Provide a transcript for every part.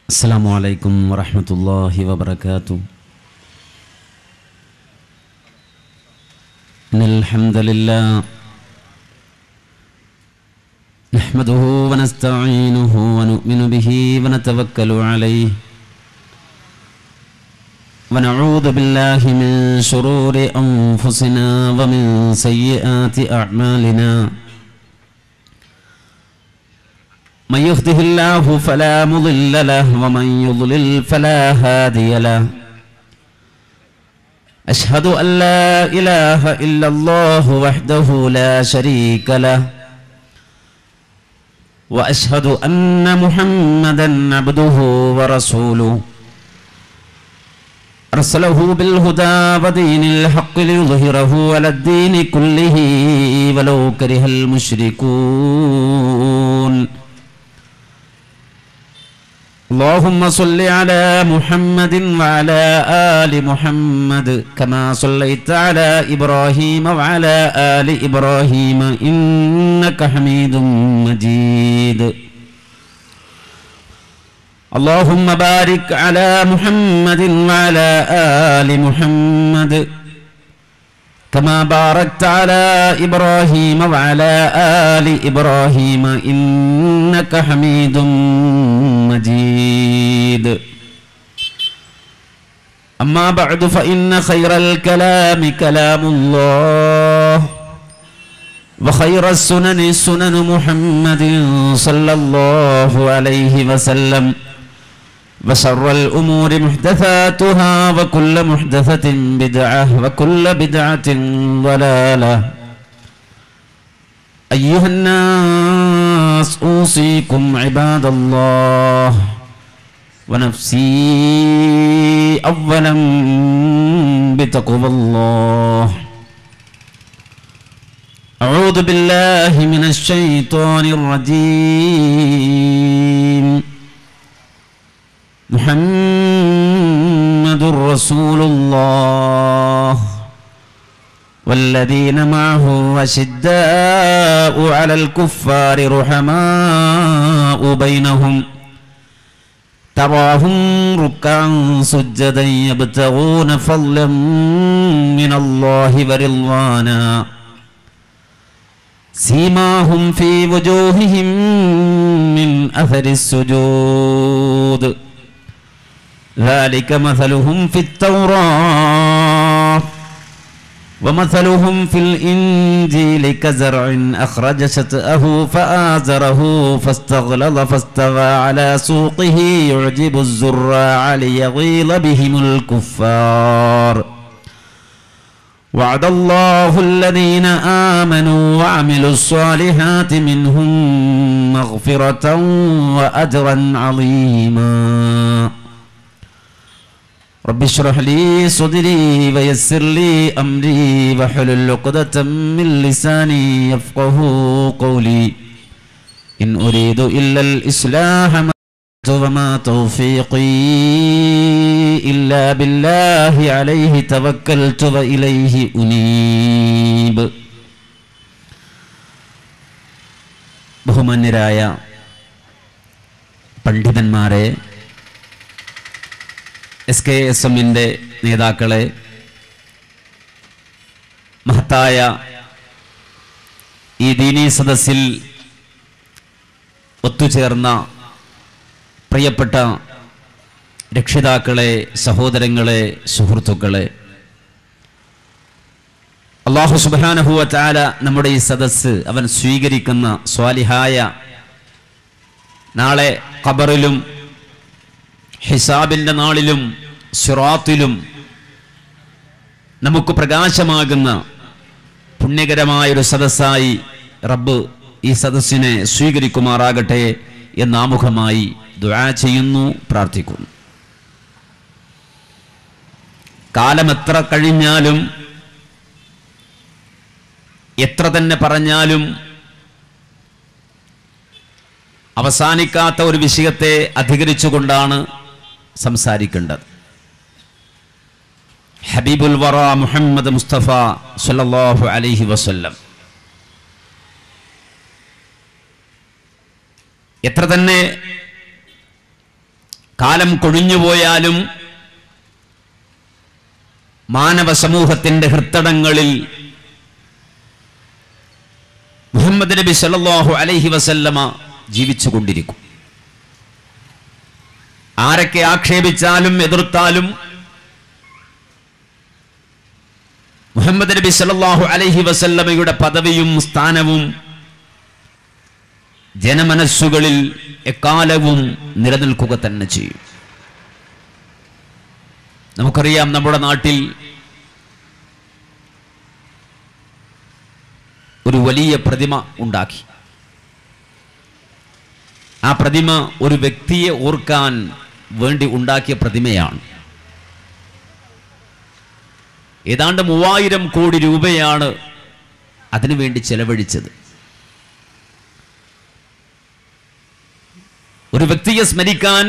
السلام عليكم ورحمة الله وبركاته إن الحمد لله نحمده ونستعينه ونؤمن به ونتوكل عليه ونعوذ بالله من شرور أنفسنا ومن سيئات أعمالنا من يهده الله فلا مضل له ومن يضلل فلا هادي له أشهد أن لا إله إلا الله وحده لا شريك له وأشهد أن محمدا عبده ورسوله أرسله بالهدى ودين الحق ليظهره على الدين كله ولو كره المشركون اللهم صل على محمد وعلى آل محمد كما صليت على إبراهيم وعلى آل إبراهيم إنك حميد مجيد اللهم بارك على محمد وعلى آل محمد كما باركت على إبراهيم وعلى آل إبراهيم إنك حميد مجيد أما بعد فإن خير الكلام كلام الله وخير السنن سنن محمد صلى الله عليه وسلم وشر الأمور محدثاتها وكل محدثة بدعة وكل بدعة ضلالة أيها الناس أوصيكم عباد الله ونفسي أولا بتقوى الله أعوذ بالله من الشيطان الرجيم محمد رسول الله والذين معه أشداء على الكفار رحماء بينهم تراهم ركعا سجدا يبتغون فضلا من الله ورضوانا سيماهم في وجوههم من أثر السجود ذلك مثلهم في التوراة ومثلهم في الإنجيل كزرع أخرج شتأه فآزره فاستغلظ فاستوى على سوقه يعجب الزراع ليغيظ بهم الكفار وعد الله الذين آمنوا وعملوا الصالحات منهم مغفرة وأجرا عظيما رب اشرح لي صدري ويسر لي أمري واحلل عقدة من لساني يفقه قولي إن أريد إلا الإصلاح ما وما توفيقي إلا بالله عليه توكلت وإليه أنيب ബഹുമാന്യരായ പണ്ഡിതന്മാരെ S K S എമ്മിൻ്റെ നേതാക്കളെ മഹത്തായ ഈ ദീനീ സദസ്സിൽ ഒത്തുചേർന്ന പ്രിയപ്പെട്ട രക്ഷിതാക്കളെ സഹോദരങ്ങളെ സുഹൃത്തുക്കളെ അള്ളാഹു സുബാനഹുവ ചാല നമ്മുടെ ഈ സദസ്സ് അവൻ സ്വീകരിക്കുന്ന സ്വാലിഹായ നാളെ ഖബറിലും ഹിസാബിൻ്റെ നാളിലും സിറാത്തിലും നമുക്ക് പ്രകാശമാകുന്ന പുണ്യകരമായൊരു സദസ്സായി റബ്ബ് ഈ സദസ്സിനെ സ്വീകരിക്കുമാറാകട്ടെ എന്നാമുഖമായി ദുആ ചെയ്യുന്നു പ്രാർത്ഥിക്കുന്നു കാലമെത്ര കഴിഞ്ഞാലും എത്ര തന്നെ പറഞ്ഞാലും അവസാനിക്കാത്ത ഒരു വിഷയത്തെ അധികരിച്ചുകൊണ്ടാണ് സംസാരിക്കേണ്ടത് ഹബീബുൽ വറ മുഹമ്മദ് മുസ്തഫ സല്ലല്ലാഹു അലൈഹി വസല്ലം എത്ര തന്നെ കാലം കൊഴിഞ്ഞുപോയാലും മാനവ സമൂഹത്തിന്റെ ഹൃത്തടങ്ങളിൽ മുഹമ്മദ് നബി സല്ലല്ലാഹു അലൈഹി വസല്ലമ ജീവിച്ചുകൊണ്ടിരിക്കും ആരൊക്കെ ആക്ഷേപിച്ചാലും എതിർത്താലും മുഹമ്മദ് നബി സല്ലല്ലാഹു അലൈഹി വസല്ലമയുടെ പദവിയും സ്ഥാനവും ജനമനസ്സുകളിൽ എക്കാലവും നിലനിൽക്കുക തന്നെ ചെയ്യും നമുക്കറിയാം നമ്മുടെ നാട്ടിൽ ഒരു വലിയ പ്രതിമ ഉണ്ടാക്കി ആ പ്രതിമ ഒരു വ്യക്തിയെ ഓർക്കാൻ വേണ്ടി ഉണ്ടാക്കിയ പ്രതിമയാണ് ഏതാണ്ട് മൂവായിരം കോടി രൂപയാണ് അതിനുവേണ്ടി ചെലവഴിച്ചത് ഒരു വ്യക്തിയെ സ്മരിക്കാൻ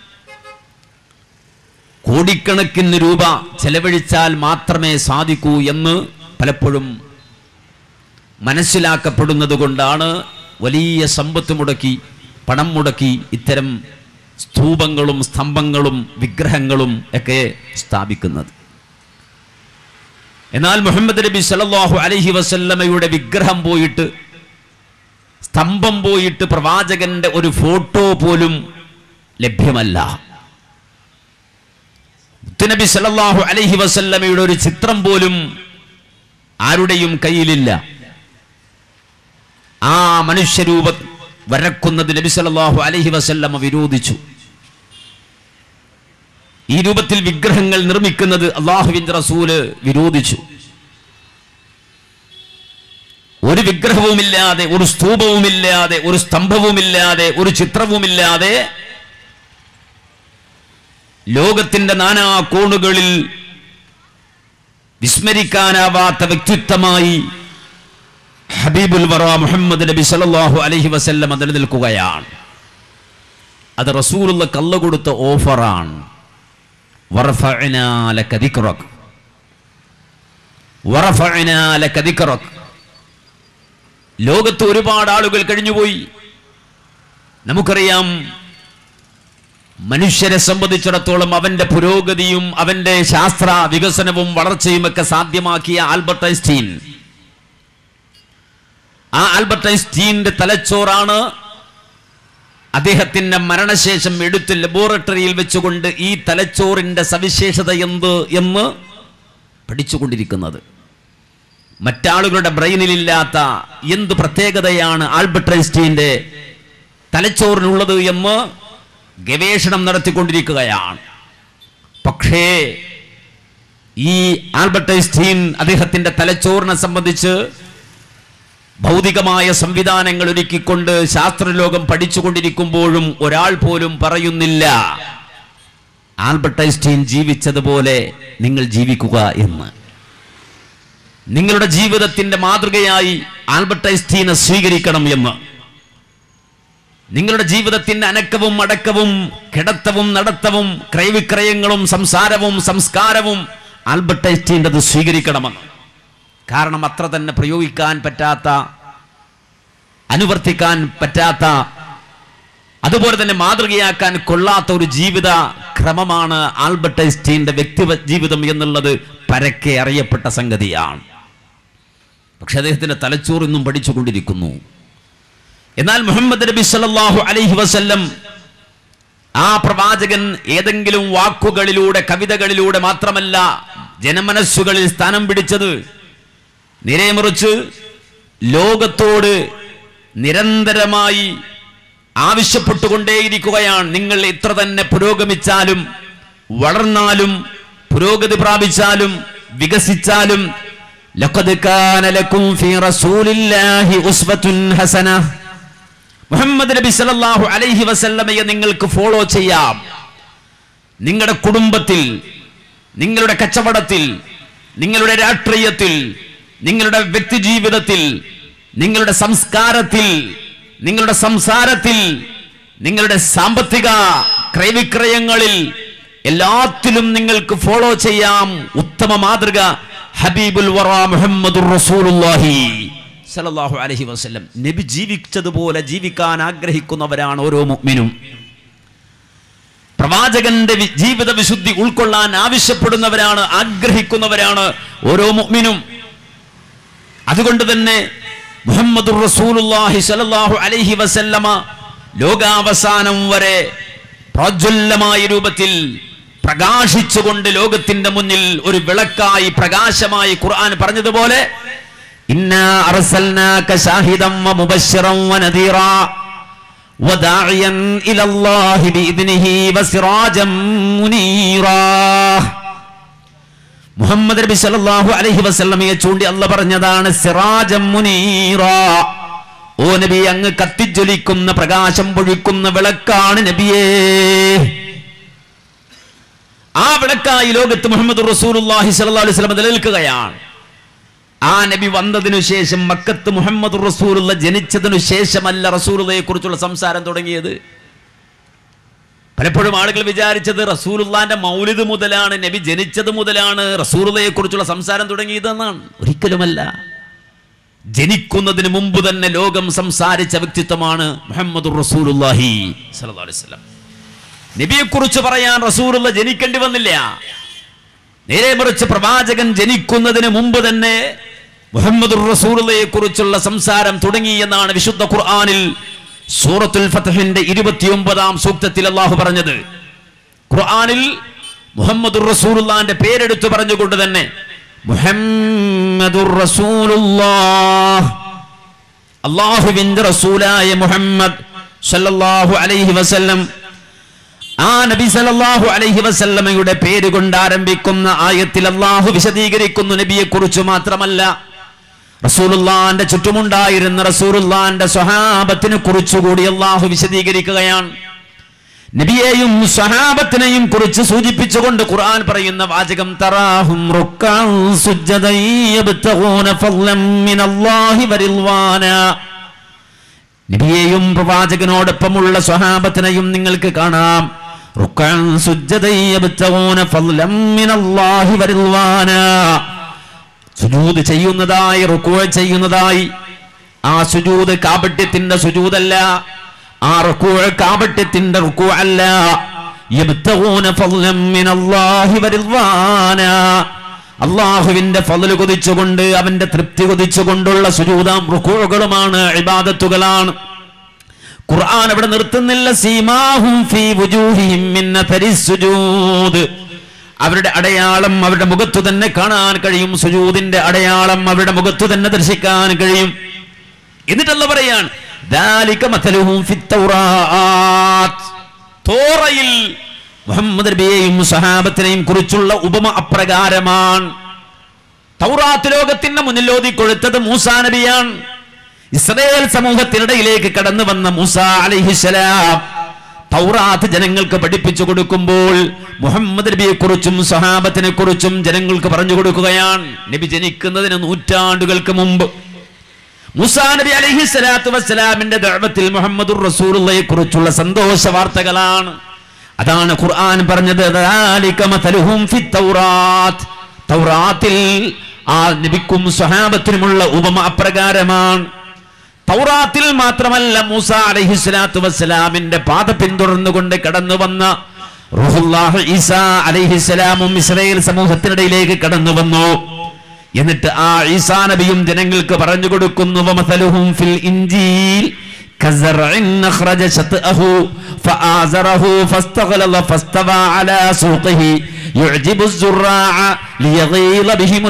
കോടിക്കണക്കിന് രൂപ ചെലവഴിച്ചാൽ മാത്രമേ സാധിക്കൂ എന്ന് പലപ്പോഴും മനസ്സിലാക്കപ്പെടുന്നത് കൊണ്ടാണ് വലിയ സമ്പത്ത് മുടക്കി പണം മുടക്കി ഇത്തരം സ്തൂപങ്ങളും സ്തംഭങ്ങളും വിഗ്രഹങ്ങളും ഒക്കെ സ്ഥാപിക്കുന്നത് എന്നാൽ മുഹമ്മദ് നബി സല്ലല്ലാഹു അലൈഹി വസല്ലമയുടെ വിഗ്രഹം പോയിട്ട് സ്തംഭം പോയിട്ട് പ്രവാചകന്റെ ഒരു ഫോട്ടോ പോലും ലഭ്യമല്ല മുത്തുനബി സല്ലല്ലാഹു അലൈഹി വസല്ലമയുടെ ഒരു ചിത്രം പോലും ആരുടെയും കയ്യിലില്ല ആ മനുഷ്യരൂപ വരക്കുന്നത് നബി സല്ലല്ലാഹു അലൈഹി വസല്ലമ വിരോധിച്ചു ഈ രൂപത്തിൽ വിഗ്രഹങ്ങൾ നിർമ്മിക്കുന്നത് അള്ളാഹുവിന്റെ റസൂല് വിരോധിച്ചു ഒരു വിഗ്രഹവുമില്ലാതെ ഒരു സ്തൂപവുമില്ലാതെ ഒരു സ്തംഭവുമില്ലാതെ ഒരു ചിത്രവുമില്ലാതെ ലോകത്തിന്റെ നാനാ കോണുകളിൽ വിസ്മരിക്കാനാവാത്ത വ്യക്തിത്വമായി ഹബീബുൽ വറ മുഹമ്മദ് നബി സല്ലല്ലാഹു അലൈഹി വസല്ലം നിലനിൽക്കുകയാണ് അത് റസൂലുള്ള കള്ള കൊടുത്ത ഓഫറാണ് വറഫഅനാ ലക ദിക്റക് വറഫഅനാ ലക ദിക്റക് ലോകത്ത് ഒരുപാട് ആളുകൾ കഴിഞ്ഞുപോയി നമുക്കറിയാം മനുഷ്യരെ സംബന്ധിച്ചിടത്തോളം അവന്റെ പുരോഗതിയും അവന്റെ ശാസ്ത്ര വികസനവും വളർച്ചയും ഒക്കെ സാധ്യമാക്കിയ ആൽബർട്ട് ഐൻസ്റ്റീൻ ആ ആൽബർട്ട് ഐൻസ്റ്റീന്റെ തലച്ചോറാണ് അദ്ദേഹത്തിന്റെ മരണശേഷം എടുത്ത് ലബോറട്ടറിയിൽ വെച്ചുകൊണ്ട് ഈ തലച്ചോറിന്റെ സവിശേഷത എന്ത് എന്ന് പഠിച്ചുകൊണ്ടിരിക്കുന്നത് മറ്റാളുകളുടെ ബ്രെയിനിലില്ലാത്ത എന്ത് പ്രത്യേകതയാണ് ആൽബർട്ട് ഐൻസ്റ്റീന്റെ തലച്ചോറിനുള്ളത് എന്ന് ഗവേഷണം നടത്തിക്കൊണ്ടിരിക്കുകയാണ് പക്ഷേ ഈ ആൽബർട്ട് ഐൻസ്റ്റീൻ അദ്ദേഹത്തിന്റെ തലച്ചോറിനെ സംബന്ധിച്ച് ഭൗതികമായ സംവിധാനങ്ങൾ ഒരുക്കിക്കൊണ്ട് ശാസ്ത്രലോകം പഠിച്ചുകൊണ്ടിരിക്കുമ്പോഴും ഒരാൾ പോലും പറയുന്നില്ല ആൽബർട്ട് ഐൻസ്റ്റീൻ ജീവിച്ചതുപോലെ നിങ്ങൾ ജീവിക്കുക എന്ന് നിങ്ങളുടെ ജീവിതത്തിന്റെ മാതൃകയായി ആൽബർട്ട് ഐൻസ്റ്റീനെ സ്വീകരിക്കണം എന്ന് നിങ്ങളുടെ ജീവിതത്തിന്റെ അനക്കവും അടക്കവും കിടത്തവും നടത്തവും ക്രയവിക്രയങ്ങളും സംസാരവും സംസ്കാരവും ആൽബർട്ട് ഐൻസ്റ്റീൻ്റെത് സ്വീകരിക്കണമെന്ന് കാരണം അത്ര തന്നെ പ്രയോഗിക്കാൻ പറ്റാത്ത അനുവർത്തിക്കാൻ പറ്റാത്ത അതുപോലെ തന്നെ മാതൃകയാക്കാൻ കൊള്ളാത്ത ഒരു ജീവിത ക്രമമാണ് ആൽബർട്ട് ഐൻസ്റ്റീന്റെ വ്യക്തി ജീവിതം എന്നുള്ളത് പരക്കെ അറിയപ്പെട്ട സംഗതിയാണ് പക്ഷെ അദ്ദേഹത്തിന്റെ തലച്ചോർ ഇന്നും പഠിച്ചുകൊണ്ടിരിക്കുന്നു എന്നാൽ മുഹമ്മദ് നബി സല്ലല്ലാഹു അലൈഹി വസല്ലം ആ പ്രവാചകൻ ഏതെങ്കിലും വാക്കുകളിലൂടെ കവിതകളിലൂടെ മാത്രമല്ല ജനമനസ്സുകളിൽ സ്ഥാനം പിടിച്ചത് നിരയമറിച്ച് ലോകത്തോട് നിരന്തരമായി ആവശ്യപ്പെട്ടുകൊണ്ടേയിരിക്കുകയാണ് നിങ്ങൾ എത്ര തന്നെ പുരോഗമിച്ചാലും വളർന്നാലും പുരോഗതി പ്രാപിച്ചാലും വികസിച്ചാലും ലഖദ് കാന ലക്കും ഫീ റസൂലില്ലാഹി ഉസ്വത്തുൻ ഹസന മുഹമ്മദ് നബി സല്ലല്ലാഹു അലൈഹി വസല്ലമയെ നിങ്ങൾക്ക് ഫോളോ ചെയ്യാം നിങ്ങളുടെ കുടുംബത്തിൽ നിങ്ങളുടെ കച്ചവടത്തിൽ നിങ്ങളുടെ രാഷ്ട്രീയത്തിൽ നിങ്ങളുടെ വ്യക്തി ജീവിതത്തിൽ നിങ്ങളുടെ സംസ്കാരത്തിൽ നിങ്ങളുടെ സംസാരത്തിൽ നിങ്ങളുടെ സാമ്പത്തിക ക്രയവിക്രയങ്ങളിൽ എല്ലാത്തിലും നിങ്ങൾക്ക് ഫോളോ ചെയ്യാം ഉത്തമ മാതൃക ഹബീബുൽ വറ മുഹമ്മദുർ റസൂലുള്ളാഹി സല്ലല്ലാഹു അലൈഹി വസല്ലം നബി ജീവിച്ചതുപോലെ ജീവിക്കാൻ ആഗ്രഹിക്കുന്നവരാണ് ഓരോ മുഅ്മിനും പ്രവാചകന്റെ വി- ജീവിത വിശുദ്ധി ഉൾക്കൊള്ളാൻ ആവശ്യപ്പെടുന്നവരാണ് ആഗ്രഹിക്കുന്നവരാണ് ഓരോ മുഅ്മിനും അതുകൊണ്ട് തന്നെ മുഹമ്മദുർ റസൂലുള്ളാഹി സ്വല്ലല്ലാഹു അലൈഹി വസല്ലമ ലോകാവസാനം വരെ പ്രോജ്വലമായ രൂപത്തിൽ പ്രകാശിച്ചുകൊണ്ട് ലോകത്തിന്റെ മുന്നിൽ ഒരു വിളക്കായി പ്രകാശമായി ഖുർആൻ പറഞ്ഞതുപോലെ ഇന്നാ അർസൽനാക ശാഹിദം വമുബശ്ശിറൻ വനദീറാ വദാഇയൻ ഇലല്ലാഹി ബിഇദ്നിഹി വസിറാജം മുനീറാ മുഹമ്മദ് നബി സല്ലല്ലാഹു അലൈഹി വസല്ലമയെ ചൂണ്ടി അല്ല പറഞ്ഞതാണ് സിറാജം മുനീറ ഓ നബി അങ്ങ് കത്തിജ്വലിക്കുന്ന പ്രകാശം പൊഴിക്കുന്ന വിളക്കാണ് നബിയേ ആ വിളക്കായി ലോകത്ത് മുഹമ്മദ് റസൂലുള്ളാഹി സ്വല്ലല്ലാഹു അലൈഹി വസല്ലം നിലനിൽക്കുകയാണ് ആ നബി വന്നതിനു ശേഷം മക്കത്ത് മുഹമ്മദ് റസൂലുള്ള ജനിച്ചതിനു ശേഷമല്ല റസൂലുള്ളയെ കുറിച്ചുള്ള സംസാരം തുടങ്ങിയത് പലപ്പോഴും ആളുകൾ വിചാരിച്ചത് റസൂലുള്ളാന്റെ മൗലിദ് മുതലാണ് നബി ജനിച്ചത് മുതലാണ് റസൂലുള്ളയെ കുറിച്ചുള്ള സംസാരം തുടങ്ങിയതെന്നാണ് ഒരിക്കലുമല്ല ജനിക്കുന്നതിന് മുമ്പ് തന്നെ ലോകം സംസാരിച്ച വ്യക്തിത്വമാണ് മുഹമ്മദ് റസൂലുള്ളാഹി സ്വല്ലല്ലാഹു അലൈഹി വസല്ലം നബിയെ കുറിച്ച് പറയാൻ റസൂലുള്ള ജനിക്കേണ്ടി വന്നില്ല നേരെ മറിച്ച് പ്രവാചകൻ ജനിക്കുന്നതിന് മുമ്പ് തന്നെ മുഹമ്മദ് റസൂലുള്ളയെ കുറിച്ചുള്ള സംസാരം തുടങ്ങി എന്നാണ് വിശുദ്ധ ഖുർആനിൽ സൂറത്തുൽ ഫത്ഹിന്റെ ഇരുപത്തിയൊമ്പതാം സൂക്തത്തിൽ അള്ളാഹു പറഞ്ഞത് ഖുർആനിൽ മുഹമ്മദ് റസൂലുള്ളാന്റെ പേരെടുത്തു പറഞ്ഞുകൊണ്ട് തന്നെ മുഹമ്മദുർ റസൂലുള്ളാഹ് അള്ളാഹുവിന്റെ റസൂലായ മുഹമ്മദ് സല്ലല്ലാഹു അലൈഹി വസല്ലം ആ നബി സല്ലല്ലാഹു അലൈഹി വസല്ലമയുടെ പേര് കൊണ്ട് ആരംഭിക്കുന്ന ആയത്തിൽ അള്ളാഹു വിശദീകരിക്കുന്നു നബിയെ കുറിച്ച് മാത്രമല്ല റസൂലുള്ളാന്റെ ചുറ്റുമുണ്ടായിരുന്ന റസൂലുള്ളാന്റെ സ്വഹാബത്തിനെ കുറിച്ചുകൂടി അള്ളാഹു വിശദീകരിക്കുകയാണ് നബിയെയും സ്വഹാബത്തിനെയും കുറിച്ച് സൂചിപ്പിച്ചുകൊണ്ട് ഖുർആൻ പറയുന്ന വാചകം തറാഹും റുക്കൻ സുജ്ജദൻ യബ്തഗൂന ഫളൻ മിനല്ലാഹി വരിൽവാന നബിയെയും പ്രവാചകനോടൊപ്പമുള്ള സ്വഹാബത്തിനെയും നിങ്ങൾക്ക് കാണാം റുക്കൻ സുജ്ജദൻ യബ്തഗൂന ഫളൻ മിനല്ലാഹി വരിൽവാന സുജൂദ് ചെയ്യുന്നതായി റുക്കൂ ചെയ്യുന്നതായി ആ സുജൂദ് കാപട്യത്തിന്റെ സുജൂദല്ല ആ റുക്കൂ കാപട്യത്തിന്റെ റുക്കൂ അല്ല യബ്തഗൂന ഫളൻ മിനല്ലാഹി വരിദ്വാന അള്ളാഹുവിന്റെ ഫضല് കൊതിച്ചുകൊണ്ട് അവന്റെ തൃപ്തി കൊതിച്ചുകൊണ്ടുള്ള സുജൂദാം റുക്കൂകളുമാണ് ഇബാദത്തുകളാണ് ഖുർആൻ അവിടെ നിർത്തുന്നില്ല സീമാഹും ഫീ വുജൂഹിഹിം മിൻ അഥരിസ് സുജൂദ് അവരുടെ അടയാളം അവരുടെ മുഖത്തു തന്നെ കാണാൻ കഴിയും സുജൂദിന്റെ അടയാളം അവരുടെ മുഖത്തു തന്നെ ദർശിക്കാൻ കഴിയും എന്നിട്ടല്ല പറയാൻ ദാലിക മഥലുഹും ഫിത്തൗറാത്ത് തോറയിൽ മുഹമ്മദ് നബിയെയും സഹാബത്തിനെയും കുറിച്ചുള്ള ഉപമ അപ്രകാരമാണ് തൗറാത്ത് ലോകത്തിന്റെ മുന്നിൽ ഓതി കൊടുത്തത് മൂസാ നബിയാണ് ഇസ്രയേൽ സമൂഹത്തിനിടയിലേക്ക് കടന്നു വന്ന മൂസ അലൈഹിസ്സലാം തൗറാത്ത് ജനങ്ങൾക്ക് പഠിപ്പിച്ചു കൊടുക്കുമ്പോൾ മുഹമ്മദ് നബിയെ കുറിച്ചും സഹാബത്തിനെ കുറിച്ചും ജനങ്ങൾക്ക് പറഞ്ഞു കൊടുക്കുകയാണ് നബി ജനിക്കുന്നതിന് നൂറ്റാണ്ടുകൾക്ക് മുമ്പ് മുസാ നബി അലൈഹി സ്വലാത്തു വസ്സലാമിന്റെ ദഅവത്തിൽ മുഹമ്മദുർ റസൂലുള്ളയെ കുറിച്ചുള്ള സന്തോഷ വാർത്തകളാണ് അതാണ് ഖുർആൻ പറഞ്ഞത് ദാലിക മഥലുഹും ഫിത് തൗറാത്ത് തൗറാത്തിൽ ആ നബിക്കും സ്വഹാബത്തിനുമുള്ള ഉപമ അപ്രകാരമാണ് തൗറാത്തിൽ മാത്രമല്ല മൂസ അലൈഹി സ്വലാത്തു വസ്സലാമിന്റെ പാത പിന്തുടർന്നുകൊണ്ട് കടന്നു വന്ന റുഹുല്ലാഹ് ഈസ അലൈഹിസ്സലാമും ഇസ്രായേൽ സമൂഹത്തിനിടയിലേക്ക് കടന്നു വന്നു എന്നിട്ട് ആ ഈസാ നബിയും ജനങ്ങൾക്ക് പറഞ്ഞു കൊടുക്കുന്നു വമസലുഹും ഫിൽ ഇൻജീൽ كزرع أخرج شطأه فآزره فاستغلظ فاستوى على سوقه يعجب الزراع ليغيظ بهم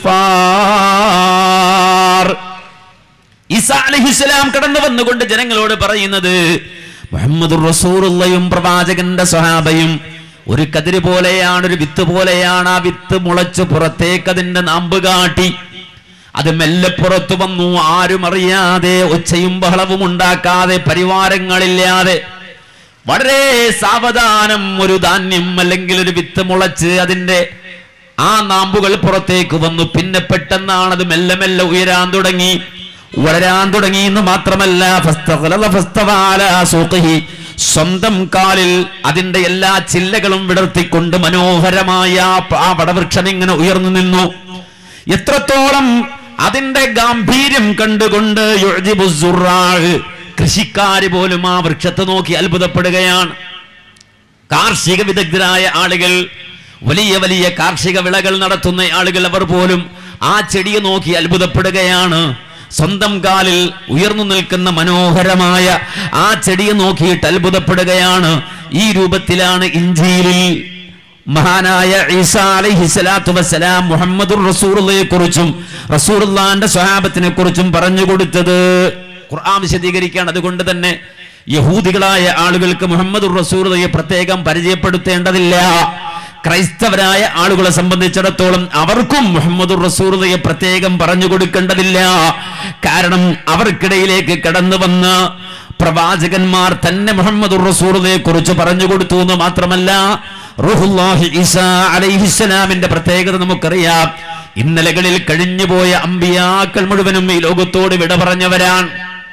الكفار ഈസാ അലഹിസ്സലാം കടന്നു വന്നുകൊണ്ട് ജനങ്ങളോട് പറയുന്നത് മുഹമ്മദ് റസൂറുള്ളയും പ്രവാചകന്റെ സ്വഹാബയും ഒരു കതിര് പോലെയാണ് ഒരു വിത്ത് പോലെയാണ് ആ വിത്ത് മുളച്ച് പുറത്തേക്ക് അതിന്റെ നാമ്പ് കാട്ടി അത് മെല്ലെ പുറത്തു വന്നു ആരും അറിയാതെ ഒച്ചയും ബഹളവും ഉണ്ടാക്കാതെ പരിവാരങ്ങളില്ലാതെ വളരെ സാവധാനം ഒരു ധാന്യം അല്ലെങ്കിൽ ഒരു വിത്ത് മുളച്ച് അതിന്റെ ആ നാമ്പുകൾ പുറത്തേക്ക് വന്നു പിന്നെ പെട്ടെന്നാണ് അത് മെല്ലെ മെല്ലെ ഉയരാൻ തുടങ്ങി വളരാൻ തുടങ്ങി എന്ന് മാത്രമല്ല ഫസ്തഖലല ഫസ്തവാല സൂഖിഹി. സ്വന്തം കാലിൽ അതിന്റെ എല്ലാ ചില്ലകളും വിടർത്തിക്കൊണ്ട് മനോഹരമായ ആ പ- ആ വടവൃക്ഷം ഇങ്ങനെ ഉയർന്നു നിന്നു എത്രത്തോളം അതിന്റെ ഗാംഭീര്യം കണ്ടുകൊണ്ട് യുഅ്ജിബു സുറാഹ്. കൃഷിക്കാര് പോലും ആ വൃക്ഷത്തെ നോക്കി അത്ഭുതപ്പെടുകയാണ് കാർഷിക വിദഗ്ധരായ ആളുകൾ വലിയ വലിയ കാർഷിക വിളകൾ നടത്തുന്ന ആളുകൾ അവർ പോലും ആ ചെടിയെ നോക്കി അത്ഭുതപ്പെടുകയാണ് സ്വന്തം കാലിൽ ഉയർന്നു നിൽക്കുന്ന മനോഹരമായ ആ ചെടിയെ നോക്കിയിട്ട് അത്ഭുതപ്പെടുകയാണ് ഈ രൂപത്തിലാണ് ഇഞ്ചിയിലിൽ മഹാനായ ഈസ അലൈഹി സ്വലാത്തു വസ്സലാം മുഹമ്മദുർ റസൂറുള്ളയെ കുറിച്ചും റസൂറുള്ളാന്റെ സ്വഹാബത്തിനെ കുറിച്ചും പറഞ്ഞു കൊടുത്തത് ഖുർആൻ വിശദീകരിക്കുകയാണ് അതുകൊണ്ട് തന്നെ യഹൂദികളായ ആളുകൾക്ക് മുഹമ്മദുർ റസൂറുള്ളയെ പ്രത്യേകം പരിചയപ്പെടുത്തേണ്ടതില്ല ക്രൈസ്തവരായ ആളുകളെ സംബന്ധിച്ചിടത്തോളം അവർക്കും മുഹമ്മദുർ റസൂറുള്ളയെ പ്രത്യേകം പറഞ്ഞു കൊടുക്കേണ്ടതില്ല കാരണം അവർക്കിടയിലേക്ക് കടന്നു വന്ന പ്രവാചകന്മാർ തന്നെ മുഹമ്മദുർ റസൂറുള്ളയെ കുറിച്ച് പറഞ്ഞു കൊടുത്തു എന്ന് മാത്രമല്ല റൂഹുല്ലാഹി ഈസാ അലൈഹിസ്സലാമിന്റെ പ്രത്യേകത നമുക്കറിയാം ഇന്നലകളിൽ കഴിഞ്ഞുപോയ അമ്പിയാക്കൾ മുഴുവനും ഈ ലോകത്തോട് വിട പറഞ്ഞവരാണ്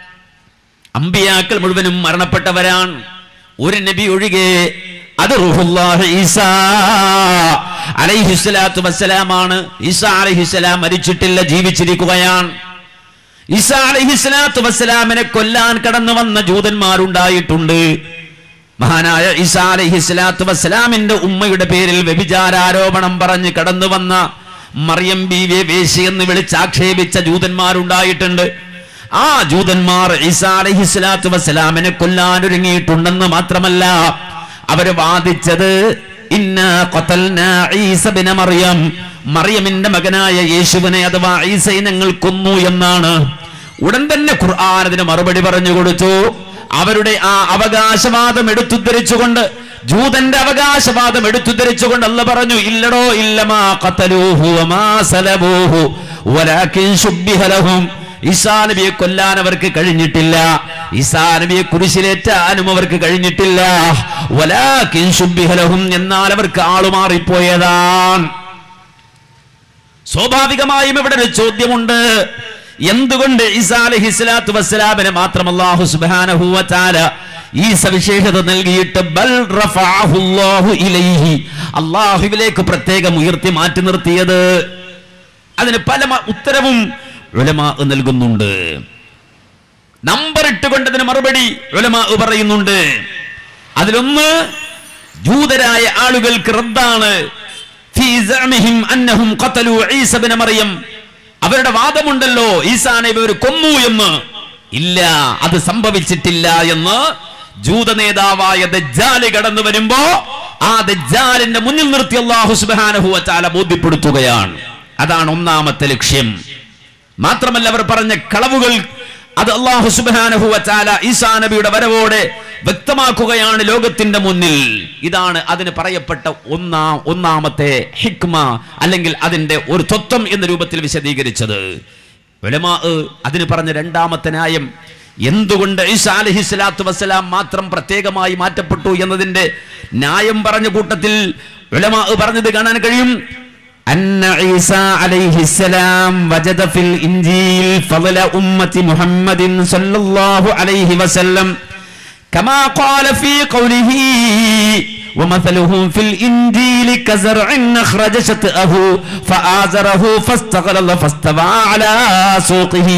അമ്പിയാക്കൾ മുഴുവനും മരണപ്പെട്ടവരാണ് ഒരു നബി ഒഴികെ അത് റൂഹുല്ലാഹി ഈസാ അലൈഹിസ്സലാത്തു വസ്സലാമാണ് ഈസാ അലൈഹിസ്സലാം മരിച്ചിട്ടില്ല ജീവിച്ചിരിക്കുകയാണ് ഈസാ അലൈഹിസ്സലാത്തു വസ്സലാമിനെ കൊല്ലാൻ കടന്നു വന്ന ജൂതന്മാരുണ്ടായിട്ടുണ്ട് മഹാനായ ഈസാ അലൈഹിസ്സലാത്തു വസ്സലാമിന്റെ ഉമ്മയുടെ പേരിൽ വ്യഭിചാരാരോപണം പറഞ്ഞ് കടന്നു വന്ന മറിയം ബീവിയെ വേശി എന്ന് വിളിച്ചാക്ഷേപിച്ച ജൂതന്മാരുണ്ടായിട്ടുണ്ട് ആ ജൂതന്മാർ ഈസാ അലൈഹിസ്സലാത്തു വസ്സലാമിനെ കൊല്ലാൻ ഒരുങ്ങിയിട്ടുണ്ടെന്ന് മാത്രമല്ല അവര് വാദിച്ചത് ഇന്ന ഖതൽന ഈസ ബിന മറിയം മറിയമിന്റെ മകനായ യേശുവിനെ അഥവാ ഈസയെ ഞങ്ങൾ കൊന്നു എന്നാണ് ഉടൻ തന്നെ ഖുർആൻ അതിന് മറുപടി പറഞ്ഞു കൊടുത്തു അവരുടെ ആ അവകാശവാദം എടുത്തുദ്ധരിച്ചുകൊണ്ട് ജൂതന്റെ അവകാശവാദം എടുത്തുദ്ധരിച്ചുകൊണ്ട് അല്ല പറഞ്ഞു ഇല്ലടോ ഇല്ലമാ ഖതലൂഹു വമാ സലബൂഹു വലാകിൻ ശുബ്ബിഹ ലഹും ഈസാ നബിയെ കൊല്ലാൻ അവർക്ക് കഴിഞ്ഞിട്ടില്ല ഈസാ നബിയെ കുരിശിലേറ്റാനും അവർക്ക് കഴിഞ്ഞിട്ടില്ല വലാകിൻ ശുബ്ബിഹ ലഹും എന്നാൽ അവർക്ക് ആളുമാറിപ്പോയതാണ് സ്വാഭാവികമായും ഇവിടെ ഒരു ചോദ്യമുണ്ട് എന്തുകൊണ്ട് ഈസാ അലൈഹി സ്വലാത്തു വസ്സലാമിനെ മാത്രം അല്ലാഹു സുബ്ഹാനഹു വ തആല ഈ സവിശേഷത നൽകിയിട്ട് ബൽ റഫഅഹു അല്ലാഹു ഇലൈഹി അല്ലാഹുവിലേക്ക് പ്രത്യേകം ഉയർത്തി മാറ്റി നിർത്തിയത് അതിന് പല മ- ഉത്തരവും ഉലമാ നൽകുന്നുണ്ട് നമ്പർ ഇട്ടുകൊണ്ട് അതിന് മറുപടി ഉലമാ പറയുന്നുണ്ട് അതിലൊന്ന് ജൂതരായ ആളുകൾക്ക് റദ്ദാണ് ഫീ സഅമിഹിം അന്നഹും ഖതലു ഈസ ഇബ്ന മറിയം അവരുടെ വാദമുണ്ടല്ലോ ഈസാ നബി ഒരു കൊന്നു എന്ന് ഇല്ല അത് സംഭവിച്ചിട്ടില്ല എന്ന് ജൂത നേതാവായ ദജ്ജാല് കടന്നു വരുമ്പോ ആ ദജ്ജാലിന്റെ മുന്നിൽ നിർത്തി അല്ലാഹു സുബ്ഹാനഹു വ തആല ബോധ്യപ്പെടുത്തുകയാണ് അതാണ് ഒന്നാമത്തെ ലക്ഷ്യം മാത്രമല്ല അവർ പറഞ്ഞ കളവുകൾ അത് അള്ളാഹു സുബ്ഹാനഹു വ തആല ഈസാ നബിയുടെ വരവോടെ വ്യക്തമാക്കുകയാണ് ലോകത്തിന്റെ മുന്നിൽ ഇതാണ് അതിന് പറയപ്പെട്ട ഒന്നാം ഒന്നാമത്തെ ഹിക്മ അല്ലെങ്കിൽ അതിന്റെ ഒരു തത്വം എന്ന രൂപത്തിൽ വിശദീകരിച്ചത് ഉലമാ അതിന് പറഞ്ഞ രണ്ടാമത്തെ ന്യായം എന്തുകൊണ്ട് ഈസാ അലൈഹി സ്വലാത്തു വസ്സലാം മാത്രം പ്രത്യേകമായി മാറ്റപ്പെട്ടു എന്നതിന്റെ ന്യായം പറഞ്ഞ കൂട്ടത്തിൽ ഉലമാ പറഞ്ഞത് കാണാൻ കഴിയും أن عيسى عليه السلام وجد في الإنجيل فضل أمة محمد صلى الله عليه وسلم كما قال في قوله ومثلهم في الإنجيل كزرع أخرج شطأه فآزره فاستغلظ فاستوى على سوقه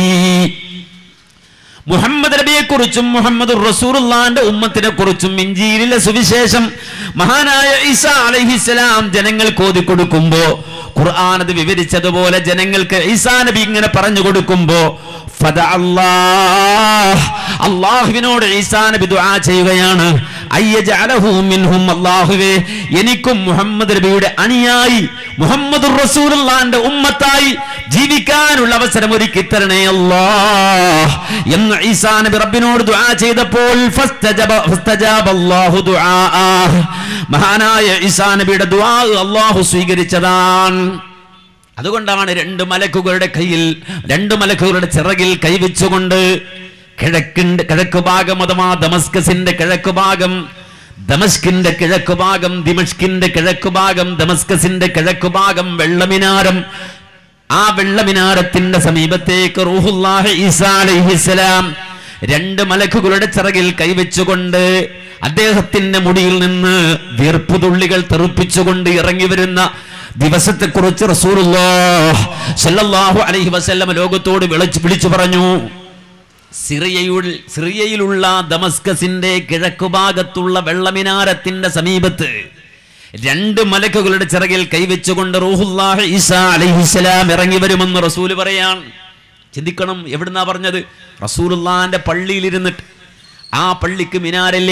മുഹമ്മദ് നബിയെ കുറിച്ചും മുഹമ്മദ് റസൂറുള്ളാന്റെ ഉമ്മത്തിനെ കുറിച്ചും ഇഞ്ചിയിലെ സുവിശേഷം മഹാനായ ഈസ അലൈഹിസ്സലാം ജനങ്ങൾക്ക് ഓതി കൊടുക്കുമ്പോ ഖുർആൻ അത് വിവരിച്ചതുപോലെ ജനങ്ങൾക്ക് ഈസാ നബി ഇങ്ങനെ പറഞ്ഞു കൊടുക്കുമ്പോ ഫദ അല്ലാഹ് അള്ളാഹുവിനോട് ഈസാ നബി ദുആ ചെയ്യുകയാണ് അയ്യജഅലഹു മിൻഹും അല്ലാഹുവേ എനിക്കും മുഹമ്മദ് നബിയുടെ അണിയായി മുഹമ്മദ് റസൂലുള്ളാന്റെ ഉമ്മത്തായി ജീവിക്കാനുള്ള അവസരം ഒരുക്കി തരണേ അല്ലാഹ് എന്ന് ഈസാ നബി റബ്ബിനോട് ദുആ ചെയ്തപ്പോൾ ഫസ്തജബ ഫസ്തജാബ അല്ലാഹു ദുആഅഹ് മഹാനായ ഈസാ നബിയുടെ ദുആ അല്ലാഹു സ്വീകരിച്ചതാണ് അതുകൊണ്ടാണ് രണ്ട് മലക്കുകളുടെ കയ്യിൽ രണ്ട് മലക്കുകളുടെ ചിറകിൽ കൈവച്ചുകൊണ്ട് കിഴക്കിന്റെ കിഴക്ക് ഭാഗം അഥവാ ദമസ്കസിന്റെ കിഴക്ക് ഭാഗം ദമസ്കിന്റെ കിഴക്ക് ഭാഗം ദിമഷ്കിന്റെ കിഴക്ക് ഭാഗം ദമസ്കസിന്റെ കിഴക്ക് ഭാഗം വെള്ളമിനാരം ആ വെള്ളമിനാരത്തിന്റെ സമീപത്തേക്ക് റൂഹുല്ലാഹി ഈസാ അലൈഹിസ്സലാം രണ്ട് മലക്കുകളുടെ ചിറകിൽ കൈവച്ചുകൊണ്ട് അദ്ദേഹത്തിന്റെ മുടിയിൽ നിന്ന് വീർപ്പുതുള്ളികൾ തെറുപ്പിച്ചുകൊണ്ട് ഇറങ്ങി വരുന്ന ദിവസത്തെക്കുറിച്ച് റസൂലുള്ളാഹ് സല്ലല്ലാഹു അലൈഹി വസല്ലം ലോകത്തോട് വിളിച്ചു വിളിച്ചു പറഞ്ഞു സിറിയയിൽ സിറിയയിലുള്ള ദമസ്കസിന്റെ കിഴക്കുഭാഗത്തുള്ള വെള്ളമിനാരത്തിന്റെ സമീപത്ത് രണ്ട് മലക്കുകളുടെ ചിറകിൽ കൈവച്ചുകൊണ്ട് റൂഹുല്ലാഹ് ഈസാ അലൈഹിസ്സലാം ഇറങ്ങി വരുമെന്ന് റസൂല് പറയാൻ ചിന്തിക്കണം എവിടുന്നാ പറഞ്ഞത് റസൂലുള്ളാന്റെ പള്ളിയിലിരുന്നിട്ട് ആ പള്ളിക്ക് മിനാരില്ല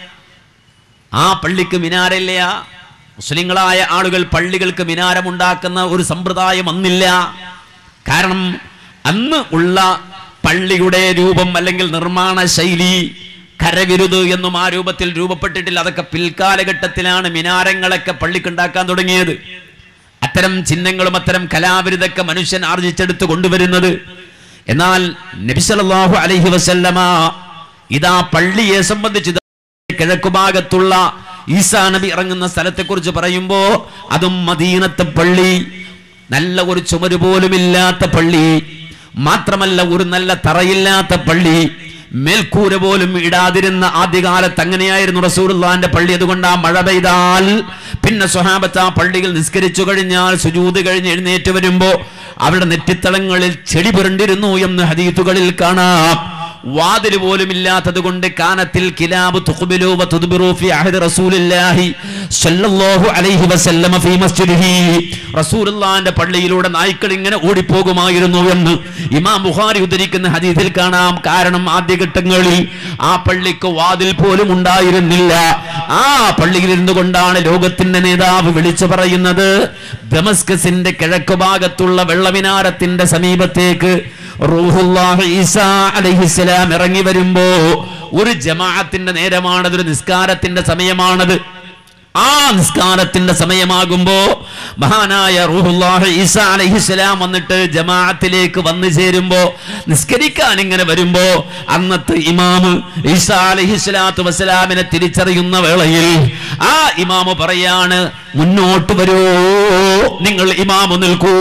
ആ പള്ളിക്ക് മിനാരില്ല മുസ്ലിങ്ങളായ ആളുകൾ പള്ളികൾക്ക് മിനാരമുണ്ടാക്കുന്ന ഒരു സമ്പ്രദായം അന്നില്ല കാരണം അന്ന് ഉള്ള പള്ളിയുടെ രൂപം അല്ലെങ്കിൽ നിർമ്മാണ ശൈലി കരവിരുത് എന്നും ആ രൂപത്തിൽ രൂപപ്പെട്ടിട്ടില്ല അതൊക്കെ പിൽക്കാലഘട്ടത്തിലാണ് മിനാരങ്ങളൊക്കെ പള്ളിക്കുണ്ടാക്കാൻ തുടങ്ങിയത് അത്തരം ചിഹ്നങ്ങളും അത്തരം കലാവിരുതൊക്കെ മനുഷ്യൻ ആർജിച്ചെടുത്ത് കൊണ്ടുവരുന്നത് എന്നാൽ നബിസലാഹു അലൈഹി വസല്ലമ ഇതാ പള്ളിയെ സംബന്ധിച്ച് ഇത് കിഴക്കുഭാഗത്തുള്ള ഈസാ നബി ഇറങ്ങുന്ന സ്ഥലത്തെക്കുറിച്ച് പറയുമ്പോ അതും മദീനത്തെ പള്ളി നല്ല ഒരു ചുമര് പോലുമില്ലാത്ത പള്ളി മാത്രമല്ല ഒരു നല്ല തറയില്ലാത്ത പള്ളി മേൽക്കൂര പോലും ഇടാതിരുന്ന ആദ്യകാലത്ത് അങ്ങനെയായിരുന്നു റസൂലുള്ളാന്റെ പള്ളി അതുകൊണ്ട് ആ മഴ പെയ്താൽ പിന്നെ സ്വഹാബത്ത് ആ പള്ളികൾ നിസ്കരിച്ചു കഴിഞ്ഞാൽ സുജൂത് കഴിഞ്ഞ് എഴുന്നേറ്റ് വരുമ്പോ അവരുടെ നെറ്റിത്തളങ്ങളിൽ ചെടി പുരണ്ടിരുന്നു എന്ന് ഹദീത്തുകളിൽ കാണാം വാതിൽ പോലും ഇല്ലാത്തത് കൊണ്ട് കാനത്തിൽ കിലാബ് തുഖ്ബിലു വ തുദ്ബിറു ഫി അഹദി റസൂലില്ലാഹി സ്വല്ലല്ലാഹു അലൈഹി വസല്ലമ ഫീ മസ്ജിദിഹി റസൂലുള്ളാഹിന്റെ പള്ളിയിലൂടെ നായ്ക്കൾ ഇങ്ങനെ ഓടിപ്പോകുമായിരുന്നു എന്ന് ഇമാം ബുഖാരി ഉദ്ധരിക്കുന്ന ഹദീസിൽ കാണാം കാരണം ആദ്യഘട്ടങ്ങളിൽ ആ പള്ളിക്ക് വാതിൽ പോലും ഉണ്ടായിരുന്നില്ല ആ പള്ളിയിൽ ഇരുന്നു കൊണ്ടാണ് ലോകത്തിന്റെ നേതാവ് വിളിച്ചു പറയുന്നത് ദമസ്കസിന്റെ കിഴക്ക് ഭാഗത്തുള്ള വെള്ളമിനാരത്തിന്റെ സമീപത്തേക്ക് റൂഹുല്ലാഹ് ഈസാ അലൈഹിസ്സലാം ഇറങ്ങി വരുമ്പോ ഒരു ജമാഅത്തിന്റെ നേരമാണത് ഒരു നിസ്കാരത്തിന്റെ സമയമാണത് ആ നിസ്കാരത്തിന്റെ സമയമാകുമ്പോ മഹാനായ റൂഹുല്ലാഹ് ഈസാ അലൈഹിസ്സലാം വന്നിട്ട് ജമാഅത്തിലേക്ക് വന്നു ചേരുമ്പോ നിസ്കരിക്കാൻ ഇങ്ങനെ വരുമ്പോ അന്നത്തെ ഇമാമ് ഈസാ അലൈഹിസ്സലാത്തു വസ്സലാമിനെ തിരിച്ചറിയുന്ന വേളയിൽ ആ ഇമാമ് പറയാണ് മുന്നോട്ട് വരൂ നിങ്ങൾ ഇമാമ് നിൽക്കൂ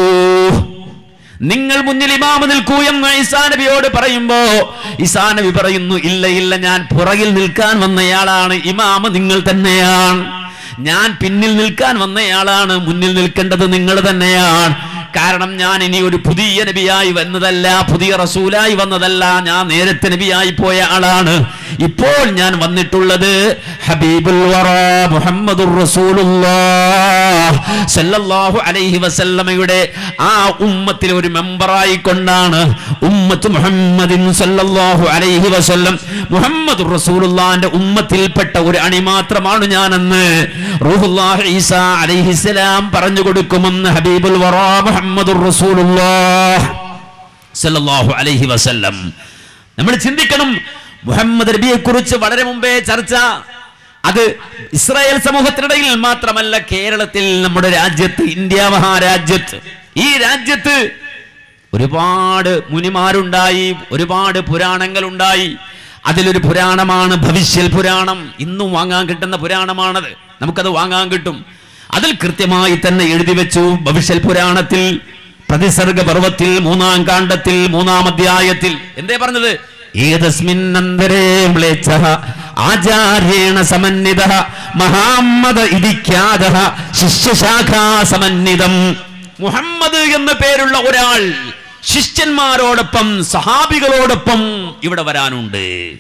നിങ്ങൾ മുന്നിൽ ഇമാമ് നിൽക്കൂ എന്ന് ഈസാ നബിയോട് പറയുമ്പോ ഈസാ നബി പറയുന്നു ഇല്ല ഇല്ല ഞാൻ പുറകിൽ നിൽക്കാൻ വന്നയാളാണ് ഇമാമ് നിങ്ങൾ തന്നെയാണ് ഞാൻ പിന്നിൽ നിൽക്കാൻ വന്നയാളാണ് മുന്നിൽ നിൽക്കേണ്ടത് നിങ്ങൾ തന്നെയാണ് കാരണം ഞാൻ ഇനി ഒരു പുതിയ നബിയായി വന്നതല്ല പുതിയ റസൂലായി വന്നതല്ല ഞാൻ നേരത്തെ നബിയായി പോയ ആളാണ് ഇപ്പോൾ ഞാൻ വന്നിട്ടുള്ളത് ഹബീബുൽ വറ മുഹമ്മദുർ റസൂലുള്ളാഹ് സല്ലല്ലാഹു അലൈഹി വസല്ലമയുടെ ആ ഉമ്മത്തിൽ ഒരു മെമ്പറായി കൊണ്ടാണ് ഉമ്മത്ത് മുഹമ്മദിൻ സല്ലല്ലാഹു അലൈഹി വസല്ലം മുഹമ്മദുർ റസൂലുള്ളാഹിന്റെ ഉമ്മത്തിൽപ്പെട്ട ഒരു അണി മാത്രമാണ് ഞാനെന്ന് റൂഹുല്ലാഹ് ഈസാ അലൈഹിസ്സലാം പറഞ്ഞു കൊടുക്കുമെന്ന് ഹബീബുൽ വറ മുഹമ്മദുർ റസൂലുള്ളാഹ് സല്ലല്ലാഹു അലൈഹി വസല്ലം നമ്മൾ ചിന്തിക്കണം മുഹമ്മദ് നബിയെ കുറിച്ച് വളരെ മുമ്പേ ചർച്ച അത് ഇസ്രായേൽ സമൂഹത്തിനിടയിൽ മാത്രമല്ല കേരളത്തിൽ നമ്മുടെ രാജ്യത്ത് ഇന്ത്യ മഹാരാജ്യത്ത് ഈ രാജ്യത്ത് ഒരുപാട് മുനിമാരുണ്ടായി ഒരുപാട് പുരാണങ്ങൾ ഉണ്ടായി അതിലൊരു പുരാണമാണ് ഭവിഷ്യൽ പുരാണം ഇന്നും വാങ്ങാൻ കിട്ടുന്ന പുരാണമാണത് നമുക്കത് വാങ്ങാൻ കിട്ടും അതിൽ കൃത്യമായി തന്നെ എഴുതി വെച്ചു ഭവിഷ്യൽ പുരാണത്തിൽ പ്രതിസർഗ പർവത്തിൽ മൂന്നാം കാണ്ഡത്തിൽ മൂന്നാം അധ്യായത്തിൽ എന്തേ പറഞ്ഞത് ഏതസ്മിന്നന്തരേ മ്ലേച്ഛഃ ആചാര്യേണ സമന്വിത മഹാമ്മദ ഇരിക്കാത ശിഷ്യശാഖാ സമന്വിതം മുഹമ്മദ് എന്ന പേരുള്ള ഒരാൾ ശിഷ്യന്മാരോടൊപ്പം സഹാബികളോടൊപ്പം ഇവിടെ വരാനുണ്ട്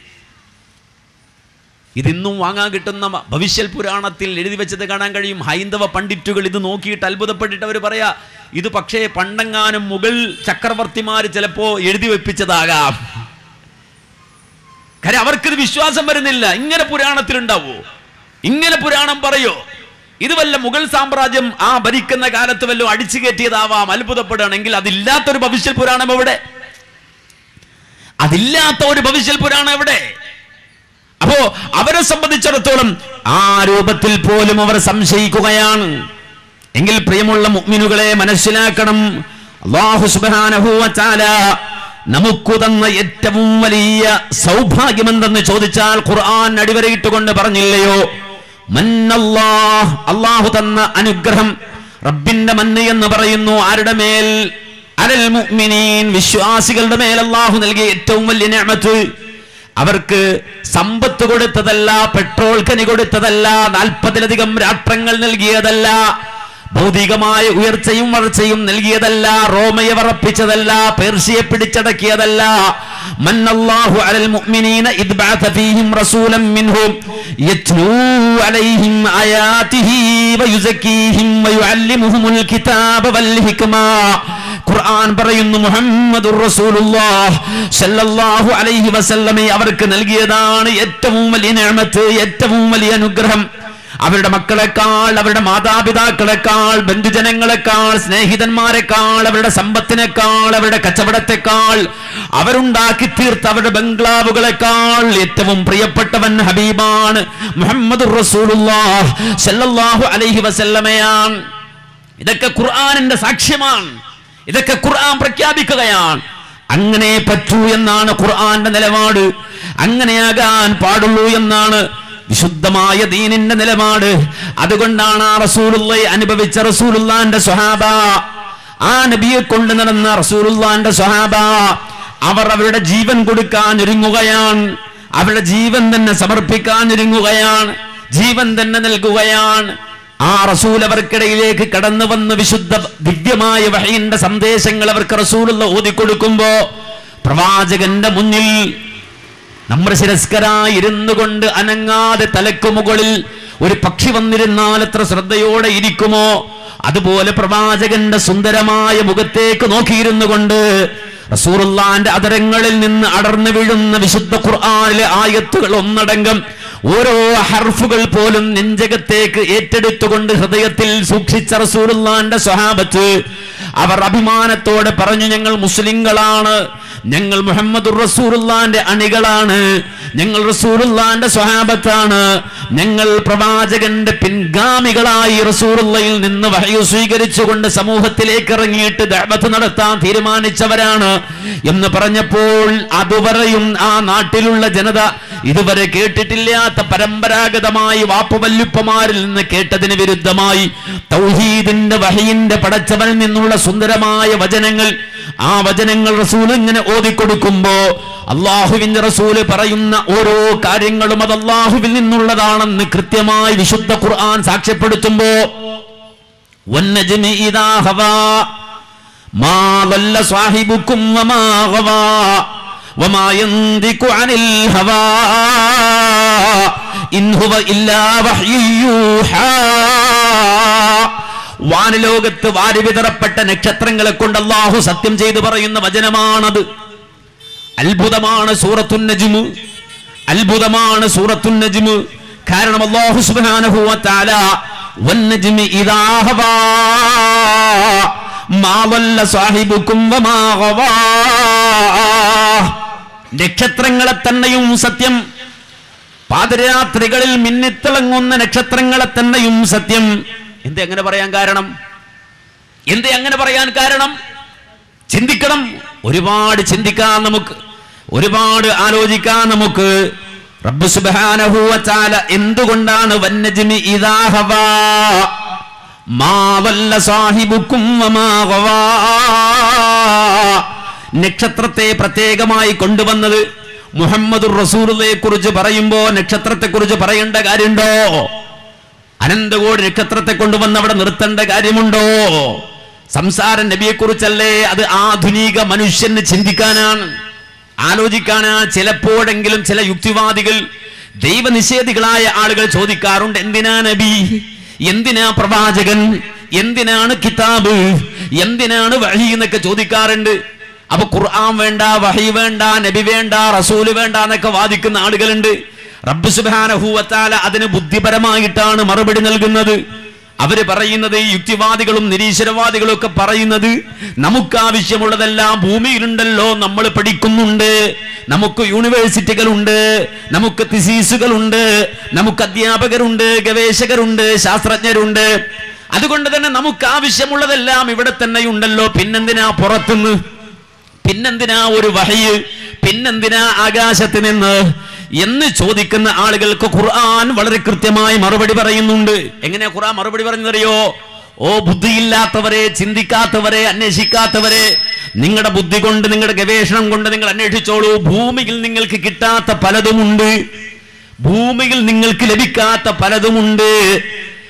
ഇതിന്നും വാങ്ങാൻ കിട്ടുന്ന ഭവിഷ്യൽ പുരാണത്തിൽ എഴുതി വെച്ചത് കാണാൻ കഴിയും ഹൈന്ദവ പണ്ഡിറ്റുകൾ ഇത് നോക്കിയിട്ട് അത്ഭുതപ്പെട്ടിട്ട് അവർ പറയാ ഇത് പക്ഷേ പണ്ടെങ്ങാനും മുഗൾ ചക്രവർത്തിമാർ ചിലപ്പോ എഴുതി വെപ്പിച്ചതാകാം കാര്യം അവർക്കിത് വിശ്വാസം വരുന്നില്ല ഇങ്ങനെ പുരാണത്തിൽ ഉണ്ടാവോ ഇങ്ങനെ പുരാണം പറയോ ഇത് വല്ല മുഗൾ സാമ്രാജ്യം ആ ഭരിക്കുന്ന കാലത്ത് വല്ലതും അടിച്ചു കയറ്റിയതാവാം അത്ഭുതപ്പെടുകയാണെങ്കിൽ അതില്ലാത്തൊരു ഭവിഷ്യൽ പുരാണം എവിടെ അതില്ലാത്ത ഒരു ഭവിഷ്യൽ പുരാണം എവിടെ അപ്പോ അവരെ സംബന്ധിച്ചിടത്തോളം ആ രൂപത്തിൽ പോലും അവർ സംശയിക്കുകയാണ് എങ്കിൽ പ്രിയമുള്ള മുഅ്മിനുകളെ മനസ്സിലാക്കണം അല്ലാഹു സുബ്ഹാനഹു വ തആല നമുക്ക് തന്ന ഏറ്റവും വലിയ സൗഭാഗ്യമെന്തെന്ന് ചോദിച്ചാൽ ഖുർആൻ അടിവരയിട്ടുകൊണ്ട് പറഞ്ഞില്ലയോ മന്നല്ലാഹ് അള്ളാഹു തന്ന അനുഗ്രഹം റബ്ബിന്റെ മന്ന് എന്ന് പറയുന്നു ആരുടെ മേൽ അലൽ മുഅ്മിനീൻ വിശ്വാസികളുടെ മേൽ അള്ളാഹു നൽകിയ ഏറ്റവും വലിയ നിഅമത്ത് അവർക്ക് സമ്പത്ത് കൊടുത്തതല്ല പെട്രോൾ കനി കൊടുത്തതല്ല നാൽപ്പതിലധികം രാഷ്ട്രങ്ങൾ നൽകിയതല്ല ഭൗതികമായ ഉയർച്ചയും വളർച്ചയും നൽകിയതല്ല റോമയെ വറപ്പിച്ചതല്ല പേർഷ്യയെ പിടിച്ചടക്കിയതല്ല من الله على المؤمنين إذ بعث فيهم رسولا منهم يتلو عليهم آياته ويزكيهم ويعلمهم الكتاب والحكمة ഖുർആൻ പറയുന്നു മുഹമ്മദ് സല്ലല്ലാഹു അലൈഹി വസല്ലമെ അവർക്ക് നൽകിയതാണ് ഏറ്റവും വലിയ നിഅമത്ത് ഏറ്റവും വലിയ അനുഗ്രഹം അവരുടെ മക്കളെക്കാൾ അവരുടെ മാതാപിതാക്കളെക്കാൾ ബന്ധുജനങ്ങളെക്കാൾ സ്നേഹിതന്മാരെക്കാൾ അവരുടെ സമ്പത്തിനേക്കാൾ അവരുടെ കച്ചവടത്തെക്കാൾ അവരുണ്ടാക്കി തീർത്ത അവരുടെ ബംഗ്ലാവുകളെക്കാൾ ഏറ്റവും പ്രിയപ്പെട്ടവൻ ഹബീബാണ് മുഹമ്മദ് റസൂലുള്ളാഹ് സല്ലല്ലാഹു അലൈഹി വസല്ലമയാണ് ഇതൊക്കെ ഖുർആനിന്റെ സാക്ഷ്യമാണ് ഇതൊക്കെ ഖുർആൻ പ്രഖ്യാപിക്കുകയാണ് അങ്ങനെ പറ്റൂ എന്നാണ് ഖുർആന്റെ നിലപാട് അങ്ങനെയാകാൻ പാടുള്ളൂ എന്നാണ് വിശുദ്ധമായ ദീനിന്റെ നിലപാട് അതുകൊണ്ടാണ് ആ റസൂലുള്ളയെ അനുഭവിച്ച റസൂലുള്ളാന്റെ സ്വഹാബ ആ നബിയെ കൊണ്ട് നടന്ന റസൂലുള്ളാന്റെ സ്വഹാബ അവർ അവരുടെ ജീവൻ കൊടുക്കാൻ ഒരുങ്ങുകയാണ് അവരുടെ ജീവൻ തന്നെ സമർപ്പിക്കാൻ ഒരുങ്ങുകയാണ് ജീവൻ തന്നെ നൽകുകയാണ് ആ റസൂൽ അവർക്കിടയിലേക്ക് കടന്നു വന്ന് വിശുദ്ധ ദിവ്യമായ വഹയിന്റെ സന്ദേശങ്ങൾ അവർക്ക് റസൂലുള്ള ഓതിക്കൊടുക്കുമ്പോ പ്രവാചകന്റെ മുന്നിൽ നമ്മൾ ശിരസ്കരായി ഇരുന്നു കൊണ്ട് അനങ്ങാതെ തലക്കു മുകളിൽ ഒരു പക്ഷി വന്നിരുന്നാൽ എത്ര ശ്രദ്ധയോടെ ഇരിക്കുമോ അതുപോലെ പ്രവാചകന്റെ സുന്ദരമായ മുഖത്തേക്ക് നോക്കിയിരുന്നു കൊണ്ട് റസൂറുല്ലാന്റെ അതരങ്ങളിൽ നിന്ന് അടർന്നു വീഴുന്ന വിശുദ്ധ ഖുർആനിലെ ആയത്തുകൾ ഒന്നടങ്കം ഓരോ ഹർഫുകൾ പോലും നെഞ്ചകത്തേക്ക് ഏറ്റെടുത്തുകൊണ്ട് ഹൃദയത്തിൽ സൂക്ഷിച്ച റസൂറുല്ലാന്റെ സ്വഹാബത്ത് അവർ അഭിമാനത്തോടെ പറഞ്ഞു ഞങ്ങൾ മുസ്ലിങ്ങളാണ് ഞങ്ങൾ മുഹമ്മദ് റസൂറുല്ലാന്റെ അണികളാണ് ഞങ്ങൾ റസൂറുല്ലാന്റെ സ്വഹാബത്താണ് ഞങ്ങൾ പ്രവാചകന്റെ പിൻഗാമികളായി റസൂറുള്ളയിൽ നിന്ന് വഹയു സ്വീകരിച്ചുകൊണ്ട് സമൂഹത്തിലേക്ക് ഇറങ്ങിയിട്ട് ദഅവത്ത് നടത്താൻ തീരുമാനിച്ചവരാണ് എന്ന് പറഞ്ഞപ്പോൾ അതുവരെയും ആ നാട്ടിലുള്ള ജനത ഇതുവരെ കേട്ടിട്ടില്ലാത്ത പരമ്പരാഗതമായി വാപ്പുവല്ലുപ്പമാരിൽ നിന്ന് കേട്ടതിന് വിരുദ്ധമായി തൗഹീദിന്റെ വഹയിന്റെ പടച്ചവനിൽ നിന്നുള്ള സുന്ദരമായ വചനങ്ങൾ ആ വചനങ്ങൾ റസൂൽ ഇങ്ങനെ ഓതിക്കൊടുക്കുമ്പോ അള്ളാഹുവിന്റെ റസൂല് പറയുന്ന ഓരോ കാര്യങ്ങളും അത് അള്ളാഹുവിൽ നിന്നുള്ളതാണെന്ന് കൃത്യമായി വിശുദ്ധ ഖുർആൻ സാക്ഷ്യപ്പെടുത്തുമ്പോ വന്നജ്മി ഇദാ ഹവാ മാ ضل صاحبكم وما غوى وما ينطق عن الهوى إن هو إلا وحي يوحى വാനലോകത്ത് വാരി വിതറപ്പെട്ട നക്ഷത്രങ്ങളെ കൊണ്ട് അള്ളാഹു സത്യം ചെയ്തു പറയുന്ന വചനമാണത് അത്ഭുതമാണ് സൂറത്തുൻ നജ്മു അത്ഭുതമാണ് സൂറത്തുൻ നജ്മു കാരണം അല്ലാഹു സുബ്ഹാനഹു വ തആല വന്നജ്മി ഇദാ ഹവാ മാ വല്ല സാഹിബുക്കും വമാ ഗവാ നക്ഷത്രങ്ങളെ തന്നെയും സത്യം പാതിരാത്രികളിൽ മിന്നിത്തിളങ്ങുന്ന നക്ഷത്രങ്ങളെ തന്നെയും സത്യം എന്തേ അങ്ങനെ പറയാൻ കാരണം എന്തേ അങ്ങനെ പറയാൻ കാരണം ചിന്തിക്കണം ഒരുപാട് ചിന്തിക്കാൻ നമുക്ക് ഒരുപാട് ആലോചിക്കാൻ നമുക്ക് റബ്ബ് സുബ്ഹാനഹു വ തആല എന്തുകൊണ്ടാണ് വന്നജ്മി ഇദാ ഹവാ മാ വല്ല സാഹിബുക്കും വമാ ഗവാ നക്ഷത്രത്തെ പ്രത്യേകമായി കൊണ്ടുവന്നത് മുഹമ്മദ് റസൂലിനെ കുറിച്ച് പറയുമ്പോ നക്ഷത്രത്തെ കുറിച്ച് പറയേണ്ട കാര്യമുണ്ടോ അനന്തകോടി നക്ഷത്രത്തെ കൊണ്ടുവന്ന് അവിടെ നിർത്തേണ്ട കാര്യമുണ്ടോ സംസാര നബിയെ കുറിച്ചല്ലേ അത് ആധുനിക മനുഷ്യന് ചിന്തിക്കാനാണ് ആലോചിക്കാനാണ് ചിലപ്പോഴെങ്കിലും ചില യുക്തിവാദികൾ ദൈവനിഷേധികളായ ആളുകൾ ചോദിക്കാറുണ്ട് എന്തിനാ നബി എന്തിനാ പ്രവാചകൻ എന്തിനാണ് കിതാബ് എന്തിനാണ് വഹി എന്നൊക്കെ ചോദിക്കാറുണ്ട് അപ്പൊ ഖുർആൻ വേണ്ട വഹി വേണ്ട നബി വേണ്ട റസൂല് വേണ്ട എന്നൊക്കെ വാദിക്കുന്ന ആളുകളുണ്ട് റബ്ബ് സുബ്ഹാനഹു വ തആല അതിന് ബുദ്ധിപരമായിട്ടാണ് മറുപടി നൽകുന്നത് അവര് പറയുന്നത് ഈ യുക്തിവാദികളും നിരീശ്വരവാദികളും ഒക്കെ പറയുന്നത് നമുക്ക് ആവശ്യമുള്ളതെല്ലാം ഭൂമിയിലുണ്ടല്ലോ നമ്മൾ പഠിക്കുന്നുണ്ട് നമുക്ക് യൂണിവേഴ്സിറ്റികളുണ്ട് നമുക്ക് തിസീസുകളുണ്ട് നമുക്ക് അധ്യാപകരുണ്ട് ഗവേഷകരുണ്ട് ശാസ്ത്രജ്ഞരുണ്ട് അതുകൊണ്ട് തന്നെ നമുക്ക് ആവശ്യമുള്ളതെല്ലാം ഇവിടെ തന്നെ ഉണ്ടല്ലോ പിന്നെന്തിനാ പുറത്തുനിന്ന് പിന്നെന്തിനാ ഒരു വഹയ് പിന്നെന്തിനാ ആകാശത്ത് നിന്ന് എന്ന് ചോദിക്കുന്ന ആളുകൾക്ക് ഖുർആൻ വളരെ കൃത്യമായി മറുപടി പറയുന്നുണ്ട് എങ്ങനെയാ ഖുർആൻ മറുപടി പറയുന്നറിയോ ഓ ബുദ്ധിയില്ലാത്തവരെ ചിന്തിക്കാത്തവരെ അന്വേഷിക്കാത്തവരെ നിങ്ങളുടെ ബുദ്ധി കൊണ്ട് നിങ്ങളുടെ ഗവേഷണം കൊണ്ട് നിങ്ങൾ അന്വേഷിച്ചോളൂ ഭൂമിയിൽ നിങ്ങൾക്ക് കിട്ടാത്ത പലതുമുണ്ട് ഭൂമിയിൽ നിങ്ങൾക്ക് ലഭിക്കാത്ത പലതുമുണ്ട്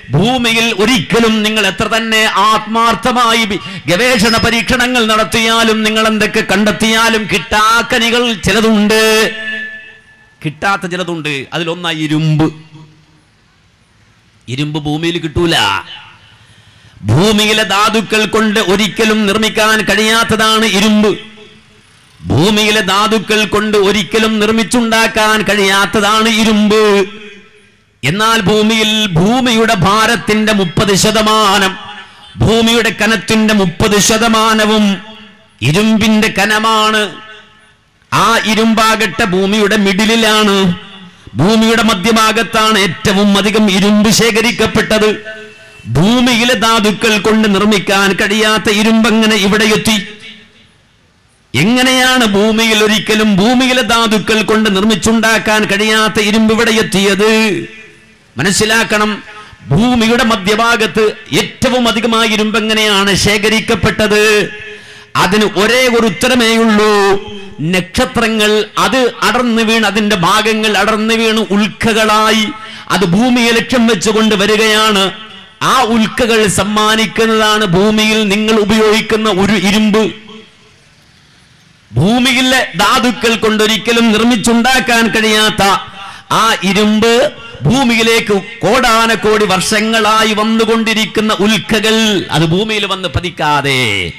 ഭൂമിയിൽ ഒരിക്കലും നിങ്ങൾ എത്ര തന്നെ ആത്മാർത്ഥമായി വി- ഗവേഷണ പരീക്ഷണങ്ങൾ നടത്തിയാലും നിങ്ങൾ എന്തൊക്കെ കണ്ടെത്തിയാലും കിട്ടാക്കനികൾ ചിലതുണ്ട് കിട്ടാത്ത ചിലതുണ്ട് അതിലൊന്നായി ഇരുമ്പ് ഇരുമ്പ് ഭൂമിയിൽ കിട്ടൂല ഭൂമിയിലെ ധാതുക്കൾ കൊണ്ട് ഒരിക്കലും നിർമ്മിക്കാൻ കഴിയാത്തതാണ് ഇരുമ്പ് ഭൂമിയിലെ ധാതുക്കൾ കൊണ്ട് ഒരിക്കലും നിർമ്മിച്ചുണ്ടാക്കാൻ കഴിയാത്തതാണ് ഇരുമ്പ് എന്നാൽ ഭൂമിയിൽ ഭൂമിയുടെ ഭാരത്തിന്റെ മുപ്പത് ശതമാനം ഭൂമിയുടെ കനത്തിന്റെ മുപ്പത് ശതമാനവും ഇരുമ്പിന്റെ കനമാണ് ആ ഇരുമ്പാകട്ടെ ഭൂമിയുടെ മിഡിലിലാണ് ഭൂമിയുടെ മധ്യഭാഗത്താണ് ഏറ്റവും അധികം ഇരുമ്പ് ശേഖരിക്കപ്പെട്ടത് ഭൂമിയിലെ ധാതുക്കൾ കൊണ്ട് നിർമ്മിക്കാൻ കഴിയാത്ത ഇരുമ്പെങ്ങനെ ഇവിടെ എത്തി എങ്ങനെയാണ് ഭൂമിയിൽ ഒരിക്കലും ഭൂമിയിലെ ധാതുക്കൾ കൊണ്ട് നിർമ്മിച്ചുണ്ടാക്കാൻ കഴിയാത്ത ഇരുമ്പ് ഇവിടെ എത്തിയത് മനസ്സിലാക്കണം ഭൂമിയുടെ മധ്യഭാഗത്ത് ഏറ്റവും അധികമായ ഇരുമ്പ് എങ്ങനെയാണ് ശേഖരിക്കപ്പെട്ടത് അതിന് ഒരേ ഒരു ഉത്തരമേയുള്ളൂ നക്ഷത്രങ്ങൾ അത് അടർന്നു വീണ് അതിന്റെ ഭാഗങ്ങൾ അടർന്നു വീണ് ഉൽക്കകളായി അത് ഭൂമിയെ ലക്ഷ്യം വെച്ചുകൊണ്ട് വരികയാണ് ആ ഉൽക്കകൾ സമ്മാനിക്കുന്നതാണ് ഭൂമിയിൽ നിങ്ങൾ ഉപയോഗിക്കുന്ന ഒരു ഇരുമ്പ് ഭൂമിയിലെ ധാതുക്കൾ കൊണ്ടൊരിക്കലും നിർമ്മിച്ചുണ്ടാക്കാൻ കഴിയാത്ത ആ ഇരുമ്പ് ഭൂമിയിലേക്ക് കോടാനക്കോടി വർഷങ്ങളായി വന്നുകൊണ്ടിരിക്കുന്ന ഉൽക്കകൾ അത് ഭൂമിയിൽ വന്ന് പതിക്കാതെ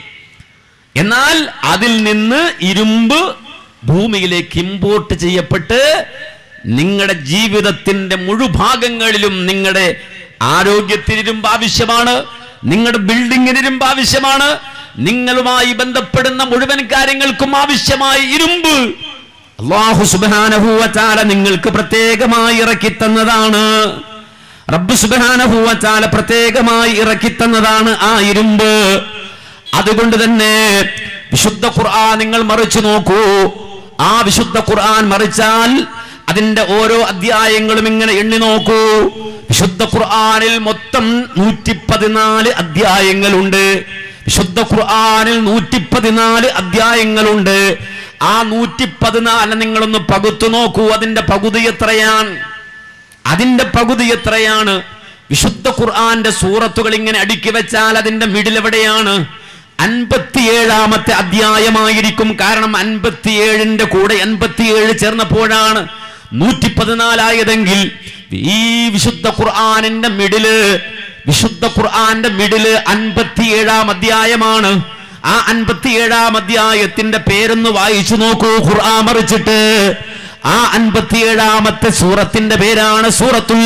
എന്നാൽ അതിൽ നിന്ന് ഇരുമ്പ് ഭൂമിയിലേക്ക് ഇമ്പോർട്ട് ചെയ്യപ്പെട്ട് നിങ്ങളുടെ ജീവിതത്തിന്റെ മുഴുഭാഗങ്ങളിലും നിങ്ങളുടെ ആരോഗ്യത്തിന് ഇരുമ്പ് ആവശ്യമാണ് നിങ്ങളുടെ ബിൽഡിങ്ങിന് ഇരുമ്പ് ആവശ്യമാണ് നിങ്ങളുമായി ബന്ധപ്പെടുന്ന മുഴുവൻ കാര്യങ്ങൾക്കും ആവശ്യമായ ഇരുമ്പ് അള്ളാഹു സുബാനഹൂവച്ചാല നിങ്ങൾക്ക് പ്രത്യേകമായി ഇറക്കി തന്നതാണ് റബ്ബ് സുബാനഹൂവച്ചാല പ്രത്യേകമായി ഇറക്കി തന്നതാണ് ആ ഇരുമ്പ് അതുകൊണ്ട് തന്നെ വിശുദ്ധ ഖുർആൻ നിങ്ങൾ മറിച്ചു നോക്കൂ ആ വിശുദ്ധ ഖുർആൻ മറിച്ചാൽ അതിന്റെ ഓരോ അധ്യായങ്ങളും ഇങ്ങനെ എണ്ണി നോക്കൂ വിശുദ്ധ ഖുർആനിൽ മൊത്തം നൂറ്റി പതിനാല് അധ്യായങ്ങളുണ്ട് വിശുദ്ധ ഖുർആനിൽ നൂറ്റി പതിനാല് അധ്യായങ്ങളുണ്ട് ആ നൂറ്റി പതിനാല് നിങ്ങളൊന്ന് പകുത്തു നോക്കൂ അതിന്റെ പകുതി എത്രയാണ് അതിന്റെ പകുതി എത്രയാണ് വിശുദ്ധ ഖുർആന്റെ സൂറത്തുകൾ ഇങ്ങനെ അടുക്കി വെച്ചാൽ അതിന്റെ മിഡിൽ എവിടെയാണ് അൻപത്തിയേഴാമത്തെ അധ്യായമായിരിക്കും കാരണം അൻപത്തിയേഴിന്റെ കൂടെ അൻപത്തിയേഴ് ചേർന്നപ്പോഴാണ് നൂറ്റി പതിനാലായതെങ്കിൽ ഈ വിശുദ്ധ ഖുർആാനിന്റെ മിഡില് വിശുദ്ധ ഖുർആന്റെ മിഡില് അൻപത്തിയേഴാം അധ്യായമാണ് ആ അൻപത്തിയേഴാം അധ്യായത്തിന്റെ പേരൊന്ന് വായിച്ചു നോക്കൂ ഖുർആൻ മറിച്ചിട്ട് ആ അൻപത്തിയേഴാമത്തെ സൂറത്തിന്റെ പേരാണ് സൂറത്തുൽ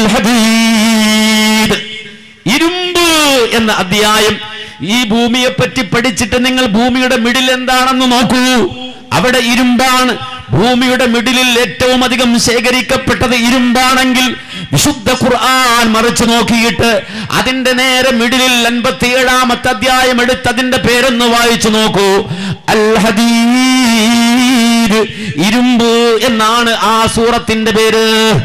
ഹദീദ് ഇരുമ്പ് എന്ന അധ്യായം ഈ ഭൂമിയെ പറ്റി പഠിച്ചിട്ട് നിങ്ങൾ ഭൂമിയുടെ മിഡിൽ എന്താണെന്ന് നോക്കൂ അവിടെ ഇരുമ്പാണ് ഭൂമിയുടെ മിഡിലിൽ ഏറ്റവും അധികം ശേഖരിക്കപ്പെട്ടത് ഇരുമ്പാണെങ്കിൽ വിശുദ്ധ ഖുർആൻ മറിച്ചു നോക്കിയിട്ട് അതിന്റെ നേരെ മിഡിലിൽ അൻപത്തിയേഴാമത്തെ അധ്യായം എടുത്ത് അതിന്റെ പേരൊന്ന് വായിച്ചു നോക്കൂ അൽ ഹദീദ് ഇരുമ്പ് എന്നാണ് ആ സൂറത്തിന്റെ പേര്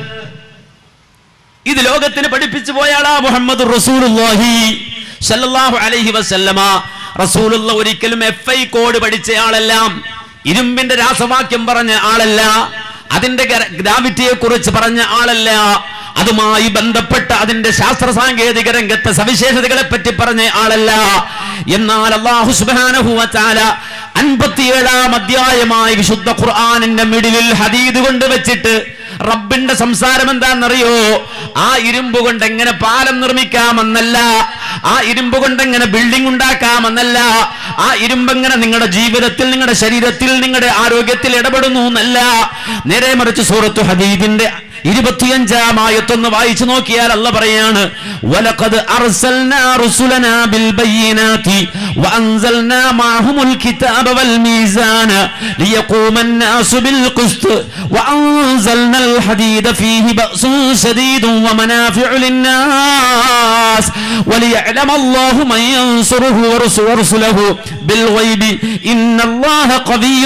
ഇത് ലോകത്തിന് പഠിപ്പിച്ചു പോയാളാ മുഹമ്മദ് റസൂലുള്ളാഹി സല്ലല്ലാഹു അലൈഹി വസല്ലമ റസൂലുള്ള ഒരിക്കലും എഫ് ഐ കോഡ് പഠിച്ചയാളെല്ലാം ഇരുമ്പിന്റെ രാസവാക്യം പറഞ്ഞ ആളല്ല അതിന്റെ ഗ്രാവിറ്റിയെ കുറിച്ച് പറഞ്ഞ ആളല്ല അതുമായി ബന്ധപ്പെട്ട അതിന്റെ ശാസ്ത്ര സാങ്കേതിക രംഗത്തെ സവിശേഷതകളെ പറ്റി പറഞ്ഞ ആളല്ല എന്നാൽ അള്ളാഹു സുബ്ഹാനഹു വതആല അൻപത്തിയേഴാം അധ്യായമായി വിശുദ്ധ ഖുർആനിന്റെ മിഡിലിൽ ഹദീദ് കൊണ്ട് വെച്ചിട്ട് റബ്ബിന്റെ സംസാരം എന്താണെന്നറിയോ ആ ഇരുമ്പ് കൊണ്ട് എങ്ങനെ പാലം നിർമ്മിക്കാമെന്നല്ല ആ ഇരുമ്പ് കൊണ്ട് എങ്ങനെ ബിൽഡിംഗ് ഉണ്ടാക്കാമെന്നല്ല ആ ഇരുമ്പ് എങ്ങനെ നിങ്ങളുടെ ജീവിതത്തിൽ നിങ്ങളുടെ ശരീരത്തിൽ നിങ്ങളുടെ ആരോഗ്യത്തിൽ ഇടപെടുന്നു എന്നല്ല നേരെ മറിച്ച് സൂറത്തു ഹദീദിന്റെ ഇരുപത്തിയഞ്ചാം ആയത്തൊന്ന് വായിച്ചു നോക്കിയാൽ അല്ല പറയാണ് വലഖദ് അർസൽനാ റുസുലനാ ബിൽ ബയ്യിനാതി വഅൻസൽനാ മാഹുമുൽ കിതാബ വൽ മീസാന ലിയഖൂമ الناس بالقسط وأنزلنا الحديد فيه بأس شديد ومنافع للناس وليعلم الله من ينصره ورسله بالغيب إن الله قوي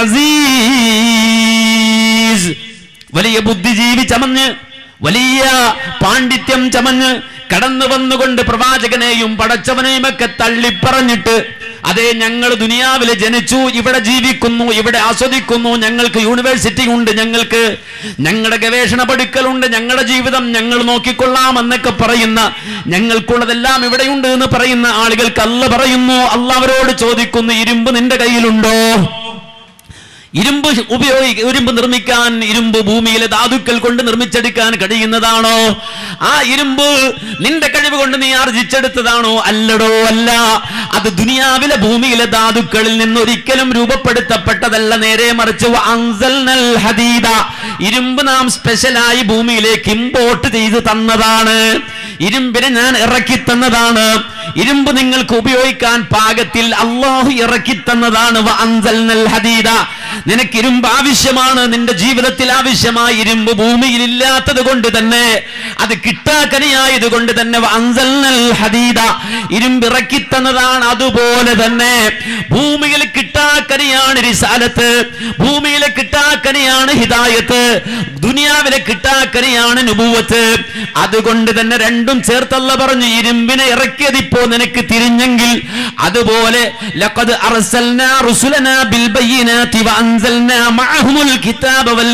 عزيز വലിയ ബുദ്ധിജീവി ചമഞ്ഞ് വലിയ പാണ്ഡിത്യം ചമഞ്ഞ് കടന്നു വന്നുകൊണ്ട് പ്രവാചകനെയും പടച്ചവനെയും ഒക്കെ തള്ളിപ്പറഞ്ഞിട്ട് അതേ ഞങ്ങൾ ദുനിയാവിൽ ജനിച്ചു ഇവിടെ ജീവിക്കുന്നു ഇവിടെ ആസ്വദിക്കുന്നു ഞങ്ങൾക്ക് യൂണിവേഴ്സിറ്റി ഉണ്ട് ഞങ്ങൾക്ക് ഞങ്ങളുടെ ഗവേഷണ പഠിക്കലുണ്ട് ഞങ്ങളുടെ ജീവിതം ഞങ്ങൾ നോക്കിക്കൊള്ളാം എന്നൊക്കെ പറയുന്ന ഞങ്ങൾക്കുള്ളതെല്ലാം ഇവിടെയുണ്ട് എന്ന് പറയുന്ന ആളുകൾക്ക് അല്ല പറയുന്നു അല്ല അവരോട് ചോദിക്കുന്നു ഇരുമ്പ് നിന്റെ കയ്യിലുണ്ടോ ഇരുമ്പ് ഉപയോഗി ഇരുമ്പ് നിർമ്മിക്കാൻ ഇരുമ്പ് ഭൂമിയിലെ ധാതുക്കൾ കൊണ്ട് നിർമ്മിച്ചെടുക്കാൻ കഴിയുന്നതാണോ ആ ഇരുമ്പ് നിന്റെ കഴിവ് കൊണ്ട് നീ ആർജിച്ചെടുത്തതാണോ അല്ലടോ അല്ല അത് ദുനിയാവിലെ ഭൂമിയിലെ ധാതുക്കളിൽ നിന്ന് ഒരിക്കലും രൂപപ്പെടുത്തപ്പെട്ടതല്ല നേരെ മറിച്ച് അൻസൽനൽ ഹദീദ ഇരുമ്പ് നാം സ്പെഷ്യലായി ഭൂമിയിലേക്ക് ഇമ്പോർട്ട് ചെയ്ത് തന്നതാണ് ഇരുമ്പിനെ ഞാൻ ഇറക്കി തന്നതാണ് ഇരുമ്പ് നിങ്ങൾക്ക് ഉപയോഗിക്കാൻ പാകത്തിൽ അള്ളാഹു ഇറക്കി തന്നതാണ് വ അൻസൽനൽ ഹദീദ നിനക്ക് ഇരുമ്പ് ആവശ്യമാണ് നിന്റെ ജീവിതത്തിൽ ആവശ്യമായ ഇരുമ്പ് ഭൂമിയിൽ ഇല്ലാത്തത് കൊണ്ട് തന്നെ അത് കിട്ടാക്കനിയായത് കൊണ്ട് തന്നെ വ അൻസൽനൽ ഹദീദ ഇരുമ്പ് ഇറക്കി തന്നതാണ് അതുപോലെ തന്നെ ഭൂമിയിൽ കിട്ടാക്കനിയാണ് റിസാലത്ത് ഭൂമിയിലെ കിട്ടാക്കനിയാണ് ഹിദായത്ത് ദുനിയാവിലെ കിട്ടാക്കനിയാണ് നുബൂവത്ത് അതുകൊണ്ട് തന്നെ രണ്ടും ചേർത്തല്ല പറഞ്ഞു ഇരുമ്പിനെ ഇറക്കിയത് ഇപ്പോ നിനക്ക് തിരിഞ്ഞെങ്കിൽ അതുപോലെ ലഖദ് അർസൽനാ റുസുലനാ ബിൽ ബയ്യിനാതി വഅൻസൽനാ മഅഹുൽ കിതാബ വൽ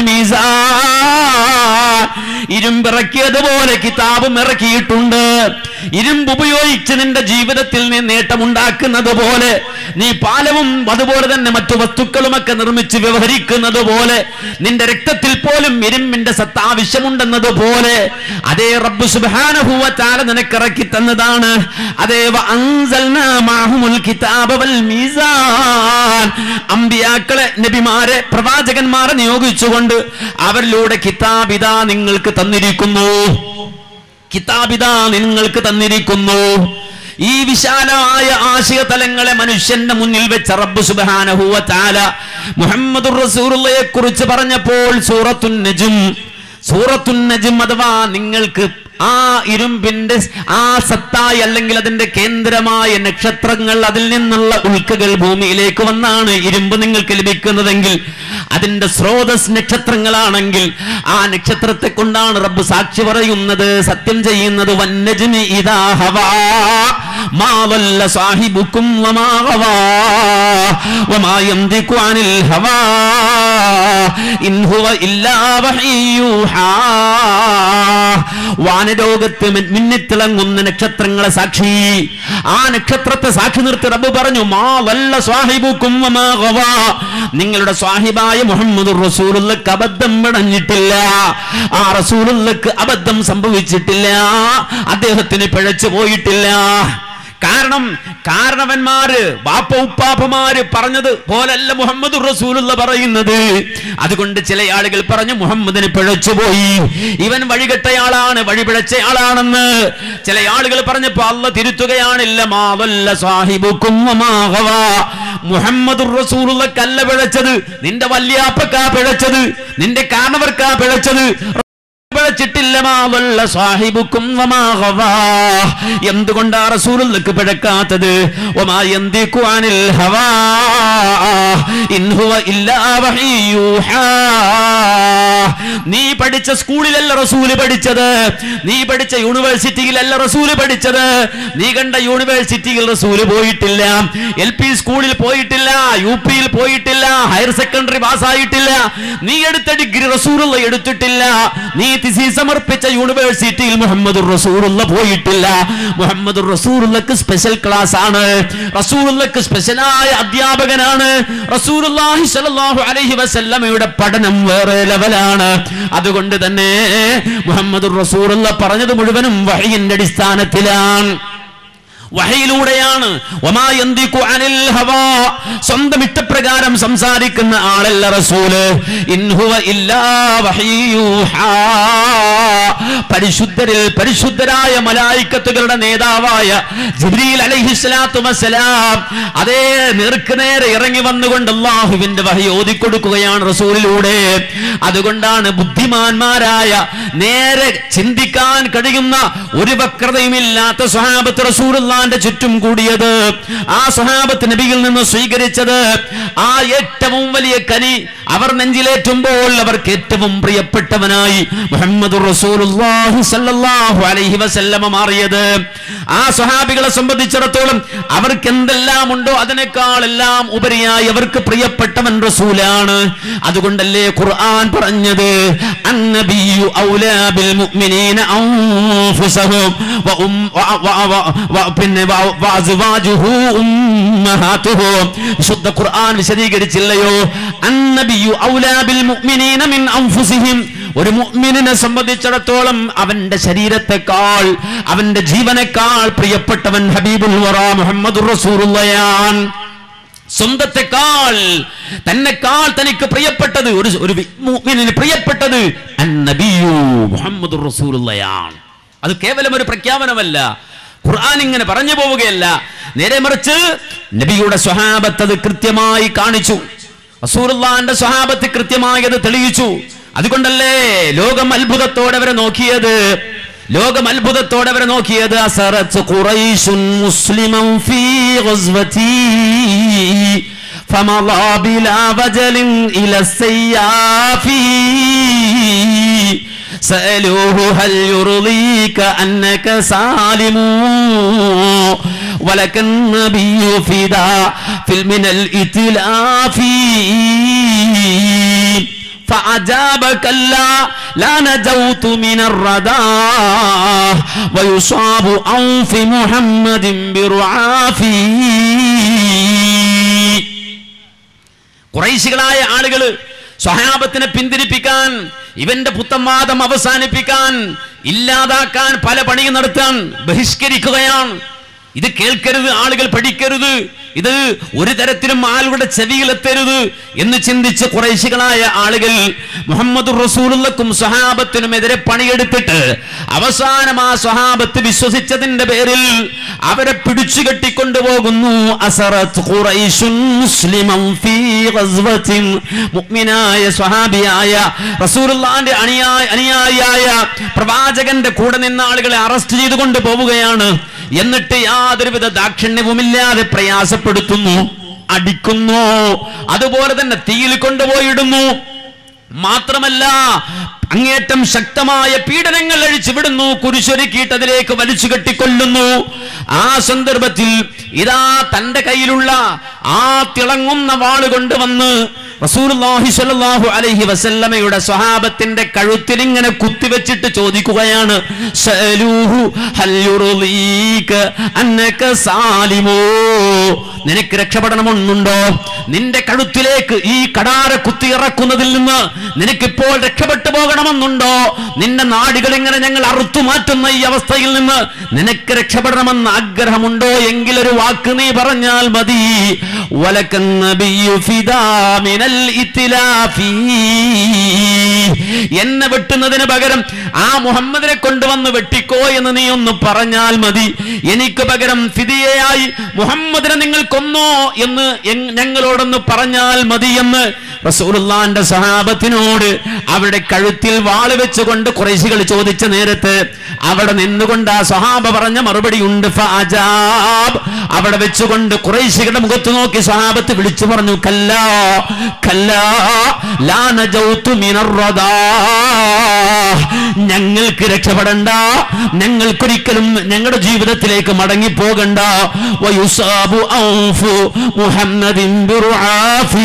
മീസാൻ ഇരുമ്പിറക്കിയതുപോലെ കിതാബും ഇറക്കിയിട്ടുണ്ട് ഇരുമ്പ് ഉപയോഗിച്ച് നിന്റെ ജീവിതത്തിൽ നീ നേട്ടമുണ്ടാക്കുന്നത് പോലെ നീ പാലവും അതുപോലെ തന്നെ മറ്റു വസ്തുക്കളുമൊക്കെ നിർമ്മിച്ച് വ്യവഹരിക്കുന്നത് പോലെ നിന്റെ രക്തത്തിൽ പോലും ഇരുമ്പിന്റെ സത്ത ആവശ്യമുണ്ടെന്നത് പോലെ അതേ റബ്ബ് സുബ്ഹാനഹു വ തആല നിനക്ക് ഇറക്കി തന്നതാണ് അതേ വ അൻസൽനാ മഅഹുൽ കിതാബ വൽ മീസാൻ അമ്പിയാക്കളെ നബിമാരെ പ്രവാചകന്മാരെ നിയോഗിച്ചുകൊണ്ട് അവരിലൂടെ കിതാബിത നിങ്ങൾക്ക് തന്നിരിക്കുന്നു കിതാബിത നിങ്ങൾക്ക് തന്നിരിക്കുന്നു ഈ വിശാലമായ ആശയതലങ്ങളെ മനുഷ്യന്റെ മുന്നിൽ വെച്ച റബ്ബ് സുബ്ഹാനഹു വ തആല മുഹമ്മദുർ റസൂലുള്ളയെ കുറിച്ച് പറഞ്ഞപ്പോൾ സൂറത്തുൻ നജ്ം സൂറത്തുൻ നജ്ം അഥവാ നിങ്ങൾക്ക് ആ ഇരുമ്പിന്റെ ആ സത്തായി അല്ലെങ്കിൽ അതിന്റെ കേന്ദ്രമായ നക്ഷത്രങ്ങൾ അതിൽ നിന്നുള്ള ഉൽക്കകൾ ഭൂമിയിലേക്ക് വന്നാണ് ഇരുമ്പ് നിങ്ങൾക്ക് ലഭിക്കുന്നതെങ്കിൽ അതിന്റെ സ്രോതസ് നക്ഷത്രങ്ങളാണെങ്കിൽ ആ നക്ഷത്രത്തെ കൊണ്ടാണ് റബ്ബ് സാക്ഷി പറയുന്നത് സത്യം ചെയ്യുന്നത് വന്നജ്മി ഇദാ ഹവാ മാ വല്ല സാഹിബുക്കും വമാ ഗവാ വമാ യംദികു അനിൽ ഹവാ ഇൻ ഹുവ ഇല്ലാ വഹയ്യൂഹാ വാനലോകത്ത് മി- മിന്നിത്തിളങ്ങുന്ന നക്ഷത്രങ്ങളെ സാക്ഷി ആ നക്ഷത്രത്തെ സാക്ഷി നിർത്തി റബ്ബ് പറഞ്ഞു മാ വല്ല സ്വാഹിബുക്കും വമാ ഗവാ നിങ്ങളുടെ സ്വാഹിബായ മുഹമ്മദ് റസൂലുള്ളക്ക് അബദ്ധം പിടഞ്ഞിട്ടില്ല ആ റസൂലുള്ളക്ക് അബദ്ധം സംഭവിച്ചിട്ടില്ല അദ്ദേഹത്തിന് പിഴച്ചു പോയിട്ടില്ല കാരണം കാരണവന്മാര് ബാപ്പ ഉപ്പാപ്പമാര് പറഞ്ഞത് പോലല്ല മുഹമ്മദ് റസൂലുള്ള പറയുന്നത് അതുകൊണ്ട് ചില ആളുകൾ പറഞ്ഞു മുഹമ്മദിന് പിഴച്ചുപോയി ഇവൻ വഴികെട്ടയാളാണ് വഴി പിഴച്ചയാളാണെന്ന് ചില ആളുകൾ പറഞ്ഞപ്പോ അല്ല തിരുത്തുകയാണില്ല മാവല്ല സാഹിബുക്കും വമാഗവാ. മുഹമ്മദ് റസൂലുള്ളക്കല്ല പിഴച്ചത് നിന്റെ വല്യാപ്പക്കാ പിഴച്ചത് നിന്റെ കാരണവർക്കാ പിഴച്ചത് പിഴച്ചിട്ടില്ല മാവല്ല സാഹിബുക്കും വമാഗവാ. എന്തുകൊണ്ടാ റസൂലുള്ളക്ക് പിഴക്കാത്തത് ഒമാ യന്തിഖു അനിൽ ഹവാ ഇൻ ഹുവ ഇല്ലാ വഹയ്യൂഹാ. നീ പഠിച്ച സ്കൂളിലല്ല റസൂല് പഠിച്ചത് നീ പഠിച്ച യൂണിവേഴ്സിറ്റിയിലല്ല റസൂല് പഠിച്ചത് നീ കണ്ട യൂണിവേഴ്സിറ്റിയിൽ റസൂല് പോയിട്ടില്ല എൽ പി സ്കൂളിൽ പോയിട്ടില്ല യു പിയിൽ പോയിട്ടില്ല ഹയർ സെക്കൻഡറി പാസ്സായിട്ടില്ല നീ എടുത്ത ഡിഗ്രി റസൂലുള്ള എടുത്തിട്ടില്ല നീ തിസി സമർപ്പിച്ച യൂണിവേഴ്സിറ്റിയിൽ മുഹമ്മദ് റസൂലുള്ള പോയിട്ടില്ല മുഹമ്മദ് റസൂലുള്ളക്ക് സ്പെഷ്യൽ ക്ലാസ് ആണ് റസൂലുള്ളക്ക് സ്പെഷ്യലായ അധ്യാപകനാണ് റസൂലുള്ളാഹി സ്വല്ലല്ലാഹു അലൈഹി വസല്ലമയുടെ പഠനം വേറെ ലെവലാണ് അതുകൊണ്ട് തന്നെ മുഹമ്മദ് റസൂലുള്ള പറഞ്ഞത് മുഴുവനും വഹയിന്റെ അടിസ്ഥാനത്തിലാണ് വഹയിലൂടെയാണ് വമാ യന്തിഖു അനിൽ ഹവാ സ്വന്തം ഇഷ്ടപ്രകാരം സംസാരിക്കുന്ന ആളല്ല റസൂല് ഇൻ ഹുവ ഇല്ലാ വഹയ്യൂഹാ പരിശുദ്ധരിൽ പരിശുദ്ധരായ മലായിക്കത്തുകളുടെ നേതാവായ ജിബ്രീൽ അലൈഹിസ്സലാത്തു വസ്സലാം അതേ നേർക്ക് നേരെ ഇറങ്ങി വന്നുകൊണ്ട് അള്ളാഹുവിന്റെ വഹി ഓതിക്കൊടുക്കുകയാണ് റസൂലിലൂടെ അതുകൊണ്ടാണ് ബുദ്ധിമാന്മാരായ നേരെ ചിന്തിക്കാൻ കഴിയുന്ന ഒരു വക്രതയുമില്ലാത്ത സ്വഹാബത്ത് റസൂലുള്ളാഹി റസൂലുള്ളാന്റെ ചുറ്റും കൂടിയത് ആ സ്വഹാബത്ത് നബിയിൽ നിന്ന് സ്വീകരിച്ചത് ആ ഏറ്റവും വലിയ കനി അവർ നെഞ്ചിലേറ്റുമ്പോൾ അവർക്ക് ഏറ്റവും പ്രിയപ്പെട്ടവനായി മുഹമ്മദ് റസൂലുള്ളാഹി സല്ലല്ലാഹു അലൈഹി വസല്ലമ മാറിയത് ആ സ്വഹാബികളെ സംബന്ധിച്ചിടത്തോളം അവർക്ക് എന്തെല്ലാം ഉണ്ടോ അതിനേക്കാൾ എല്ലാം ഉപരിയായി അവർക്ക് പ്രിയപ്പെട്ടവൻ റസൂലാണ് അതുകൊണ്ടല്ലേ ഖുർആൻ പറഞ്ഞത് അന്നബിയു ഔലാ ബിൽ മുഅ്മിനീന അൻഫുസഹും വ ഉം വ- വ- വ- വ- പിന്നെ വ- വ അസ്വാജുഹു ഉമ്മഹാതുഹും വിശുദ്ധ ഖുർആൻ വിശദീകരിച്ചില്ലയോ അന്നബിയു ഔലാ ബിൽ മുഅ്മിനീന മിൻ അൻഫുസിഹിം ഒരു മുഅ്മിനിനെ സംബന്ധിച്ചിടത്തോളം അവന്റെ ശരീരത്തെക്കാൾ അവന്റെ ജീവനേക്കാൾ പ്രിയപ്പെട്ടവൻ ഹബീബുൽ വറ മുഹമ്മദുർ റസൂലുള്ളയാൻ സ്വന്തത്തെക്കാൾ തന്നെക്കാൾ തനിക്ക് പ്രിയപ്പെട്ടത് ഒരു ഒരു വി- മുഅ്മിനിന് പ്രിയപ്പെട്ടത് അന്നബിയു മുഹമ്മദുർ റസൂലുള്ളയാണ് അത് കേവലം ഒരു പ്രഖ്യാപനമല്ല ഖുർആൻ ഇങ്ങനെ പറഞ്ഞു പോവുകയല്ല നേരെ മറിച്ച് നബിയുടെ സ്വഹാബത്ത് അത് കൃത്യമായി കാണിച്ചു റസൂലുള്ളാന്റെ സ്വഹാബത്ത് കൃത്യമായി അത് തെളിയിച്ചു അതുകൊണ്ടല്ലേ ലോകം അത്ഭുതത്തോടെ അവരെ നോക്കിയത് ലോകം അത്ഭുതത്തോടെ അവരെ നോക്കിയത് അസറത്ത് ഖുറൈശുൻ മുസ്ലിമൻ ഫീ ഗസ്വതി فمضى بلا وجل إلى السياف سألوه هل يرضيك أنك سالم ولك النبي فدا في من الإتلاف فأجاب كلا لا نجوت من الردى ويصاب أنف محمد برعافي കുറൈശികളായ ആളുകൾ സ്വഹാബത്തിനെ പിന്തിരിപ്പിക്കാൻ ഇവന്റെ പുത്തംവാദം അവസാനിപ്പിക്കാൻ ഇല്ലാതാക്കാൻ പല പണിയും നടത്താൻ ബഹിഷ്കരിക്കുകയാണ് ഇത് കേൾക്കരുത് ആളുകൾ പഠിക്കരുത് ഇത് ഒരു തരത്തിലും ആളുകളുടെ ചെവിയിലെത്തരുത് എന്ന് ചിന്തിച്ച് കുറേശികളായ ആളുകൾ മുഹമ്മദ് റസൂലുള്ളക്കും സ്വഹാബത്തിനും എതിരെ പണിയെടുത്തിട്ട് അവസാനം ആ സ്വഹാബത്ത് വിശ്വസിച്ചതിന്റെ പേരിൽ അവരെ പിടിച്ചു കെട്ടിക്കൊണ്ടുപോകുന്നു അസറത്ത് ഖുറൈശുൻ മുസ്ലിമൻ ഫീ ഗസ്വത്തിൻ മുഅ്മിനായ സ്വഹാബിയായ റസൂലുള്ളാന്റെ അണിയായ അനുയായിയായ പ്രവാചകന്റെ കൂടെ നിന്ന ആളുകളെ അറസ്റ്റ് ചെയ്തുകൊണ്ട് പോവുകയാണ് എന്നിട്ട് യാതൊരുവിധ ദാക്ഷിണ്യവുമില്ലാതെ പ്രയാസപ്പെടുത്തുന്നു അടിക്കുന്നു അതുപോലെ തന്നെ തീയിൽ കൊണ്ടുപോയിടുന്നു മാത്രമല്ല അങ്ങേറ്റം ശക്തമായ പീഡനങ്ങൾ അഴിച്ചുവിടുന്നു കുരിശൊരുക്കിയിട്ട് അതിലേക്ക് വലിച്ചു കെട്ടിക്കൊല്ലുന്നു ആ സന്ദർഭത്തിൽ ഇതാ തന്റെ കയ്യിലുള്ള ആ തിളങ്ങുന്ന വാള് കൊണ്ടുവന്ന് റസൂലുള്ളാഹി സ്വല്ലല്ലാഹു അലൈഹി വസല്ലമയുടെ സ്വഹാബത്തിന്റെ കഴുത്തിൽ ഇങ്ങനെ കുത്തിവെച്ചിട്ട് ചോദിക്കുകയാണ് സഅലൂഹു ഹൽ യുർളീക അന്നക സാലിമോ നിനക്ക് രക്ഷപ്പെടണമെന്നുണ്ടോ നിന്റെ കഴുത്തിലേക്ക് ഈ കടാര കുത്തി ഇറക്കുന്നതിൽ നിന്ന് നിനക്കിപ്പോൾ രക്ഷപ്പെട്ടു പോകണമെന്നുണ്ടോ നിന്റെ നാടുകൾ ഇങ്ങനെ ഞങ്ങൾ അറുത്തു മാറ്റുന്ന ഈ അവസ്ഥയിൽ നിന്ന് നിനക്ക് രക്ഷപ്പെടണമെന്ന് ആഗ്രഹമുണ്ടോ എങ്കിലൊരു വാക്ക് നീ പറഞ്ഞാൽ മതി വലക്കൻ നബിയ്യു ഫിദാ മിനൽ ഇത്തിലാഫി എന്നെ വെട്ടുന്നതിന് പകരം ആ മുഹമ്മദിനെ കൊണ്ടുവന്ന് വെട്ടിക്കോ എന്ന് നീ ഒന്ന് പറഞ്ഞാൽ മതി എനിക്ക് പകരം ഫിദിയയായി മുഹമ്മദിനെ നിങ്ങൾ കൊന്നോ എന്ന് എങ് ഞങ്ങളോടൊന്ന് പറഞ്ഞാൽ മതി എന്ന് റസൂലുള്ളാന്റെ സഹാബത്തിനോട് അവിടെ കഴുത്തിൽ വാള് വെച്ചുകൊണ്ട് കുറേശികൾ ചോദിച്ച നേരത്ത് അവിടെ നിന്നുകൊണ്ട് ആ സഹാബ പറഞ്ഞ മറുപടി ഉണ്ട് ഫഅജാബ് അവിടെ വെച്ചുകൊണ്ട് കുറേശികളുടെ മുഖത്ത് നോക്കി സഹാബത്ത് വിളിച്ചു പറഞ്ഞു കല്ലാ കല്ലാ ലാ നജൗതു മിനർ റദാ ഞങ്ങൾക്ക് രക്ഷപ്പെടണ്ട ഞങ്ങൾക്കൊരിക്കലും ഞങ്ങളുടെ ജീവിതത്തിലേക്ക് മടങ്ങി പോകണ്ട വയുസാബു ഔഫു മുഹമ്മദിൻ ബിറുആഫി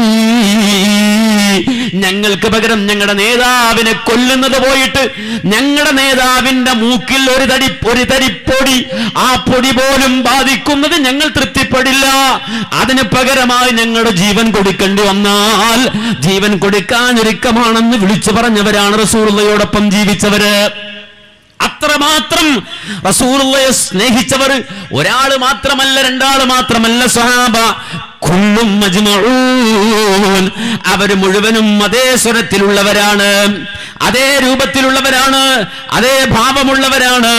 ഞങ്ങൾക്ക് പകരം ഞങ്ങളുടെ നേതാവിനെ കൊല്ലുന്നത് പോയിട്ട് ഞങ്ങളുടെ നേതാവിന്റെ മൂക്കിൽ ഒരു തടി ഒരു തരിപ്പൊടി ആ പൊടി പോലും ബാധിക്കുന്നത് ഞങ്ങൾ തൃപ്തിപ്പെടില്ല അതിന് പകരമായി ഞങ്ങളുടെ ജീവൻ കൊടുക്കേണ്ടി വന്നാൽ ജീവൻ കൊടുക്കാൻ ഒരുക്കമാണെന്ന് വിളിച്ചു പറഞ്ഞവരാണ് റസൂറുള്ളയോടൊപ്പം ജീവിച്ചവര് അത്രമാത്രം റസൂലുള്ളയെ സ്നേഹിച്ചവർ ഒരാള് മാത്രമല്ല രണ്ടാള് മാത്രമല്ല സ്വഹാബ കുല്ലും മജ്മഊൻ അവർ മുഴുവനും അതേ സ്വരത്തിലുള്ളവരാണ് അതേ രൂപത്തിലുള്ളവരാണ് അതേ ഭാവമുള്ളവരാണ്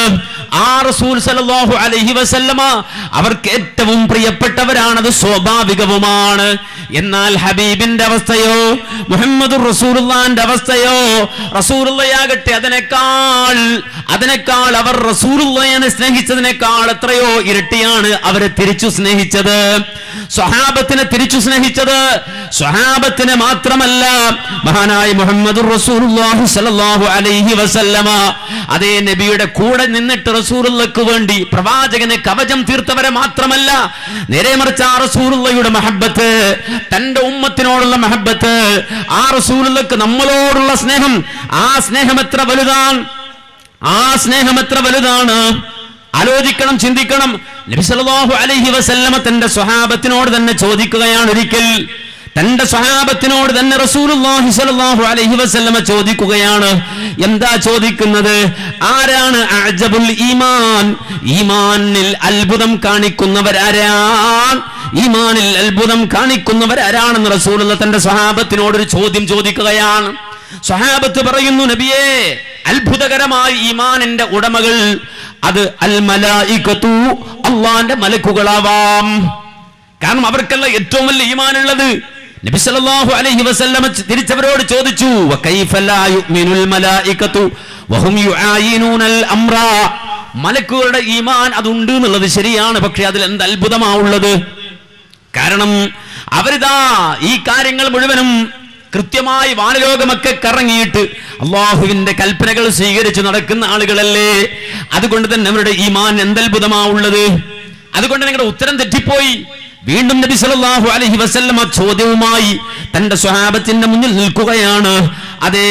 ആ റസൂൽ സല്ലല്ലാഹു അലൈഹി വസല്ലമ അവർക്ക് ഏറ്റവും പ്രിയപ്പെട്ടവരാണത് സ്വാഭാവികവുമാണ് എന്നാൽ ഹബീബിന്റെ അവസ്ഥയോ മുഹമ്മദ് റസൂലുള്ളാന്റെ അവസ്ഥയോ റസൂലുള്ളയാകട്ടെ അതിനേക്കാൾ അതിനേക്കാൾ അവർ റസൂലുള്ളയെ സ്നേഹിച്ചതിനേക്കാൾ എത്രയോ ഇരട്ടിയാണ് അവരെ തിരിച്ചു സ്നേഹിച്ചത് സ്വഹാബത്തിനെ തിരിച്ചു സ്നേഹിച്ചത് സ്വഹാബത്തിനെ മാത്രമല്ല മഹാനായ മുഹമ്മദ് റസൂലുള്ളാഹി സ്വല്ലല്ലാഹു അലൈഹി വസല്ലമ അതേ നബിയുടെ കൂടെ നിന്നിട്ട് റസൂലുള്ളക്ക് വേണ്ടി പ്രവാചകനെ കവചം തീർത്തവരെ മാത്രമല്ല നേരെ മറിച്ച് ആ റസൂലുള്ളയുടെ മഹബത്ത് തന്റെ ഉമ്മത്തിനോടുള്ള മഹബത്ത് ആ റസൂലുള്ളക്ക് നമ്മളോടുള്ള സ്നേഹം ആ സ്നേഹം എത്ര വലുതാണ് ആ സ്നേഹം എത്ര വലുതാണ് ആലോചിക്കണം ചിന്തിക്കണം നബി സല്ലല്ലാഹു അലൈഹി വസല്ലമ തന്റെ സ്വഹാബത്തിനോട് തന്നെ ചോദിക്കുകയാണ് ഒരിക്കൽ തന്റെ സ്വഹാബത്തിനോട് തന്നെ റസൂലുള്ളാഹി സ്വല്ലല്ലാഹു അലൈഹി വസല്ലമ ചോദിക്കുകയാണ് എന്താ ചോദിക്കുന്നത് ആരാണ് അഅജബുൽ ഈമാൻ ഈമാനിൽ അത്ഭുതം കാണിക്കുന്നവരാരാണ് ഈമാനിൽ അത്ഭുതം കാണിക്കുന്നവരാരാണെന്ന് റസൂലുള്ള തന്റെ സ്വഹാബത്തിനോട് ഒരു ചോദ്യം ചോദിക്കുകയാണ് സ്വഹാബത്ത് പറയുന്നു നബിയേ അത്ഭുതകരമായ ഈമാനിന്റെ ഉടമകൾ അത് അൽ മലായികത്തു അള്ളാന്റെ മലക്കുകളാവാം കാരണം അവർക്കല്ല ഏറ്റവും വലിയ ഈമാനുള്ളത് നബി സല്ലല്ലാഹു അലൈഹി വസല്ലമ തിരിച്ചവരോട് ചോദിച്ചു വകൈഫ ലാ യുഅ്മിനുൽ മലായികത്തു വഹും യുആയിനൂനൽ അംറ മലക്കുകളുടെ ഈമാൻ അതുണ്ട് എന്നുള്ളത് ശരിയാണ് പക്ഷെ അതിൽ എന്ത് അത്ഭുതമാ ഉള്ളത് കാരണം അവരിതാ ഈ കാര്യങ്ങൾ മുഴുവനും കൃത്യമായി വാനലോകമൊക്കെ കറങ്ങിയിട്ട് അള്ളാഹുവിന്റെ കൽപ്പനകൾ സ്വീകരിച്ച് നടക്കുന്ന ആളുകളല്ലേ അതുകൊണ്ട് തന്നെ അവരുടെ ഈമാൻ എന്തത്ഭുതമാ ഉള്ളത് അതുകൊണ്ട് നിങ്ങളുടെ ഉത്തരം തെറ്റിപ്പോയി വീണ്ടും നബി സല്ലല്ലാഹു അലൈഹി വസല്ലമ ചോദ്യവുമായി തന്റെ സ്വഹാബത്തിന്റെ മുന്നിൽ നിൽക്കുകയാണ് അതേ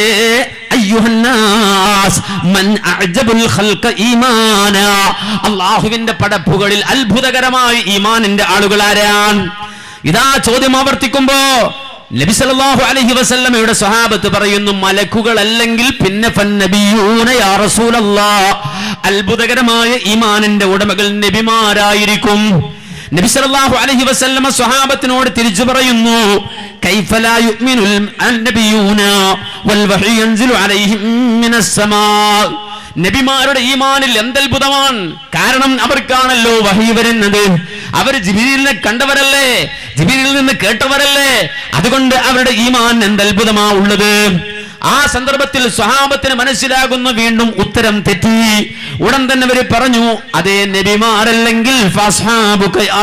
അയ്യുഹന്നാസ് മൻ അഅജബുൽ ഖൽഖ ഈമാന അള്ളാഹുവിന്റെ പടപ്പുകളിൽ അത്ഭുതകരമായ ഈമാനിന്റെ ആളുകൾ ആരാണ് ഇതാ ചോദ്യം ആവർത്തിക്കുമ്പോ നബി സല്ലല്ലാഹു അലൈഹി വസല്ലമയുടെ സ്വഹാബത്ത് പറയുന്നു മലക്കുകൾ അല്ലെങ്കിൽ പിന്നെ ഫന്നബിയൂന യാ റസൂലല്ലാഹ് അത്ഭുതകരമായ ഈമാനിന്റെ ഉടമകൾ നബിമാരായിരിക്കും നബി സല്ലല്ലാഹു അലൈഹി വസല്ലമ സ്വഹാബത്തിനോട് തിരിച്ചു പറയുന്നു കൈഫ ലാ യുഅ്മിനുൽ നബിയൂന വൽ വഹ്യു യൻസിലു അലൈഹിം മിനസ് സമാ നബിമാരുടെ ഈമാനിൽ എന്തത്ഭുതമാണ് കാരണം അവർക്കാണല്ലോ വഹി വരുന്നത് അവർ ജിബിരിലിനെ കണ്ടവരല്ലേ ജിബിരിൽ നിന്ന് കേട്ടവരല്ലേ അതുകൊണ്ട് അവരുടെ ഈമാൻ എന്തത്ഭുതമാ ഉള്ളത് ആ സന്ദർഭത്തിൽ സ്വഹാബത്തിന് മനസ്സിലാകുന്നു വീണ്ടും ഉത്തരം തെറ്റി ഉടൻ തന്നെ അവർ പറഞ്ഞു അതേ നബിമാരല്ലെങ്കിൽ ഫസ്ഹാബുക യാ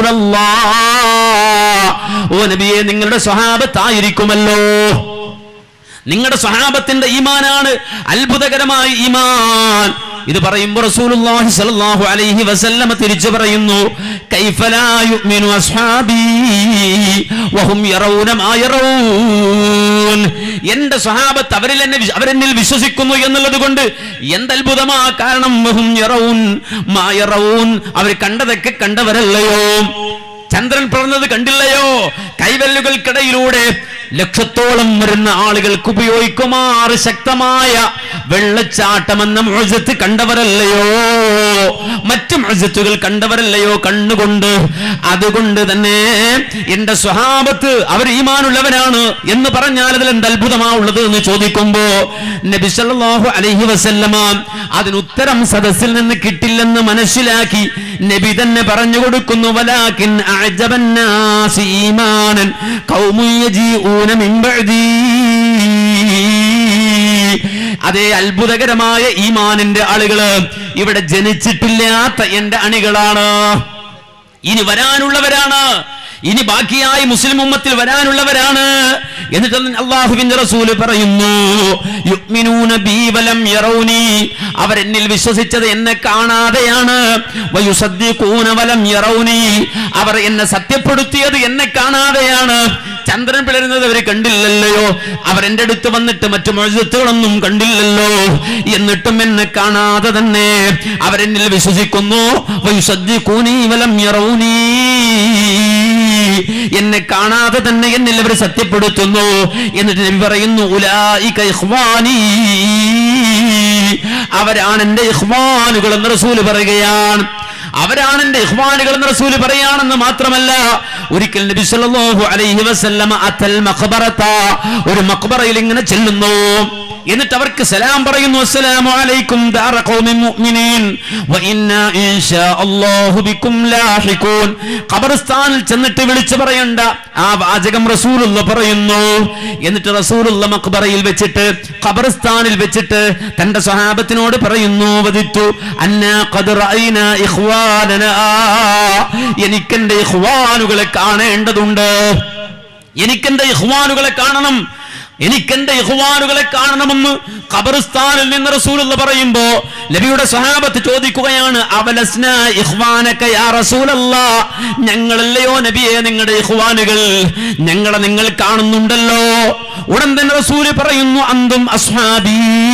റസൂലല്ലാഹ്. ഓ നബിയെ നിങ്ങളുടെ സ്വഹാബത്തായിരിക്കുമല്ലോ നിങ്ങളുടെ സ്വഹാബത്തിന്റെ ഈമാനാണ് അത്ഭുതകരമായ ഈമാൻ ഇത് പറയുമ്പോൾ റസൂലുള്ളാഹി സ്വല്ലല്ലാഹു അലൈഹി വസല്ലമ തിരിച്ചു പറയുന്നു കൈഫ ലാ യുഅ്മിനു അസ്ഹാബി വഹും യറൗന മാ യറൗൻ എന്റെ സ്വഹാബത്ത് അവരിൽ എന്നെ വിശ്വ- അവരെന്നിൽ വിശ്വസിക്കുന്നു എന്നുള്ളത് കൊണ്ട് എന്തത്ഭുതമാ കാരണം വഹും യറൗൻ മാ യറൗൻ അവർ കണ്ടതൊക്കെ കണ്ടവരല്ലയോ ചന്ദ്രൻ പിറന്നത് കണ്ടില്ലയോ കൈവല്ലുകൾക്കിടയിലൂടെ ലക്ഷത്തോളം വരുന്ന ആളുകൾക്ക് ഉപയോഗിക്കുമാറ് ശക്തമായ വെള്ളച്ചാട്ടമെന്ന മുഴത്ത് കണ്ടവരല്ലയോ മറ്റു മുഴത്തുകൾ കണ്ടവരല്ലയോ കണ്ണുകൊണ്ട് അതുകൊണ്ട് തന്നെ എന്റെ സ്വഹാബത്ത് അവർ ഈമാനുള്ളവരാണ് എന്ന് പറഞ്ഞാൽ അതിൽ എന്ത് അത്ഭുതമാ ഉള്ളത് എന്ന് ചോദിക്കുമ്പോ നബി സല്ലല്ലാഹു അലൈഹി വസല്ലമ അതിനുത്തരം സദസ്സിൽ നിന്ന് കിട്ടില്ലെന്ന് മനസ്സിലാക്കി നബി തന്നെ പറഞ്ഞു കൊടുക്കുന്നു വലാകിൻ അഅജബന്നാസി ഈമാനൻ ഖൗമുൻ യജീഊന മിൻ ബഅദീ അതേ അത്ഭുതകരമായ ഈമാനിന്റെ ആളുകള് ഇവിടെ ജനിച്ചിട്ടില്ലാത്ത എന്റെ അണികളാണ് ഇനി വരാനുള്ളവരാണ് ഇനി ബാക്കിയായി മുസ്ലിം ഉമ്മത്തിൽ വരാനുള്ളവരാണ് എന്നിട്ട് അള്ളാഹുവിന്റെ റസൂല് പറയുന്നു യുഗ്മിനൂന ബീ വലം യറൗനി അവരെന്നിൽ വിശ്വസിച്ചത് എന്നെ കാണാതെയാണ് വയുസദ്ദിഖൂന വലം യറൗനി അവർ എന്നെ സത്യപ്പെടുത്തിയത് എന്നെ കാണാതെയാണ് ചന്ദ്രൻ പിളരുന്നത് അവർ കണ്ടില്ലല്ലോ അവർ എന്റെ അടുത്ത് വന്നിട്ട് മറ്റു മൊഴുത്തുകളൊന്നും കണ്ടില്ലല്ലോ എന്നിട്ടും എന്നെ കാണാതെ തന്നെ അവരെന്നിൽ വിശ്വസിക്കുന്നു വയുസദ്ദിഖൂനി വലം യറൗനി എന്നെ കാണാതെ തന്നെ എന്നിൽ അവർ സത്യപ്പെടുത്തുന്നു എന്നിട്ട് നബി പറയുന്നു ഉലായിക ഇഖ്വാനി അവരാണ് എന്റെ ഇഖ്വാനുകൾ എന്ന് റസൂല് പറയുകയാണ് അവരാണ് എന്റെ ഇഖ്വാനുകൾ എന്ന് റസൂല് പറയാണെന്ന് മാത്രമല്ല ഒരിക്കൽ നബി സല്ലല്ലാഹു അലൈഹി വസല്ലമ അത്തൽ മഖബറത ഒരു മഖബറയിൽ ഇങ്ങനെ ചെല്ലുന്നു എന്നിട്ട് അവർക്ക് സലാം പറയുന്നു അസ്സലാമു അലൈക്കും ദാറ ഖൗമിൻ മുഅ്മിനീൻ വ ഇന്നാ ഇൻഷാ അല്ലാഹു ബിക്കും ലാഹിഖൂൻ ഖബർസ്ഥാനിൽ ചെന്നിട്ട് വിളിച്ചു പറയണ്ട ആ വാചകം റസൂലുള്ള പറയുന്നു എന്നിട്ട് റസൂലുള്ള മക്ബറയിൽ വെച്ചിട്ട് ഖബർസ്ഥാനിൽ വെച്ചിട്ട് തന്റെ സ്വഹാബത്തിനോട് പറയുന്നു വദിത്തു അന്നാ ഖദ് റഅയ്നാ ഇഖ്വാനനാ എനിക്കെന്റെ ഇഖ്വാനുകളെ കാണേണ്ടതുണ്ട് എനിക്കെന്റെ ഇഹ്വാനുകളെ കാണണം എനിക്കെന്റെ ഇഹ്വാനുകളെ കാണണമെന്ന് ഖബറിസ്ഥാനിൽ നിന്ന് റസൂലുള്ള പറയുമ്പോ നബിയുടെ സഹാബത്ത് ചോദിക്കുകയാണ് അവലസ്ന ഇഹ്വാനക യാ റസൂലല്ലാ ഞങ്ങളല്ലയോ നബിയെ നിങ്ങളുടെ ഇഹ്വാനുകൾ ഞങ്ങളെ നിങ്ങൾ കാണുന്നുണ്ടല്ലോ ഉടൻ തന്നെ റസൂല് പറയുന്നു അന്തും അസ്ഹാബി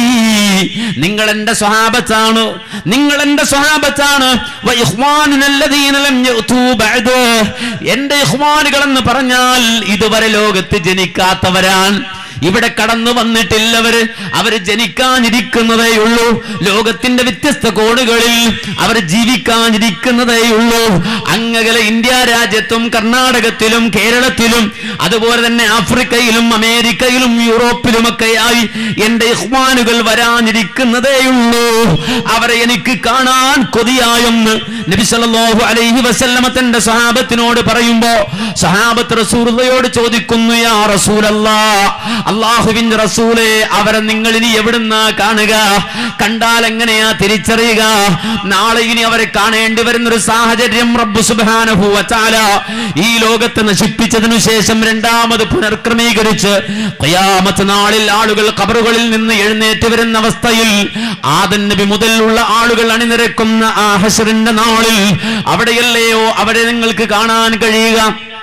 നിങ്ങൾ എന്റെ സ്വഹാബത്താണ് നിങ്ങൾ എന്റെ സ്വഹാബത്താണ് വ ഇഖ്വാനുന അല്ലദീന ലം യഅ്തൂ ബഅദ് എന്റെ ഇഖ്വാനുകൾ എന്ന് പറഞ്ഞാൽ ഇതുവരെ ലോകത്ത് ജനിക്കാത്തവരാണ് ഇവിടെ കടന്നു വന്നിട്ടില്ലവര് അവര് ജനിക്കാനിരിക്കുന്നതേ ഉള്ളൂ ലോകത്തിന്റെ വ്യത്യസ്ത കോണുകളിൽ അവർ ജീവിക്കാനിരിക്കുന്നതേ ഉള്ളൂ അങ്ങകലെ ഇന്ത്യ രാജ്യത്തും കർണാടകത്തിലും കേരളത്തിലും അതുപോലെ തന്നെ ആഫ്രിക്കയിലും അമേരിക്കയിലും യൂറോപ്പിലുമൊക്കെയായി എന്റെ ഇഹ്വാനുകൾ വരാനിരിക്കുന്നതേ ഉള്ളൂ അവരെ എനിക്ക് കാണാൻ കൊതിയായെന്ന് നബി സല്ലല്ലാഹു അലൈഹി വസല്ലമ തന്റെ സഹാബത്തിനോട് പറയുമ്പോ സഹാബത്ത് റസൂലുള്ളയോട് ചോദിക്കുന്നു യാ റസൂലല്ലാ അള്ളാഹുവിന്റെ റസൂലെ അവരെ നിങ്ങൾ ഇനി എവിടുന്ന കാണുക കണ്ടാൽ എങ്ങനെയാ തിരിച്ചറിയുക നാളെ ഇനി അവരെ കാണേണ്ടി വരുന്ന ഒരു സാഹചര്യം റബ്ബു സുബ്ഹാനഹു വതആല ഈ ലോകത്തെ നശിപ്പിച്ചതിനു ശേഷം രണ്ടാമത് പുനർക്രമീകരിച്ച് ഖിയാമത്ത് നാളിൽ ആളുകൾ ഖബറുകളിൽ നിന്ന് എഴുന്നേറ്റ് വരുന്ന അവസ്ഥയിൽ ആദൻ നബി മുതലുള്ള ആളുകൾ അണിനിരക്കുന്ന ആ ഹശറിന്റെ നാളിൽ അവിടെയല്ലയോ അവരെ നിങ്ങൾക്ക് കാണാൻ കഴിയുക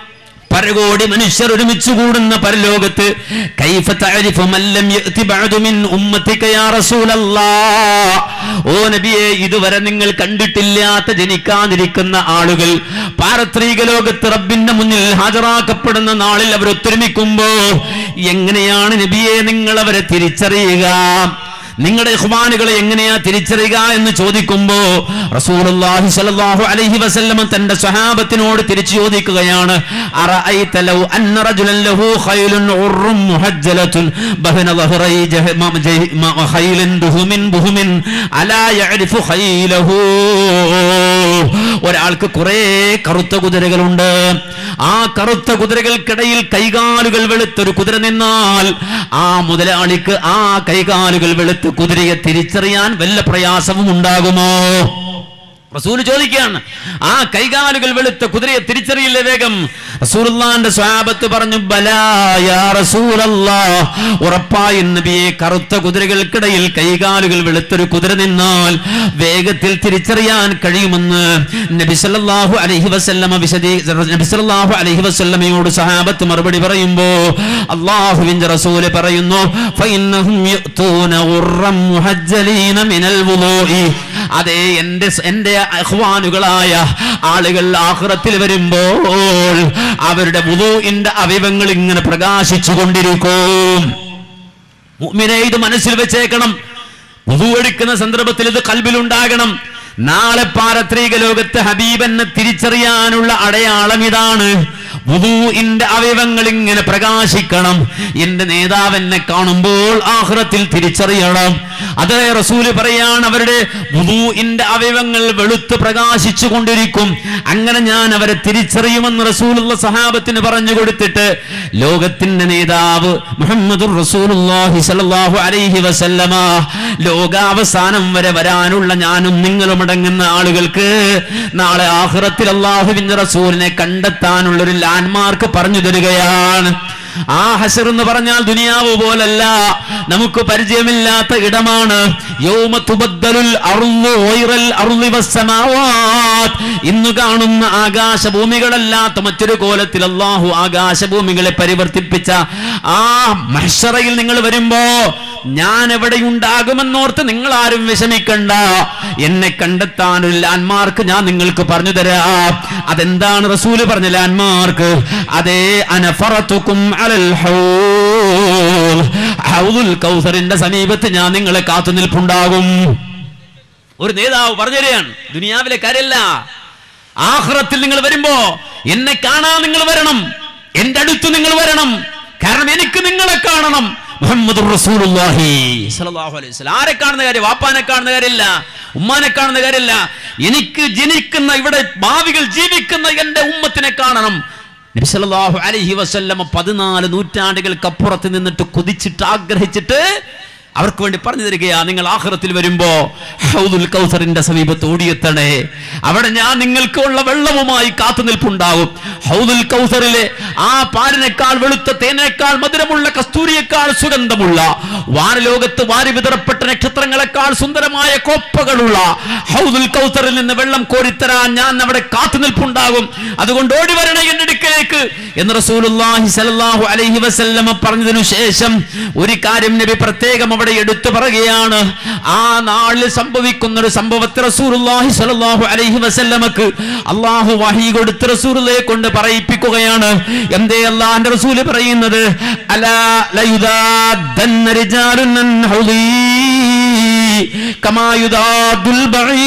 പരകോടി മനുഷ്യർ ഒരുമിച്ച് കൂടുന്ന പരലോകത്ത് കൈഫ തഅരിഫു മൻ ലം യഅതി ബഅദു മിൻ ഉമ്മത്തിക യാ റസൂലല്ലാഹ് ഓ നബിയെ ഇതുവരെ നിങ്ങൾ കണ്ടിട്ടില്ലാത്ത ജനിക്കാതിരിക്കുന്ന ആളുകൾ പാരത്രിക ലോകത്ത് റബ്ബിന്റെ മുന്നിൽ ഹാജരാക്കപ്പെടുന്ന നാളിൽ അവർ ഒത്തൊരുമിക്കുമ്പോ എങ്ങനെയാണ് നബിയെ നിങ്ങൾ അവരെ തിരിച്ചറിയുക നിങ്ങളുടെ ഇഹ്വാനുകളെ എങ്ങനെയാ തിരിച്ചറിയുക എന്ന് ചോദിക്കുമ്പോ റസൂലുള്ളാഹി സ്വല്ലല്ലാഹു അലൈഹി വസല്ലം തന്റെ സ്വഹാബത്തിനോട് തിരിച്ചു ചോദിക്കുകയാണ് അറഅയ്ത ലൗ അന്ന റജുലൻ ലഹു ഖൈലുൻ ഉർറും മുഹജ്ജലത്തുൻ ബഹന ളഹ്റൈ ജഹ- ജഹ- മ- ഖൈലിൻ ദുഹുമിൻ ബുഹുമിൻ അലാ യഅരിഫു ഖൈലഹു ഒരാൾക്ക് കുറെ കറുത്ത കുതിരകളുണ്ട് ആ കറുത്ത കുതിരകൾക്കിടയിൽ കൈകാലുകൾ വെളുത്തൊരു കുതിര നിന്നാൽ ആ മുതലാളിക്ക് ആ കൈകാലുകൾ വെളുത്ത് കുതിരയെ തിരിച്ചറിയാൻ വല്ല പ്രയാസവും ഉണ്ടാകുമോ റസൂല് ചോദിക്കുകയാണ് ആ കൈകാലുകൾ വെളുത്ത കുതിരയെ തിരിച്ചറിയില്ല വേഗം റസൂലുള്ളാന്റെ സ്വാബത്ത് പറഞ്ഞു ബലായ റസൂലല്ലാ ഉറപ്പായും നബിയെ കറുത്ത കുതിരകൾക്കിടയിൽ കൈകാലുകൾ വെളുത്തൊരു കുതിര നിന്നാൽ വേഗത്തിൽ തിരിച്ചറിയാൻ കഴിയുമെന്ന് നബി സല്ലല്ലാഹു അലൈഹി വസല്ലമ വിശദീ നബി സല്ലല്ലാഹു അലൈഹി വസല്ലമയോട് സഹാബത്ത് മറുപടി പറയുമ്പോ അള്ളാഹുവിന്റെ റസൂല് പറയുന്നു ഫഇന്നഹും യുഅ്തൂന ഗുർറം മുഹജ്ജലീന മിനൽ വുളൂഇ അതെ എന്റെ എന്റെ അഹ്വാനുകളായ ആളുകൾ ആഹ്റത്തിൽ വരുമ്പോൾ അവരുടെ വുളൂഇന്റെ അവയവങ്ങൾ ഇങ്ങനെ പ്രകാശിച്ചു കൊണ്ടിരിക്കും മുഅ്മിനെ ഇത് മനസ്സിൽ വെച്ചേക്കണം വുളു എടുക്കുന്ന സന്ദർഭത്തിൽ ഇത് കൽബിലുണ്ടാകണം നാളെ പാരത്രിക ലോകത്ത് ഹബീബെന്നെ തിരിച്ചറിയാനുള്ള അടയാളം ഇതാണ് വുദൂഇന്റെ അവയവങ്ങൾ ഇങ്ങനെ പ്രകാശിക്കണം എന്റെ നേതാവ് എന്നെ കാണുമ്പോൾ ആഹ്റത്തിൽ തിരിച്ചറിയണം അതേ റസൂല് പറയാണ് അവരുടെ വുദൂഇന്റെ അവയവങ്ങൾ വെളുത്ത് പ്രകാശിച്ചു കൊണ്ടിരിക്കും അങ്ങനെ ഞാൻ അവരെ തിരിച്ചറിയുമെന്ന് റസൂലുള്ള സഹാബത്തിന് പറഞ്ഞു കൊടുത്തിട്ട് ലോകത്തിന്റെ നേതാവ് മുഹമ്മദുർ റസൂലുള്ളാഹി സ്വല്ലല്ലാഹു അലൈഹി വസല്ലമ ലോകാവസാനം വരെ വരാനുള്ള ഞാനും നിങ്ങളും അടങ്ങുന്ന ആളുകൾക്ക് നാളെ ആഖിറത്തിൽ അള്ളാഹുവിന്റെ റസൂലിനെ കണ്ടെത്താനുള്ള ഒരു ലാൻഡ്മാർക്ക് പറഞ്ഞു തരികയാണ് ആ ഹസർ എന്ന് പറഞ്ഞാൽ ദുനിയാവ് പോലല്ല നമുക്ക് പരിചയമില്ലാത്ത ഇടമാണ് യൗമ തുബദ്ദലുൽ അർളു ഗൈറൽ അർളി വസ്സമാവാത് ഇന്ന് കാണുന്ന ആകാശഭൂമികളല്ലാത്ത മറ്റൊരു കോലത്തിൽ അള്ളാഹു ആകാശഭൂമികളെ പരിവർത്തിപ്പിച്ച ആ മഹ്ഷറയിൽ നിങ്ങൾ വരുമ്പോ ഞാൻ എവിടെയുണ്ടാകുമെന്നോർത്ത് നിങ്ങൾ ആരും വിഷമിക്കണ്ട എന്നെ കണ്ടെത്താൻ ഒരു ലാൻഡ്മാർക്ക് ഞാൻ നിങ്ങൾക്ക് പറഞ്ഞു തരാം അതെന്താണ് റസൂല് പറഞ്ഞ ലാൻഡ്മാർക്ക് അതേ അനഫറത്തുക്കും അലൽ ഹൗൽ ഹൗദുൽ കൗസറിന്റെ സമീപത്ത് ഞാൻ നിങ്ങളെ കാത്തു നിൽപ്പുണ്ടാകും ഒരു നേതാവ് പറഞ്ഞുതരികയാണ് ദുനിയാവിലെ കാര്യമല്ല ആഹ്റത്തിൽ നിങ്ങൾ വരുമ്പോ എന്നെ കാണാൻ നിങ്ങൾ വരണം എന്റെ അടുത്ത് നിങ്ങൾ വരണം കാരണം എനിക്ക് നിങ്ങളെ കാണണം മുഹമ്മദുർ റസൂലുള്ളാഹി സ്വല്ലല്ലാഹു അലൈഹി വസല്ലം ആരെ കാണുന്ന കാര്യം വാപ്പാനെ കാണുന്ന കാര്യമില്ല ഉമ്മാനെ കാണുന്ന കാര്യമില്ല എനിക്ക് ജനിക്കുന്ന ഇവിടെ ഭാവികൾ ജീവിക്കുന്ന എൻ്റെ ഉമ്മത്തിനെ കാണണം നബി സല്ലല്ലാഹു അലൈഹി വസല്ലമ പതിനാല് നൂറ്റാണ്ടുകൾക്കപ്പുറത്ത് നിന്നിട്ട് കുതിച്ചിട്ട് ആഗ്രഹിച്ചിട്ട് അവർക്ക് വേണ്ടി പറഞ്ഞു തരികയാ നിങ്ങൾ ആഹ്റത്തിൽ വരുമ്പോ ഹൗദുൽ കൗസറിന്റെ സമീപത്ത് ഓടിയെത്തണേ അവിടെ ഞാൻ നിങ്ങൾക്ക് ഉള്ള വെള്ളവുമായി കാത്തു നിൽപ്പുണ്ടാവും ഹൗദുൽ കൗസറിലെ ആ പാലിനേക്കാൾ വെളുത്ത തേനേക്കാൾ മധുരമുള്ള കസ്തൂരിയേക്കാൾ സുഗന്ധമുള്ള വാനലോകത്ത് വാരി വിതറപ്പെട്ട നക്ഷത്രങ്ങളെക്കാൾ സുന്ദരമായ കോപ്പകളുള്ള ഹൗദുൽ കൗസറിൽ നിന്ന് വെള്ളം കോരിത്തരാൻ ഞാൻ അവിടെ കാത്തു നിൽപ്പുണ്ടാകും അതുകൊണ്ട് ഓടി വരണേ എന്റെ അടുക്കലേക്ക് എന്ന് റസൂലുള്ളാഹി സ്വല്ലല്ലാഹു അലൈഹി വസല്ലമ പറഞ്ഞതിനു ശേഷം ഒരു കാര്യം നബി പ്രത്യേകം അവിടെ എടുത്തു പറയുകയാണ് ആ നാളിൽ സംഭവിക്കുന്ന ഒരു സംഭവത്തെ റസൂലുള്ളാഹി സ്വല്ലല്ലാഹു അലൈഹി വസല്ലമക്ക് അള്ളാഹു വഹി കൊടുത്ത് റസൂലിനെ കൊണ്ട് പറയിപ്പിക്കുകയാണ് എന്തേ അള്ളാഹിന്റെ റസൂല് പറയുന്നത് അലാ ലയുദാദന്ന റിജാലുൻ അൻ ഹൗദീ കമാ യുദാദുൽ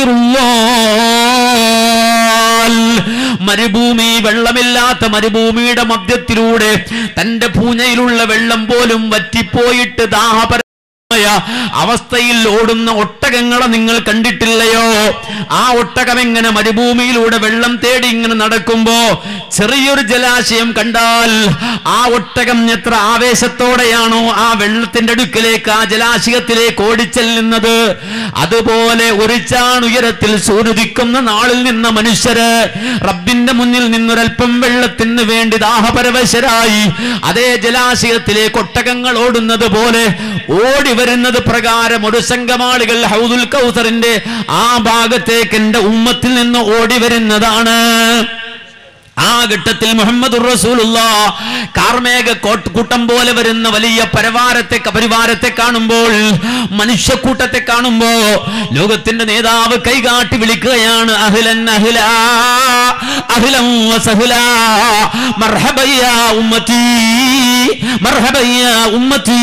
ബഈറുല്ലാൽ മരുഭൂമി വെള്ളമില്ലാത്ത മരുഭൂമിയുടെ മധ്യത്തിലൂടെ തന്റെ പൂഞ്ഞയിലുള്ള വെള്ളം പോലും വറ്റിപ്പോയിട്ട് ദാഹപര മായ അവസ്ഥയിൽ ഓടുന്ന ഒട്ടകങ്ങളെ നിങ്ങൾ കണ്ടിട്ടില്ലയോ ആ ഒട്ടകം എങ്ങനെ മരുഭൂമിയിലൂടെ വെള്ളം തേടി ഇങ്ങനെ നടക്കുമ്പോ ചെറിയൊരു ജലാശയം കണ്ടാൽ ആ ഒട്ടകം എത്ര ആവേശത്തോടെയാണോ ആ വെള്ളത്തിന്റെ അടുക്കിലേക്ക് ആ ജലാശയത്തിലേക്ക് ഓടിച്ചെല്ലുന്നത് അതുപോലെ ഒരു ചാണുയരത്തിൽ സൂര്യദിക്കുന്ന നാളിൽ നിന്ന മനുഷ്യര് റബ്ബിന്റെ മുന്നിൽ നിന്നൊരൽപ്പം വെള്ളത്തിന് വേണ്ടി ദാഹപരവശരായി അതേ ജലാശയത്തിലേക്ക് ഒട്ടകങ്ങൾ ഓടുന്നത് പോലെ ഓടി വരുന്നത് പ്രകാരം ഒരു സംഘം ആളുകൾ ഹൗദുൽ കൗസറിന്റെ ആ ഭാഗത്തേക്ക് എന്റെ ഉമ്മത്തിൽ നിന്ന് ഓടി വരുന്നതാണ് ആ ഘട്ടത്തിൽ മുഹമ്മദ് റസൂലുള്ള കാർമേഘ കോട്ട് കൂട്ടം പോലെ വരുന്ന വലിയ പരവാരത്തെ പരിവാരത്തെ കാണുമ്പോൾ മനുഷ്യക്കൂട്ടത്തെ കാണുമ്പോ ലോകത്തിന്റെ നേതാവ് കൈകാട്ടി വിളിക്കുകയാണ് അഹിലൻ അഹില അഹിലം വസഹില മർഹബയ്യ ഉമ്മത്തി മർഹബയ്യ ഉമ്മത്തി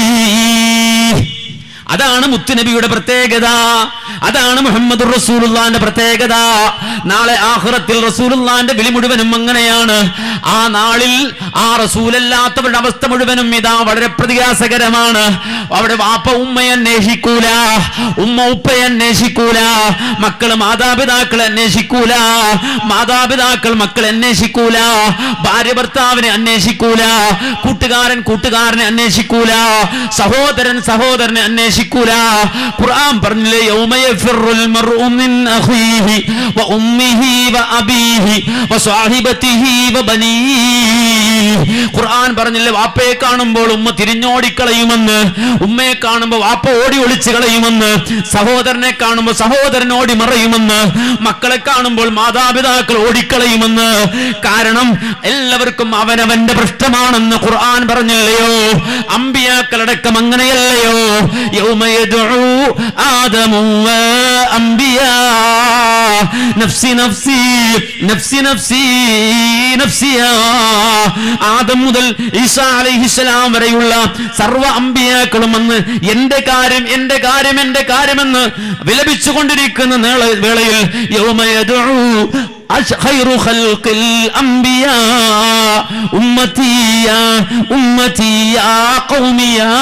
അതാണ് മുത്തുനബിയുടെ പ്രത്യേകത അതാണ് മുഹമ്മദ് റസൂലുള്ളാന്റെ പ്രത്യേകത നാളെ ആഹ്റത്തിൽ റസൂലുള്ളാന്റെ വിളി മുഴുവനും അങ്ങനെയാണ് ആ നാളിൽ ആ റസൂലല്ലാത്തവരുടെ അവസ്ഥ മുഴുവനും ഇതാ വളരെ പ്രതികാസകരമാണ് അവിടെ വാപ്പ ഉമ്മയെ അന്വേഷിക്കൂല ഉമ്മ ഉപ്പയെ അന്വേഷിക്കൂല മക്കള് മാതാപിതാക്കളെ അന്വേഷിക്കൂല മാതാപിതാക്കൾ മക്കളെ അന്വേഷിക്കൂല ഭാര്യ ഭർത്താവിനെ അന്വേഷിക്കൂല കൂട്ടുകാരൻ കൂട്ടുകാരനെ അന്വേഷിക്കൂല സഹോദരൻ സഹോദരനെ അന്വേഷിക്കൂല ഖുർആൻ പറഞ്ഞില്ലേ യൗമ യഫിറുൽ മർഉ മിൻ അഖീഹി വ ഉമ്മിഹി വ അബീഹി വ സ്വഹിബതിഹി വ ബനീഹി ഖുർആൻ പറഞ്ഞില്ലേ വാപ്പയെ കാണുമ്പോൾ ഉമ്മ തിരിഞ്ഞോടിക്കളയുമെന്ന് ഉമ്മയെ കാണുമ്പോൾ വാപ്പ ഓടി ഒളിച്ചു കളയുമെന്ന് സഹോദരനെ കാണുമ്പോൾ സഹോദരൻ ഓടി മറയുമെന്ന് മക്കളെ കാണുമ്പോൾ മാതാപിതാക്കൾ ഓടിക്കളയുമെന്ന് കാരണം എല്ലാവർക്കും അവനവന്റെ പ്രശ്നമാണെന്ന് ഖുർആൻ പറഞ്ഞില്ലയോ അമ്പിയാക്കളടക്കം അങ്ങനെയല്ലയോ യൗമയദുഉ ആദമു വ അംബിയാ നഫ്സി നഫ്സി നഫ്സി നഫ്സി നഫ്സിയാ ആദം മുതൽ ഈസാ അലൈഹിസ്സലാം വരെയുള്ള സർവ്വ അമ്പിയാക്കളും അന്ന് എന്റെ കാര്യം എന്റെ കാര്യം എന്റെ കാര്യമെന്ന് വിലപിച്ചുകൊണ്ടിരിക്കുന്ന നേള- വേളയിൽ യൗമയദുഉ أش- خير خلق الأنبياء أمتي يا أمتي يا قوم يا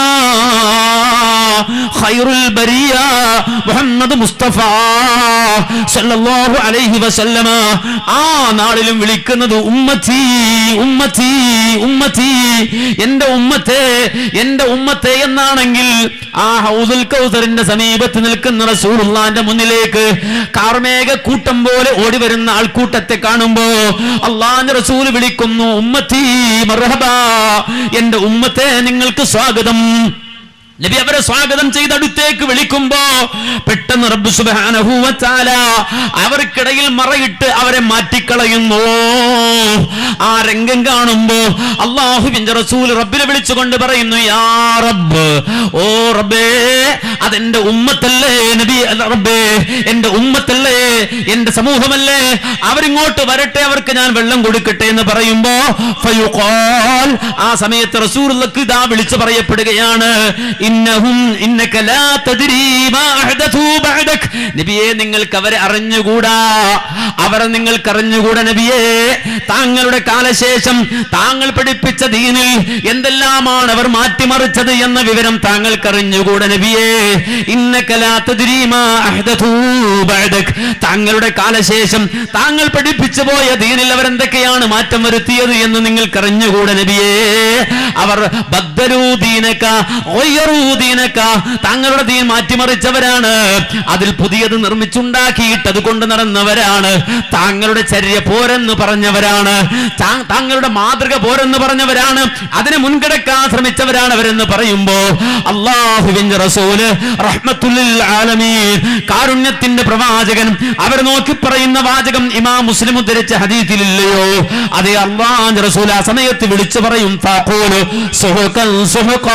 خير البرية محمد مصطفى സല്ലല്ലാഹു അലൈഹി വസല്ലമ ആ നാളിലും വിളിക്കുന്നത് ഉമ്മത്തി ഉമ്മത്തി ഉമ്മത്തി എന്റെ ഉമ്മത്തെ എന്റെ ഉമ്മത്തെ എന്നാണെങ്കിൽ ആ ഹൗദുൽ കൗസറിന്റെ സമീപത്ത് നിൽക്കുന്ന റസൂലുള്ളാന്റെ മുന്നിലേക്ക് കാർമേഘ കൂട്ടം പോലെ ഓടി വരുന്ന ആൾക്കൂട്ടത്തെ കാണുമ്പോ അള്ളാന്റെ റസൂല് വിളിക്കുന്നു ഉമ്മത്തി മർഹബ എന്റെ ഉമ്മത്തെ നിങ്ങൾക്ക് സ്വാഗതം നബി അവരെ സ്വാഗതം ചെയ്ത് അടുത്തേക്ക് വിളിക്കുമ്പോ പെട്ടെന്ന് റബ്ബ് സുബ്ഹാനഹു വ തആല അവർക്കിടയിൽ മറയിട്ട് അവരെ മാറ്റിക്കളയുന്നു ആ രംഗം കാണുമ്പോ അള്ളാഹുവിന്റെ റസൂൽ റബ്ബിനെ വിളിച്ചുകൊണ്ട് പറയുന്നു യാ റബ്ബ് ഓ റബ്ബേ അതെന്റെ ഉമ്മത്തല്ലേ നബി അല്ല റബ്ബേ എന്റെ ഉമ്മത്തല്ലേ എന്റെ സമൂഹമല്ലേ അവരിങ്ങോട്ട് വരട്ടെ അവർക്ക് ഞാൻ വെള്ളം കൊടുക്കട്ടെ എന്ന് പറയുമ്പോ ഫയുഖാൽ ആ സമയത്ത് റസൂലുള്ളാഹിക്ക് ഇതാ വിളിച്ചു പറയപ്പെടുകയാണ് ഇന്നഹും ഇന്നക ലാ തദ്രീ മാ അഹ്ദഥു ബഅദക് നബിയെ നിങ്ങൾക്ക് അവരെ അറിഞ്ഞുകൂടാ അവരെ നിങ്ങൾക്ക് അറിഞ്ഞുകൂടാ നബിയെ താങ്കളുടെ കാലശേഷം താങ്കൾ പഠിപ്പിച്ച ദീനിൽ എന്തെല്ലാമാണ് അവർ മാറ്റിമറിച്ചത് എന്ന വിവരം താങ്കൾക്ക് അറിഞ്ഞുകൂടാ നബിയെ ഇന്നക ലാ തദ്രീ മാ അഹ്ദഥു ബഅദക് താങ്കളുടെ കാലശേഷം താങ്കൾ പഠിപ്പിച്ചു പോയ ദീനിൽ അവർ എന്തൊക്കെയാണ് മാറ്റം വരുത്തിയത് എന്ന് നിങ്ങൾക്ക് അറിഞ്ഞുകൂടാ നബിയേ അവർ ബദ്ദലൂ ദീനക ഗയ്യറൂ ദീനക താങ്കളുടെ ദീൻ മാറ്റിമറിച്ചവരാണ് അതിൽ പുതിയത് നിർമ്മിച്ചുണ്ടാക്കിയിട്ട് അതുകൊണ്ട് നടന്നവരാണ് താങ്കളുടെ ചര്യ പോരെന്ന് പറഞ്ഞവരാണ് താ- താങ്കളുടെ മാതൃക പോരെന്ന് പറഞ്ഞവരാണ് അതിനെ മുൻകിടക്കാൻ ശ്രമിച്ചവരാണ് അവരെന്ന് പറയുമ്പോ അള്ളാഹുവിന്റെ റസൂല് റഹ്മത്തുല്ലിൽ ആലമീൻ കാരുണ്യത്തിന്റെ പ്രവാചകൻ അവർ നോക്കി പറയുന്ന വാചകം ഇമാം മുസ്ലിം ഉദ്ധരിച്ച ഹദീസിലില്ലയോ അതേ അള്ളാഹ് റസൂൽ ആ സമയത്ത് വിളിച്ചു പറയും ഫഖൂലു സുഹുക്കൻ സുഹുക്കാ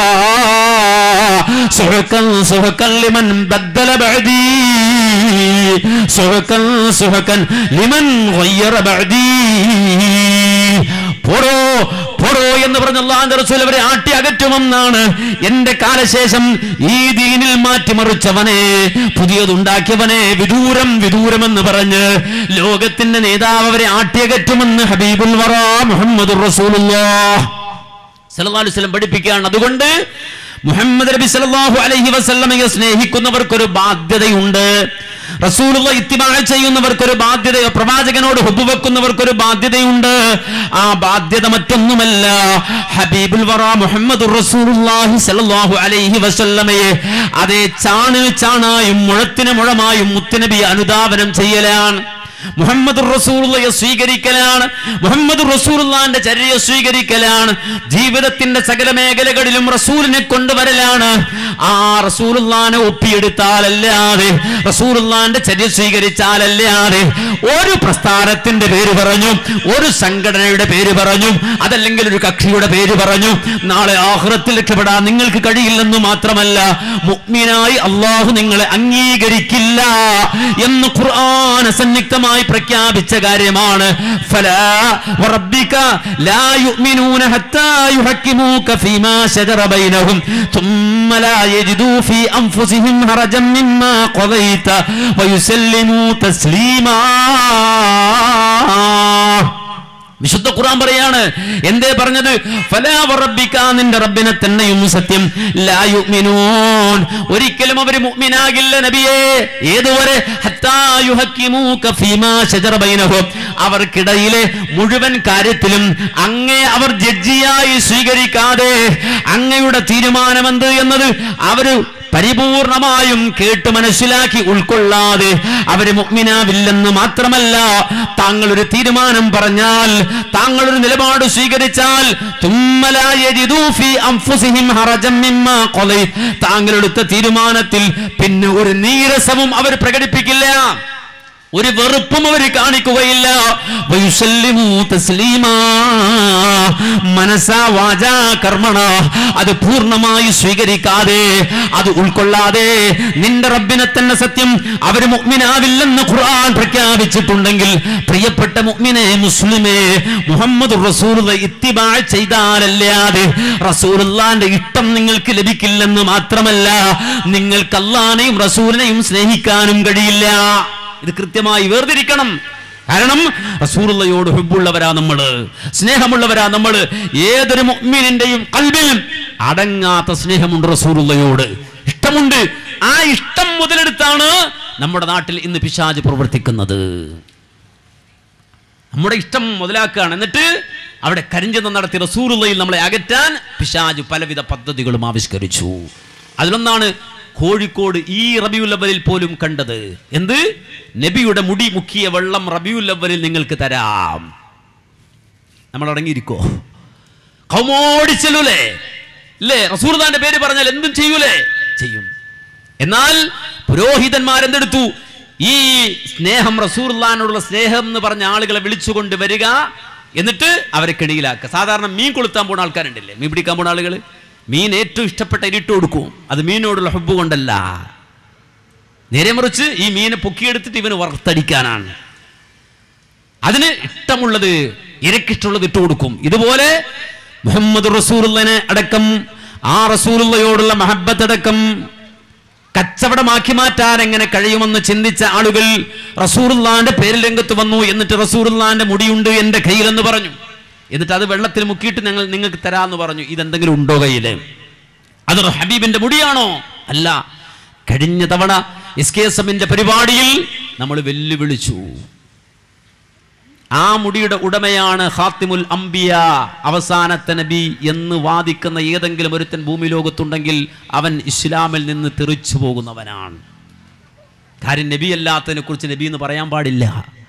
സുഹുക്കൻ സുഹുക്കൻ ലിമൻ ബദ്ദല ബഅദീ സുഹുക്കൻ സുഹുക്കൻ ലിമൻ ഗയ്യറ ബഅദീ പോടോ പോടോ എന്ന് പറഞ്ഞ അള്ളാഹുവിന്റെ റസൂൽ അവരെ ആട്ടി അകറ്റുമെന്നാണ് എന്റെ കാലശേഷം ഈ ദീനിൽ മാറ്റിമറിച്ചവനെ പുതിയതുണ്ടാക്കിയവനെ വിദൂരം വിദൂരം എന്ന് പറഞ്ഞ് ലോകത്തിന്റെ നേതാവ് അവരെ ആട്ടിയകറ്റുമെന്ന് ഹബീബുൽ വറ മുഹമ്മദ് റസൂലുള്ളാഹ് സല്ലല്ലാഹു അലൈഹി വസല്ലം പഠിപ്പിക്കുകയാണ് അതുകൊണ്ട് മുഹമ്മദ് നബി സല്ലല്ലാഹു അലൈഹി വസല്ലമയെ സ്നേഹിക്കുന്നവർക്കൊരു ബാധ്യതയുണ്ട് റസൂലുള്ള ഇത്തിബാ ചെയ്യുന്നവർക്കൊരു ബാധ്യത പ്രവാചകനോട് ഹുബ് വെക്കുന്നവർക്കൊരു ബാധ്യതയുണ്ട് ആ ബാധ്യത മറ്റൊന്നുമല്ല ഹബീബുൽ വറ മുഹമ്മദ് റസൂലുള്ളാഹി സല്ലല്ലാഹു അലൈഹി വസല്ലമയെ അതേ ചാണിന് ചാണായും മുഴത്തിന് മുഴമായും മുത്തുനബി അനുധാവനം ചെയ്യലാണ് മുഹമ്മദ് റസൂലുള്ളയെ സ്വീകരിക്കലാണ് മുഹമ്മദ് റസൂലുള്ളാന്റെ ചര്യ സ്വീകരിക്കലാണ് ജീവിതത്തിന്റെ സകല മേഖലകളിലും റസൂലിനെ കൊണ്ടുവരലാണ് ആ റസൂലുള്ളാനെ ഒപ്പിയെടുത്താലല്ലാതെ റസൂലുള്ളാന്റെ ചര്യ സ്വീകരിച്ചാലല്ലാതെ ഒരു പ്രസ്ഥാനത്തിന്റെ പേര് പറഞ്ഞു ഒരു സംഘടനയുടെ പേര് പറഞ്ഞു അതല്ലെങ്കിൽ ഒരു കക്ഷിയുടെ പേര് പറഞ്ഞു നാളെ ആഹ്റത്തിൽ രക്ഷപ്പെടാൻ നിങ്ങൾക്ക് കഴിയില്ലെന്ന് മാത്രമല്ല മുഗ്മിനായി അള്ളാഹു നിങ്ങളെ അംഗീകരിക്കില്ല എന്ന് ഖുർആൻ അസന്നിഗ്ധമായി പ്രഖ്യാപിച്ച കാര്യമാണ് ഫലാ വറബ്ബിക ലാ യുഅ്മിനൂന ഹത്താ യുഹക്കിമൂക ഫീമാ ശജറ ബൈനഹും ثم لا يجدوا في أنفسهم حرجا مما قضيت ويسلموا تسليما വിശുദ്ധ ഖുർആൻ പറയാണ് എന്തേ പറഞ്ഞത് ഫലാ വറബ്ബിക നിന്റെ റബ്ബിനെ തന്നെയും സത്യം ലാ യുഅ്മിനൂൻ ഒരിക്കലും അവർ മുഅ്മിനാകില്ല നബിയേ ഏതുവരെ ഹത്താ യുഹക്കിമൂക ഫീമാ ശജറ ബൈനഹും അവർക്കിടയിലെ മുഴുവൻ കാര്യത്തിലും അങ്ങേ അവർ ജഡ്ജിയായി സ്വീകരിക്കാതെ അങ്ങയുടെ തീരുമാനമെന്ത് എന്നത് അവര് പരിപൂർണമായും കേട്ട് മനസ്സിലാക്കി ഉൾക്കൊള്ളാതെ അവര് മുഗ്മിനാവില്ലെന്ന് മാത്രമല്ല താങ്കൾ ഒരു തീരുമാനം പറഞ്ഞാൽ താങ്കൾ ഒരു നിലപാട് സ്വീകരിച്ചാൽ തുമ്മലാ യജിദൂ ഫീ അൻഫുസിഹിം ഹറജം മിമ്മാ ഖളൈ താങ്കളെടുത്ത തീരുമാനത്തിൽ പിന്നെ ഒരു നീരസവും അവർ പ്രകടിപ്പിക്കില്ല ഒരു വെറുപ്പും അവർ കാണിക്കുകയില്ല വയുസല്ലിമൂ തസ്ലീമാ മനസാ വാചാ കർമ്മണ അത് പൂർണ്ണമായി സ്വീകരിക്കാതെ അത് ഉൾക്കൊള്ളാതെ നിന്റെ റബ്ബിനെ തന്നെ സത്യം അവര് മുഅ്മിനാവില്ലെന്ന് ഖുർആൻ പ്രഖ്യാപിച്ചിട്ടുണ്ടെങ്കിൽ പ്രിയപ്പെട്ട മുഅ്മിനെ മുസ്ലിമേ മുഹമ്മദ് റസൂലുള്ള ഇത്തിബാ ചെയ്താലല്ലാതെ റസൂലുള്ളാന്റെ ഇഷ്ടം നിങ്ങൾക്ക് ലഭിക്കില്ലെന്ന് മാത്രമല്ല നിങ്ങൾക്ക് അള്ളാനെയും റസൂലിനെയും സ്നേഹിക്കാനും കഴിയില്ല ഇത് കൃത്യമായി വേർതിരിക്കണം കാരണം റസൂറുള്ളയോട് ഹുബുള്ളവരാ നമ്മള് സ്നേഹമുള്ളവരാ നമ്മള് ഏതൊരു മുഅ്മിനിന്റെയും കൽബിലും അടങ്ങാത്ത സ്നേഹമുണ്ട് റസൂറുള്ളയോട് ഇഷ്ടമുണ്ട് ആ ഇഷ്ടം മുതലെടുത്താണ് നമ്മുടെ നാട്ടിൽ ഇന്ന് പിശാജ് പ്രവർത്തിക്കുന്നത് നമ്മുടെ ഇഷ്ടം മുതലാക്കുകയാണ് എന്നിട്ട് അവിടെ കരിഞ്ചന്തം നടത്തി റസൂറുള്ളയിൽ നമ്മളെ അകറ്റാൻ പിശാജ് പലവിധ പദ്ധതികളും ആവിഷ്കരിച്ചു അതിലൊന്നാണ് കോഴിക്കോട് ഈ റബിയുൽ അവലിൽ പോലും കണ്ടത് എന്ത് നബിയുടെ മുടി മുക്കിയ വെള്ളം റബിയുൽ അവലിൽ നിങ്ങൾക്ക് തരാം നമ്മൾ അടങ്ങിയിരിക്കോ കൗമോടിച്ചെല്ലൂലേ ഇല്ലേ റസൂർദാന്റെ പേര് പറഞ്ഞാൽ എന്തും ചെയ്യൂലേ ചെയ്യും എന്നാൽ പുരോഹിതന്മാർ എന്തെടുത്തു ഈ സ്നേഹം റസൂർലാനോടുള്ള സ്നേഹം എന്ന് പറഞ്ഞ ആളുകളെ വിളിച്ചുകൊണ്ട് വരിക എന്നിട്ട് അവരെ കെണിയിലാക്കുക സാധാരണ മീൻ കൊളുത്താൻ പോണ ആൾക്കാരുണ്ടല്ലേ മീൻ പിടിക്കാൻ പോണ ആളുകൾ മീൻ ഏറ്റവും ഇഷ്ടപ്പെട്ട ഇരിട്ട് കൊടുക്കും അത് മീനോടുള്ള ഹബ്ബ് കൊണ്ടല്ല നേരെ മറിച്ച് ഈ മീനെ പൊക്കിയെടുത്തിട്ട് ഇവന് വറുത്തടിക്കാനാണ് അതിന് ഇഷ്ടമുള്ളത് ഇരക്കിഷ്ടമുള്ളത് ഇട്ട് കൊടുക്കും ഇതുപോലെ മുഹമ്മദ് റസൂറിനെ അടക്കം ആ റസൂലുള്ളയോടുള്ള മഹബത്തടക്കം കച്ചവടമാക്കി മാറ്റാൻ എങ്ങനെ കഴിയുമെന്ന് ചിന്തിച്ച ആളുകൾ റസൂറുല്ലാന്റെ പേരിൽ രംഗത്ത് വന്നു എന്നിട്ട് റസൂറുല്ലാന്റെ മുടിയുണ്ട് എന്റെ കയ്യിലെന്ന് പറഞ്ഞു എന്നിട്ട് അത് വെള്ളത്തിൽ മുക്കിയിട്ട് ഞങ്ങൾ നിങ്ങൾക്ക് തരാന്ന് പറഞ്ഞു ഇതെന്തെങ്കിലും ഉണ്ടോ കയ്യില് അത് ഹബീബിന്റെ മുടിയാണോ അല്ല കഴിഞ്ഞ തവണ എസ് കെ എസ് എമ്മിന്റെ പരിപാടിയിൽ നമ്മൾ വെല്ലുവിളിച്ചു ആ മുടിയുടെ ഉടമയാണ് ഹാത്തിമുൽ അംബിയ അവസാനത്തെ നബി എന്ന് വാദിക്കുന്ന ഏതെങ്കിലും ഒരുത്തൻ ഭൂമി ലോകത്തുണ്ടെങ്കിൽ അവൻ ഇസ്ലാമിൽ നിന്ന് തെറിച്ചു പോകുന്നവനാണ് കാര്യം നബി അല്ലാത്തതിനെ കുറിച്ച് നബി എന്ന് പറയാൻ പാടില്ല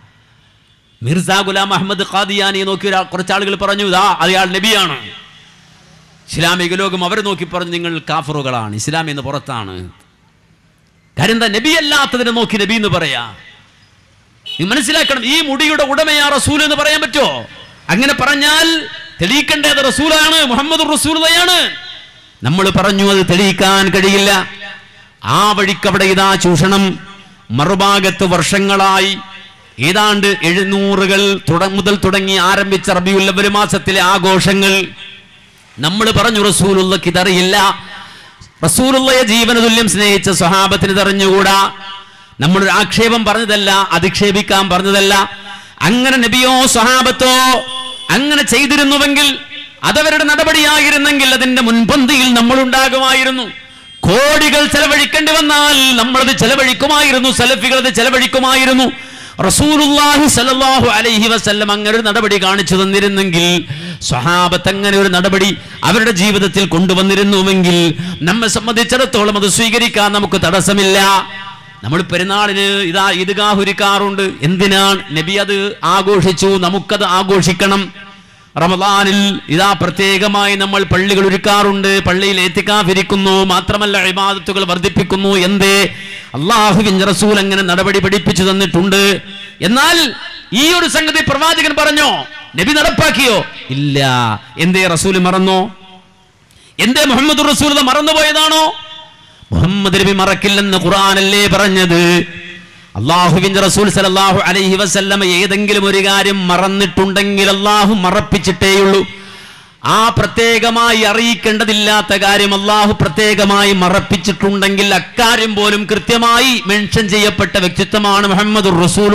മിർസ ഗുലാം അഹമ്മദ് ഖാദിയാനിയെ നോക്കി ഒരാൾ കുറച്ച് ആളുകൾ പറഞ്ഞു ഇതാ അയാൾ നബിയാണ് ഇസ്ലാമിക ലോകം അവരെ നോക്കി പറഞ്ഞു നിങ്ങൾ കാഫറുകളാണ് ഇസ്ലാം എന്ന് പുറത്താണ് കാര്യം എന്താ നബി അല്ലാത്തതിനെ നോക്കി നബി എന്ന് പറയാ നീ മനസ്സിലാക്കണം ഈ മുടിയുടെ ഉടമയാ റസൂൽ എന്ന് പറയാൻ പറ്റുമോ അങ്ങനെ പറഞ്ഞാൽ തെളിയിക്കേണ്ടത് റസൂലാണ് മുഹമ്മദ് റസൂലയാണ് നമ്മൾ പറഞ്ഞു അത് തെളിയിക്കാൻ കഴിയില്ല ആ വഴിക്കവിടെ ഇതാ ചൂഷണം മറുഭാഗത്ത് വർഷങ്ങളായി ഏതാണ്ട് എഴുന്നൂറുകൾ തുട- മുതൽ തുടങ്ങി ആരംഭിച്ച റബിയുല്ലവര് മാസത്തിലെ ആഘോഷങ്ങൾ നമ്മൾ പറഞ്ഞു റസൂലുള്ളക്ക് ഇതറിയില്ല റസൂലുള്ളയെ ജീവന തുല്യം സ്നേഹിച്ച സ്വഹാബത്തിന് ഇതറിഞ്ഞുകൂടാ നമ്മളൊരു ആക്ഷേപം പറഞ്ഞതല്ല അധിക്ഷേപിക്കാൻ പറഞ്ഞതല്ല അങ്ങനെ നബിയോ സ്വഹാബത്തോ അങ്ങനെ ചെയ്തിരുന്നുവെങ്കിൽ അതവരുടെ നടപടിയായിരുന്നെങ്കിൽ അതിന്റെ മുൻപന്തിയിൽ നമ്മൾ ഉണ്ടാകുമായിരുന്നു കോടികൾ ചെലവഴിക്കേണ്ടി വന്നാൽ നമ്മളത് ചെലവഴിക്കുമായിരുന്നു സലഫികൾ അത് ചെലവഴിക്കുമായിരുന്നു റസൂലുള്ളാഹി സല്ലല്ലാഹു അലൈഹി വസല്ലം അങ്ങനെ ഒരു നടപടി കാണിച്ചു തന്നിരുന്നെങ്കിൽ സ്വഹാബത്ത് അങ്ങനെ ഒരു നടപടി അവരുടെ ജീവിതത്തിൽ കൊണ്ടുവന്നിരുന്നുവെങ്കിൽ നമ്മെ സംബന്ധിച്ചിടത്തോളം അത് സ്വീകരിക്കാൻ നമുക്ക് തടസ്സമില്ല നമ്മൾ പെരുന്നാളിന് ഇതാ ഈദ്ഗാഹ് ഒരുക്കാറുണ്ട് എന്തിനാണ് നബി അത് ആഘോഷിച്ചു നമുക്കത് ആഘോഷിക്കണം റമദാനിൽ ഇതാ പ്രത്യേകമായി നമ്മൾ പള്ളികൾ ഒരുക്കാറുണ്ട് പള്ളിയിൽ എത്തിക്കാതിരിക്കുന്നു മാത്രമല്ല ഇബാദത്തുകൾ വർദ്ധിപ്പിക്കുന്നു എന്തേ അള്ളാഹുവിൻ റസൂൽ അങ്ങനെ നടപടി പഠിപ്പിച്ചു തന്നിട്ടുണ്ട് എന്നാൽ ഈ ഒരു സംഗതി പ്രവാചകൻ പറഞ്ഞോ നബി നടപ്പാക്കിയോ ഇല്ല എന്തേ റസൂൽ മറന്നോ എന്തേ മുഹമ്മദ് റസൂൽ ഇത് മറന്നുപോയതാണോ മുഹമ്മദ് നബി മറക്കില്ലെന്ന് ഖുർആനല്ലേ പറഞ്ഞത് അള്ളാഹുവിന്റെ റസൂൽ സലല്ലാഹു അലൈഹി വസല്ലമ ഏതെങ്കിലും ഒരു കാര്യം മറന്നിട്ടുണ്ടെങ്കിൽ അള്ളാഹു മറപ്പിച്ചിട്ടേയുള്ളൂ ആ പ്രത്യേകമായി അറിയിക്കേണ്ടതില്ലാത്ത കാര്യം അള്ളാഹു പ്രത്യേകമായി മറപ്പിച്ചിട്ടുണ്ടെങ്കിൽ അക്കാര്യം പോലും കൃത്യമായി മെൻഷൻ ചെയ്യപ്പെട്ട വ്യക്തിത്വമാണ് മുഹമ്മദ്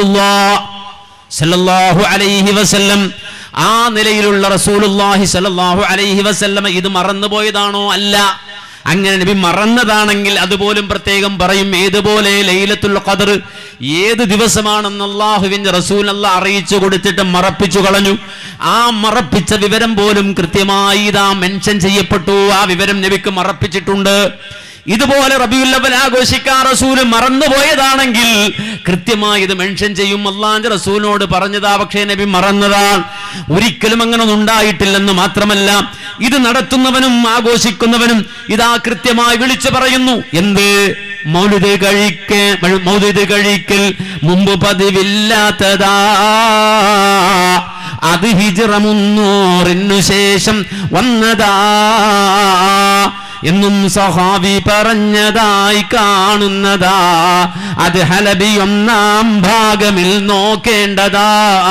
സല്ലല്ലാഹു അലൈഹി വസല്ലം ആ നിലയിലുള്ള റസൂലുള്ളാഹി സല്ലല്ലാഹു അലൈഹി വസല്ലമ ഇത് മറന്നുപോയതാണോ അല്ല അങ്ങനെ നബി മറന്നതാണെങ്കിൽ അതുപോലും പ്രത്യേകം പറയും ഏതുപോലെ ലൈലത്തുൽ ഖദർ ഏത് ദിവസമാണെന്ന് അള്ളാഹുവിന്റെ റസൂൽ അല്ല അറിയിച്ചു കൊടുത്തിട്ട് മറപ്പിച്ചു കളഞ്ഞു ആ മറപ്പിച്ച വിവരം പോലും കൃത്യമായി ഇതാ മെൻഷൻ ചെയ്യപ്പെട്ടു ആ വിവരം നബിക്ക് മറപ്പിച്ചിട്ടുണ്ട് ഇതുപോലെ റബിയുല്ലവൽ ആഘോഷിക്കാൻ റസൂല് മറന്നുപോയതാണെങ്കിൽ കൃത്യമായി ഇത് മെൻഷൻ ചെയ്യും അള്ളാന്റെ റസൂലിനോട് പറഞ്ഞതാ പക്ഷേ നബി മറന്നതാണ് ഒരിക്കലും അങ്ങനെ ഒന്നും ഉണ്ടായിട്ടില്ലെന്ന് മാത്രമല്ല ഇത് നടത്തുന്നവനും ആഘോഷിക്കുന്നവനും ഇതാ കൃത്യമായി വിളിച്ചു പറയുന്നു എന്ത് മൗലിദ് കഴിക്ക മൗലിദ് കഴിക്കൽ മുമ്പ് പതിവില്ലാത്തതാ അത് ഹിജ്റ മുന്നൂറിനു ശേഷം വന്നതാ എന്നും സഹാബി പറഞ്ഞതായി കാണുന്നതാ അത് ഹലബി ഒന്നാം ഭാഗമിൽ നോക്കേണ്ടതാ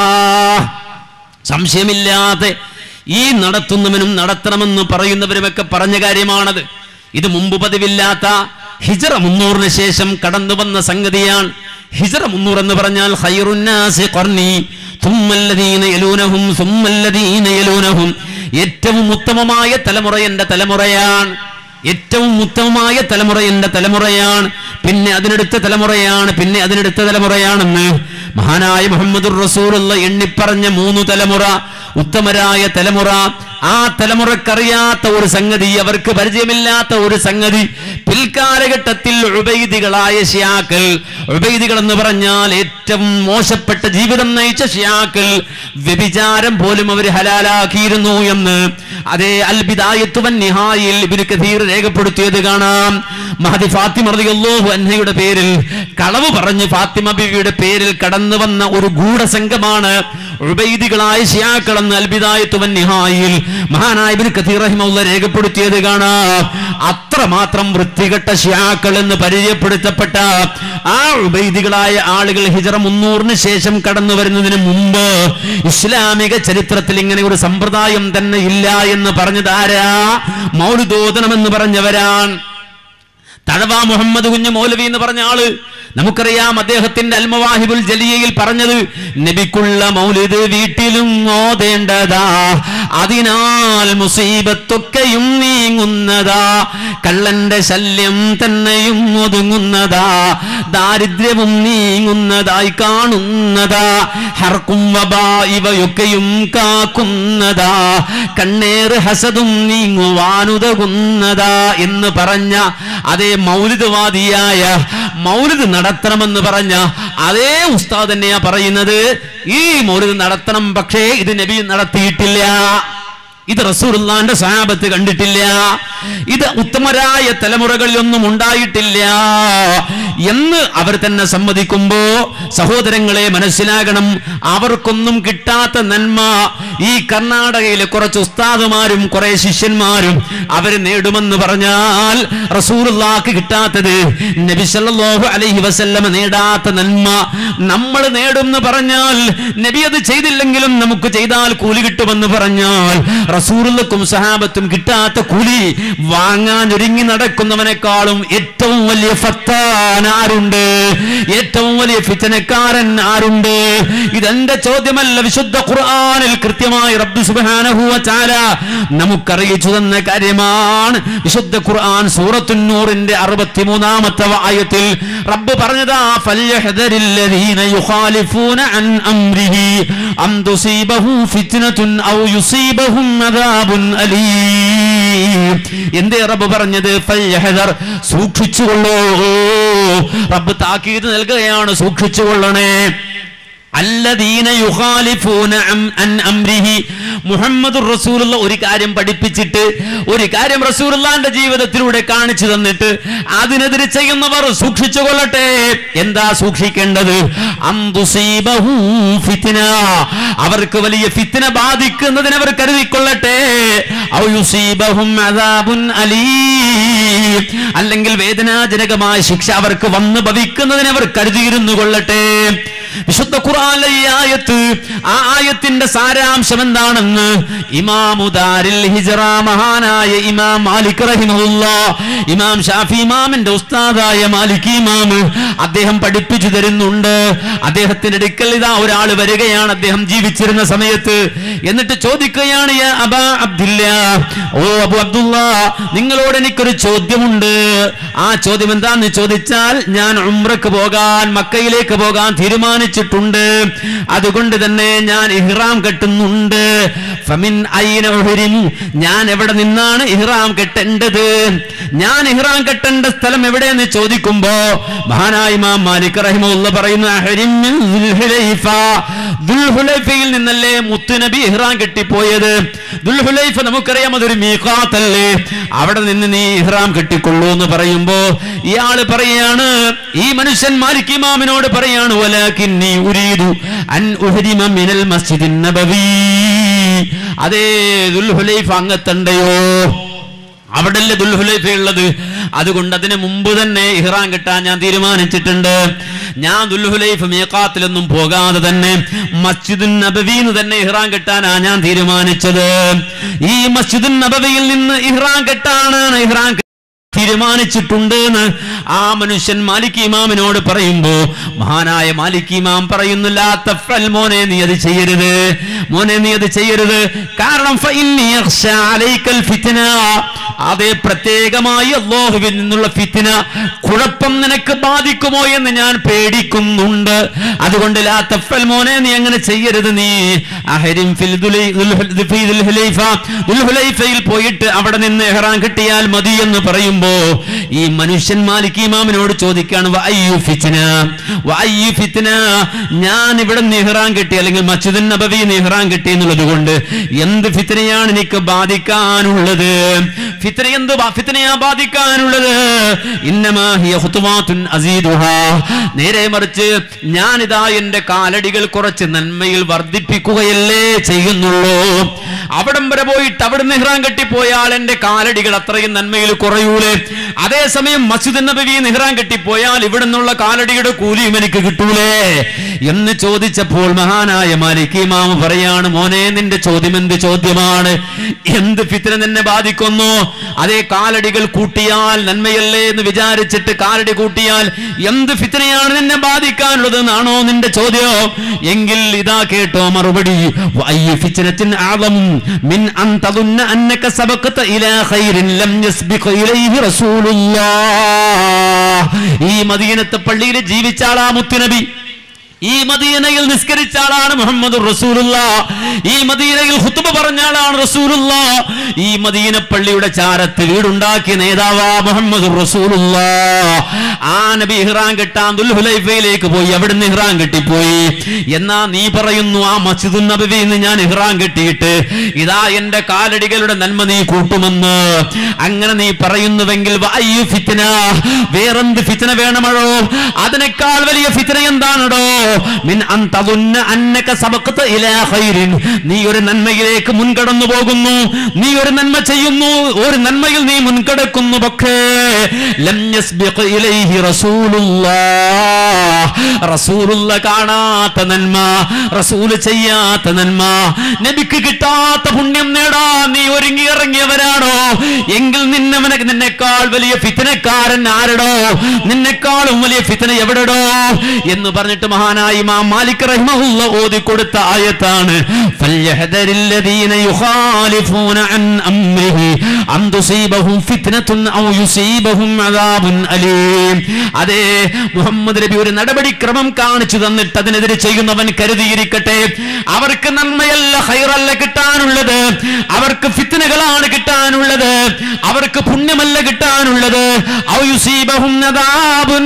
സംശയമില്ലാതെ ഈ നടത്തുന്നവനും നടത്തണമെന്ന് പറയുന്നവരുമൊക്കെ പറഞ്ഞ കാര്യമാണത് ഇത് മുമ്പ് പതിവില്ലാത്ത ഹിജറ മുന്നൂറിന് ശേഷം കടന്നു വന്ന സംഗതിയാണ് ഹിജറ മുന്നൂർ എന്ന് പറഞ്ഞാൽ ഖൈറുന്നാസി ഖർനി തുമ്മല്ലദീന യലൂനഹും സുമ്മല്ലദീന യലൂനഹും ഏറ്റവും ഉത്തമമായ തലമുറ എന്റെ തലമുറയാണ് ഏറ്റവും ഉത്തമമായ തലമുറ എന്റെ തലമുറയാണ് പിന്നെ അതിനടുത്ത തലമുറയാണ് പിന്നെ അതിനടുത്ത തലമുറയാണെന്ന് മഹാനായ മുഹമ്മദുർ റസൂലുള്ള എണ്ണിപ്പറഞ്ഞ മൂന്ന് തലമുറ ഉത്തമരായ തലമുറ ആ തലമുറക്കറിയാത്ത ഒരു സംഗതി അവർക്ക് പരിചയമില്ലാത്ത ഒരു സംഗതി പിൽക്കാലഘട്ടത്തിൽ ഉബൈദികളായ ഷിയാക്കൾ ഉബൈദികൾ എന്ന് പറഞ്ഞാൽ ഏറ്റവും മോശപ്പെട്ട ജീവിതം നയിച്ച ഷിയാക്കൾ വ്യഭിചാരം പോലും അവർ ഹലാലാക്കിയിരുന്നു എന്ന് അതേ അൽബിദായത്തുവൻ നിഹായിൽ ഇബ്നു കഥീർ രേഖപ്പെടുത്തിയത് കാണാം മഹദി ഫാത്തിമ റളിയല്ലാഹു അൻഹയുടെ പേരിൽ കളവ് പറഞ്ഞ് ഫാത്തിമ ബിവിയുടെ പേരിൽ കടന്നു വന്ന ഒരു ഗൂഢസംഘമാണ് ഉബൈദികളായ ഷിയാക്കളെന്ന് അൽബിദായത്തുവൻ നിഹായിൽ മഹാനായ ഇബ്നു കഥീർ റഹിമഹുല്ല രേഖപ്പെടുത്തിയത് കാണാം അത്രമാത്രം വൃത്തികെട്ട ഷിയാക്കൾ എന്ന് പരിചയപ്പെടുത്തപ്പെട്ട ആ ഉബൈദികളായ ആളുകൾ ഹിജറ മുന്നൂറിന് ശേഷം കടന്നു വരുന്നതിന് മുമ്പ് ഇസ്ലാമിക ചരിത്രത്തിൽ ഇങ്ങനെ ഒരു സമ്പ്രദായം തന്നെ ഇല്ല എന്ന് പറഞ്ഞതാരാ മൗലുദോദനമെന്ന് പറഞ്ഞവരാണ് തഴവ മുഹമ്മദ് കുഞ്ഞ് മൗലവി എന്ന് പറഞ്ഞ ആള് നമുക്കറിയാം അദ്ദേഹത്തിന്റെ അൽമവാഹിബുൽ ജലിയയിൽ പറഞ്ഞത് നബിക്കുള്ള മൗലിദ് വീട്ടിലും ഓതേണ്ടതാ അതിനാൽ മുസീബത്തൊക്കെയും നീങ്ങുന്നതാ കള്ളന്റെ ശല്യം തന്നെയും ഒതുങ്ങുന്നതാ ദാരിദ്ര്യവും നീങ്ങുന്നതായി കാണുന്നതാ ഹർക്കും വബാ ഇവയൊക്കെയും കാക്കുന്നതാ കണ്ണേറ് ഹസതും നീങ്ങുവാനുതകുന്നതാ എന്ന് പറഞ്ഞ അതേ മൗലിദവാദിയായ മൗലിദ് നടത്തണമെന്ന് പറഞ്ഞ അതേ ഉസ്താദ് തന്നെയാ പറയുന്നത് ഈ മൗലിദ് നടത്തണം പക്ഷേ ഇത് നബി നടത്തിയിട്ടില്ല ഇത് റസൂറുല്ലാന്റെ സഹാബത്ത് കണ്ടിട്ടില്ല ഇത് ഉത്തമരായ തലമുറകളിലൊന്നും ഉണ്ടായിട്ടില്ല എന്ന് അവർ തന്നെ സമ്മതിക്കുമ്പോ സഹോദരങ്ങളെ മനസ്സിലാകണം അവർക്കൊന്നും കിട്ടാത്ത നന്മ ഈ കർണാടകയിലെ കുറച്ച് ഉസ്താദുമാരും കുറെ ശിഷ്യന്മാരും അവർ നേടുമെന്ന് പറഞ്ഞാൽ റസൂറുല്ലാക്ക് കിട്ടാത്തത് നബി സല്ലല്ലാഹു അലൈഹി വസല്ലമ നേടാത്ത നന്മ നമ്മൾ നേടുമെന്ന് പറഞ്ഞാൽ നബി അത് ചെയ്തില്ലെങ്കിലും നമുക്ക് ചെയ്താൽ കൂലി കിട്ടുമെന്ന് പറഞ്ഞാൽ റസൂറുല്ലക്കും സഹാബത്തും കിട്ടാത്ത കൂലി വാങ്ങാൻ ഒരുങ്ങി നടക്കുന്നവനേക്കാളും ഏറ്റവും വലിയ ഫത്താൻ ആരുണ്ട് ഏറ്റവും വലിയ ഫിത്തനക്കാരൻ ആരുണ്ട് ഇതെന്റെ ചോദ്യമല്ല വിശുദ്ധ ഖുർആനിൽ കൃത്യമായി റബ്ബ് സുബ്ഹാനഹു വ തആല നമുക്കറിയിച്ചു തന്ന കാര്യമാണ് വിശുദ്ധ ഖുർആൻ സൂറത്തുന്നൂറിന്റെ അറുപത്തിമൂന്നാമത്തെ ആയത്തിൽ റബ്ബ് പറഞ്ഞതാ ഫല്യഹദരില്ലദീന യുഖാലിഫൂന അൻ അംരിഹി അം തുസീബഹു ഫിത്നതുൻ ഔ യുസീബഹും അദാബുൻ അലീം എന്തേ റബ്ബ് പറഞ്ഞത് ഫല്യഹദർ സൂക്ഷിച്ചുകൊള്ളൂ റബ്ബ് താക്കീത് നൽകുകയാണ് സൂക്ഷിച്ചുകൊള്ളണേ അല്ലദീന യുഖാലിഫൂന അം- അൻ അംരിഹി മുഹമ്മദ് റസൂലുള്ള ഒരു കാര്യം പഠിപ്പിച്ചിട്ട് ഒരു കാര്യം റസൂലുള്ളാന്റെ ജീവിതത്തിലൂടെ കാണിച്ചു തന്നിട്ട് അതിനെതിരെ ചെയ്യുന്നവർ സൂക്ഷിച്ചു കൊള്ളട്ടെ എന്താ സൂക്ഷിക്കേണ്ടത് അം തുസീബഹു ഫിത്ന അവർക്ക് വലിയ ഫിത്ന ബാധിക്കുന്നതിന് അവർ കരുതിക്കൊള്ളട്ടെ ഔ യുസീബഹും അദാബുൻ അലീം അല്ലെങ്കിൽ വേദനാജനകമായ ശിക്ഷ അവർക്ക് വന്ന് ഭവിക്കുന്നതിന് അവർ കരുതിയിരുന്നു കൊള്ളട്ടെ വിശുദ്ധ ഖുർആനിലെ ഈ ആയത്ത് ആ ആയത്തിന്റെ സാരാംശം എന്താണെന്ന് ഇമാമുദാരിൽ ഹിജറ മഹാനായ ഇമാം മാലിക് റഹിമഹുല്ല ഇമാം ഷാഫി ഇമാമിന്റെ ഉസ്താദായ മാലിക് ഇമാം അദ്ദേഹം പഠിപ്പിച്ചു തരുന്നുണ്ട് അദ്ദേഹത്തിന്റെ അടുക്കൽ ഇതാ ഒരാൾ വരികയാണ് അദ്ദേഹം ജീവിച്ചിരുന്ന സമയത്ത് എന്നിട്ട് ചോദിക്കുകയാണ് യാ അബാ അബ്ദില്ല ഓ അബു അബ്ദുള്ള നിങ്ങളോട് എനിക്കൊരു ചോദ്യമുണ്ട് ആ ചോദ്യം എന്താന്ന് ചോദിച്ചാൽ ഞാൻ ഉംറക്ക് പോകാൻ മക്കയിലേക്ക് പോകാൻ തീരുമാനിച്ചിട്ടുണ്ട് അതുകൊണ്ട് തന്നെ ഞാൻ ഇഹ്റാം കെട്ടുന്നുണ്ട് ഫമിൻ ഐന ഉഹ്രിം. ഞാൻ എവിടെ നിന്നാണ് ഇഹ്റാം കെട്ടേണ്ടത് ഞാൻ ഇഹ്റാം കെട്ടേണ്ട സ്ഥലം എവിടെയെന്ന് ചോദിക്കുമ്പോ മഹാനായ ഇമാം മാലിക് റഹിമുള്ള പറയുന്ന അഹ്രിം മിൻ ദുൽഹുലൈഫ. ദുൽഹുലൈഫയിൽ നിന്നല്ലേ മുത്തുനബി ഇഹ്റാം കെട്ടിപ്പോയത് ദുൽഹുലൈഫ നമുക്കറിയാം അതൊരു മീഖാത്തല്ലേ അവിടെ നിന്ന് നീ ഇഹ്റാം കെട്ടിക്കൊള്ളൂ എന്ന് പറയുമ്പോ ഇയാള് പറയാണ് ഈ മനുഷ്യൻ മാലിക് ഇമാമിനോട് പറയാണ് വലാകിന്നി ഉരീദു അൻ ഉഹ്രിമ മിനൽ മസ്ജിദിൻ നബവി അതേ ദുൽഹുലൈഫ അങ്ങത്തണ്ടയോ അവിടല്ലേ ദുൽഹുലൈഫ ഉള്ളത് അതുകൊണ്ട് അതിന് മുമ്പ് തന്നെ ഇഹ്റാൻ കിട്ടാൻ ഞാൻ തീരുമാനിച്ചിട്ടുണ്ട് ഞാൻ ദുൽഹുലൈഫ് മീഖാത്തിലൊന്നും പോകാതെ തന്നെ മസ്ജിദുൻ നബവിന്ന് തന്നെ ഇഹ്റാൻ കെട്ടാനാ ഞാൻ തീരുമാനിച്ചത് ഈ മസ്ജിദുൻ നബവിയിൽ നിന്ന് ഇഹ്റാൻ കെട്ടാണ് ഇഹ്റാൻ തീരുമാനിച്ചിട്ടുണ്ട് എന്ന് ആ മനുഷ്യൻ മാലിക് ഇമാമിനോട് പറയുമ്പോ മഹാനായ മാലിക് ഇമാം പറയുന്നില്ല തഫൽ മോനെ നീ അത് ചെയ്യരുത് മോനെ നീ അത് ചെയ്യരുത് കാരണം ഫഇന്നി അഖ്ശ അലൈക്കൽ ഫിത്ന അതേ പ്രത്യേകമായി അള്ളാഹുവിൽ നിന്നുള്ള ഫിത്ന കുഴപ്പം നിനക്ക് ബാധിക്കുമോ എന്ന് ഞാൻ പേടിക്കുന്നുണ്ട് അതുകൊണ്ട് ലാ തഫൽ മോനെ നീ അങ്ങനെ ചെയ്യരുത് നീ അഹരിം ഫിൽ ദുലൈ- ദുൽഹുൽ- ഫി ദുൽഹുലൈഫ. ദുൽഹുലൈഫയിൽ പോയിട്ട് അവിടെ നിന്ന് എഹ്റാൻ കിട്ടിയാൽ മതി എന്ന് പറയുമ്പോ ഈ മനുഷ്യൻ മാലിക് ഇമാമിനോട് ചോദിക്കാണ് വഅയ്യു ഫിത്ന വഅയ്യു ഫിത്ന ഞാൻ ഇവിടെ നിഹ്റാൻ കിട്ടി അല്ലെങ്കിൽ മസ്ജിദുൻ നബവി നിഹ്റാൻ കിട്ടി എന്നുള്ളത് കൊണ്ട് എന്ത് ഫിത്നയാണ് എനിക്ക് ബാധിക്കാനുള്ളത് ഫിത്ന എന്ത് ബാ- ഫിത്നയാ ബാധിക്കാനുള്ളത് ഇന്നമാ ഹിയ ഖുതുവാത്തുൻ അസീദുഹാ നേരെ മറിച്ച് ഞാനിതാ എന്റെ കാലടികൾ കുറച്ച് നന്മയിൽ വർദ്ധിപ്പിക്കുകയല്ലേ ചെയ്യുന്നുള്ളൂ അവിടം വരെ പോയിട്ട് അവിടെ നിഹ്റാൻ കെട്ടിപ്പോയാൽ എന്റെ കാലടികൾ അത്രയും നന്മയിൽ കുറയൂലേ അതേസമയം മസ്ജിദ് നബവി നിഹ്റാൻ കെട്ടിപ്പോയാൽ ഇവിടെ നിന്നുള്ള കാലടിയുടെ കൂലിയും എനിക്ക് കിട്ടൂലേ എന്ന് ചോദിച്ചപ്പോൾ മഹാനായ മാലിക് ഇമാം പറയാണ് മോനെ നിന്റെ ചോദ്യം എന്ത് ചോദ്യമാണ് എന്ത് ഫിത്തിന നിന്നെ ബാധിക്കുന്നു അതേ കാലടികൾ കൂട്ടിയാൽ നന്മയല്ലേ എന്ന് വിചാരിച്ചിട്ട് കാലടി കൂട്ടിയാൽ എന്ത് ഫിത്തിനയാണ് നിന്നെ ബാധിക്കാനുള്ളത് എന്നാണോ നിന്റെ ചോദ്യം എങ്കിൽ ഇതാ കേട്ടോ മറുപടി വഅയ്യ ഫിത്നത്തിൻ അഅളം മിൻ അൻ തദുന്ന അന്നക സബഖത ഇലാ ഖൈറിൻ ലം യസ്ബിഖ ഇലൈഹി റസൂലുള്ളാഹ് ഈ മദീനത്തെ പള്ളിയിൽ ജീവിച്ച ആളാ മുത്തുനബി ഈ മദീനയിൽ നിസ്കരിച്ച ആളാണ് മുഹമ്മദ് റസൂലുള്ള ഈ മദീനയിൽ ഹുത്തുബ പറഞ്ഞ ആളാണ് റസൂലുള്ള ഈ മദീന പള്ളിയുടെ ചാരത്ത് വീടുണ്ടാക്കിയ നേതാവാ മുഹമ്മദ് റസൂലുള്ള ആ നബി ഇഹ്റാൻ കെട്ടാൻ ദുൽഹുലൈഫയിലേക്ക് പോയി അവിടുന്ന് ഇഹ്റാൻ കെട്ടിപ്പോയി എന്നാ നീ പറയുന്നു ആ മസ്ജിദുൻ നബിയിൽ നിന്ന് ഞാൻ ഇഹ്റാൻ കെട്ടിയിട്ട് ഇതാ എന്റെ കാലടികളുടെ നന്മ നീ കൂട്ടുമെന്ന് അങ്ങനെ നീ പറയുന്നുവെങ്കിൽ വഅയ്യു ഫിത്ന വേറെന്ത് ഫിത്ന വേണമഴോ അതിനേക്കാൾ വലിയ ഫിത്ന എന്താണടോ മിൻ അൻ തദുന്ന അന്നക സബഖത ഇലാ ഖൈറിൻ നീ ഒരു നന്മയിലേക്ക് മുൻകടന്നു പോകുന്നു നീ ഒരു നന്മ ചെയ്യുന്നു ഒരു നന്മയിൽ നീ മുൻകടക്കുന്നു പക്ഷേ ലം യസ്ബിഖ ഇലൈഹി റസൂലുള്ളാഹ് റസൂലുള്ള കാണാത്ത നന്മ റസൂൽ ചെയ്യാത്ത നന്മ നബിക്ക് കിട്ടാത്ത പുണ്യം നേടാ നീ ഒരുങ്ങി ഇറങ്ങിയവരാണോ എങ്കിൽ നിന്നെ നിന്നെക്കാൾ വലിയ ഫിത്തനക്കാരൻ ആരടോ നിന്നെക്കാളും വലിയ ഫിത്തന എവിടെടോ എന്ന് പറഞ്ഞിട്ട് മഹാനായി ഇമാം മാലിക് റഹ്മഹുല്ല ഓതി കൊടുത്ത ആയത്താണ് ഫല്യഹദരില്ലദീന യുഖാലിഫൂന അൻ അംരിഹി അൻ തുസീബഹും ഫിത്നത്തുൻ ഔ യുസീബഹും അദാബുൻ അലീം അതേ മുഹമ്മദ് നബി ഒരു നടപടിക്രമം കാണിച്ചു തന്നിട്ട് അതിനെതിരെ ചെയ്യുന്നവൻ കരുതിയിരിക്കട്ടെ അവർക്ക് നന്മയല്ല ഹൈറല്ല കിട്ടാനുള്ളത് അവർക്ക് ഫിത്തനകളാണ് കിട്ടാനുള്ളത് അവർക്ക് പുണ്യമല്ല കിട്ടാനുള്ളത് ഔ യുസീബഹും അദാബുൻ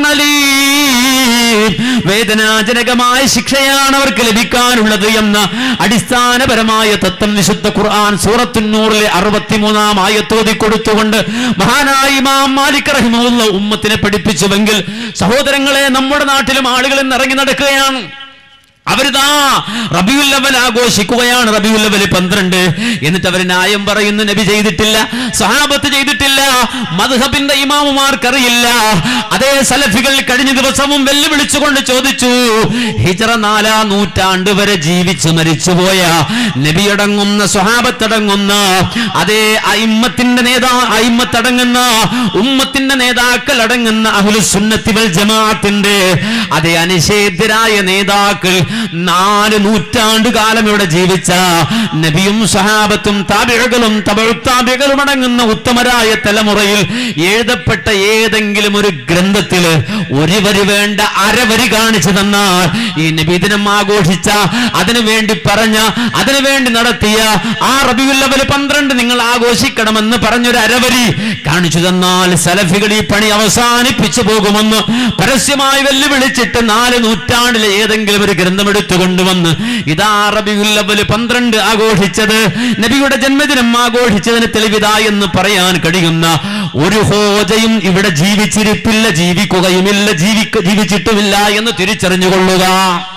അലീം വേദനാജനകമായ ശിക്ഷയാണ് അവർക്ക് ലഭിക്കാനുള്ളത് എന്ന അടിസ്ഥാനപരമായ തത്വം വിശുദ്ധ ഖുർആൻ സൂറത്തുന്നൂറിലെ അറുപത്തിമൂന്നാം ആയത്തോതി കൊടുത്തുകൊണ്ട് മഹാനായ ഇമാം മാലിക് റഹിമുള്ള ഉമ്മത്തിനെ പഠിപ്പിച്ചുവെങ്കിൽ സഹോദരങ്ങളെ നമ്മുടെ നാട്ടിലും ആളുകൾ ഇന്ന് ഇറങ്ങി നടക്കുകയാണ് അവരിതാ റബിയുൽ അവൽ ആഘോഷിക്കുകയാണ് റബിയുൽ അവൽ പന്ത്രണ്ട് എന്നിട്ട് അവർ ന്യായം പറയുന്നു നബി ചെയ്തിട്ടില്ല സഹാബത്ത് ചെയ്തിട്ടില്ല മദ്ഹബിന്റെ ഇമാമുമാർക്കറിയില്ല അതേ സലഫികൾ കഴിഞ്ഞ ദിവസവും വെല്ലുവിളിച്ചുകൊണ്ട് ചോദിച്ചു ഹിജറ നാലാം നൂറ്റാണ്ട് വരെ ജീവിച്ച് മരിച്ചുപോയ നബിയടങ്ങുന്ന സ്വഹാബത്തടങ്ങുന്ന അതേ അയിമ്മത്തിന്റെ നേതാ അയിമ്മത്തടങ്ങുന്ന ഉമ്മത്തിന്റെ നേതാക്കൾ അടങ്ങുന്ന അഹുലുസുന്നത്തി വൽ ജമാഅത്തിന്റെ അതേ അനിഷേധ്യരായ നേതാക്കൾ നാല് നൂറ്റാണ്ട് കാലം ഇവിടെ ജീവിച്ച നബിയും സഹാബത്തും താപിഴകളും തമിഴ്ത്താപികളും അടങ്ങുന്ന ഉത്തമരായ തലമുറയിൽ എഴുതപ്പെട്ട ഏതെങ്കിലും ഒരു ഗ്രന്ഥത്തിൽ ഒരു വരി വേണ്ട അരവരി കാണിച്ചു തന്നാൽ ഈ നബിദിനം ആഘോഷിച്ച അതിനു വേണ്ടി പറഞ്ഞ അതിനു വേണ്ടി നടത്തിയ ആ റബിയുല്ലവൽ പന്ത്രണ്ട് നിങ്ങൾ ആഘോഷിക്കണമെന്ന് പറഞ്ഞൊരു അരവരി കാണിച്ചു തന്നാൽ സലഫികൾ ഈ പണി അവസാനിപ്പിച്ചു പോകുമെന്ന് പരസ്യമായി വെല്ലുവിളിച്ചിട്ട് നാല് നൂറ്റാണ്ടിലെ ഏതെങ്കിലും ഒരു ഗ്രന്ഥം എടുത്തു കൊണ്ടുവന്ന് ഇതാ റബിയുല്ലവൽ പന്ത്രണ്ട് ആഘോഷിച്ചത് നബിയുടെ ജന്മദിനം ആഘോഷിച്ചതിന് തെളിവിതാ എന്ന് പറയാൻ കഴിയുന്ന ഒരു ഹോജയും ഇവിടെ ജീവിച്ചിരിപ്പില്ല ജീവിക്കുകയുമില്ല ജീവിക്ക ജീവിച്ചിട്ടുമില്ല എന്ന് തിരിച്ചറിഞ്ഞുകൊള്ളുക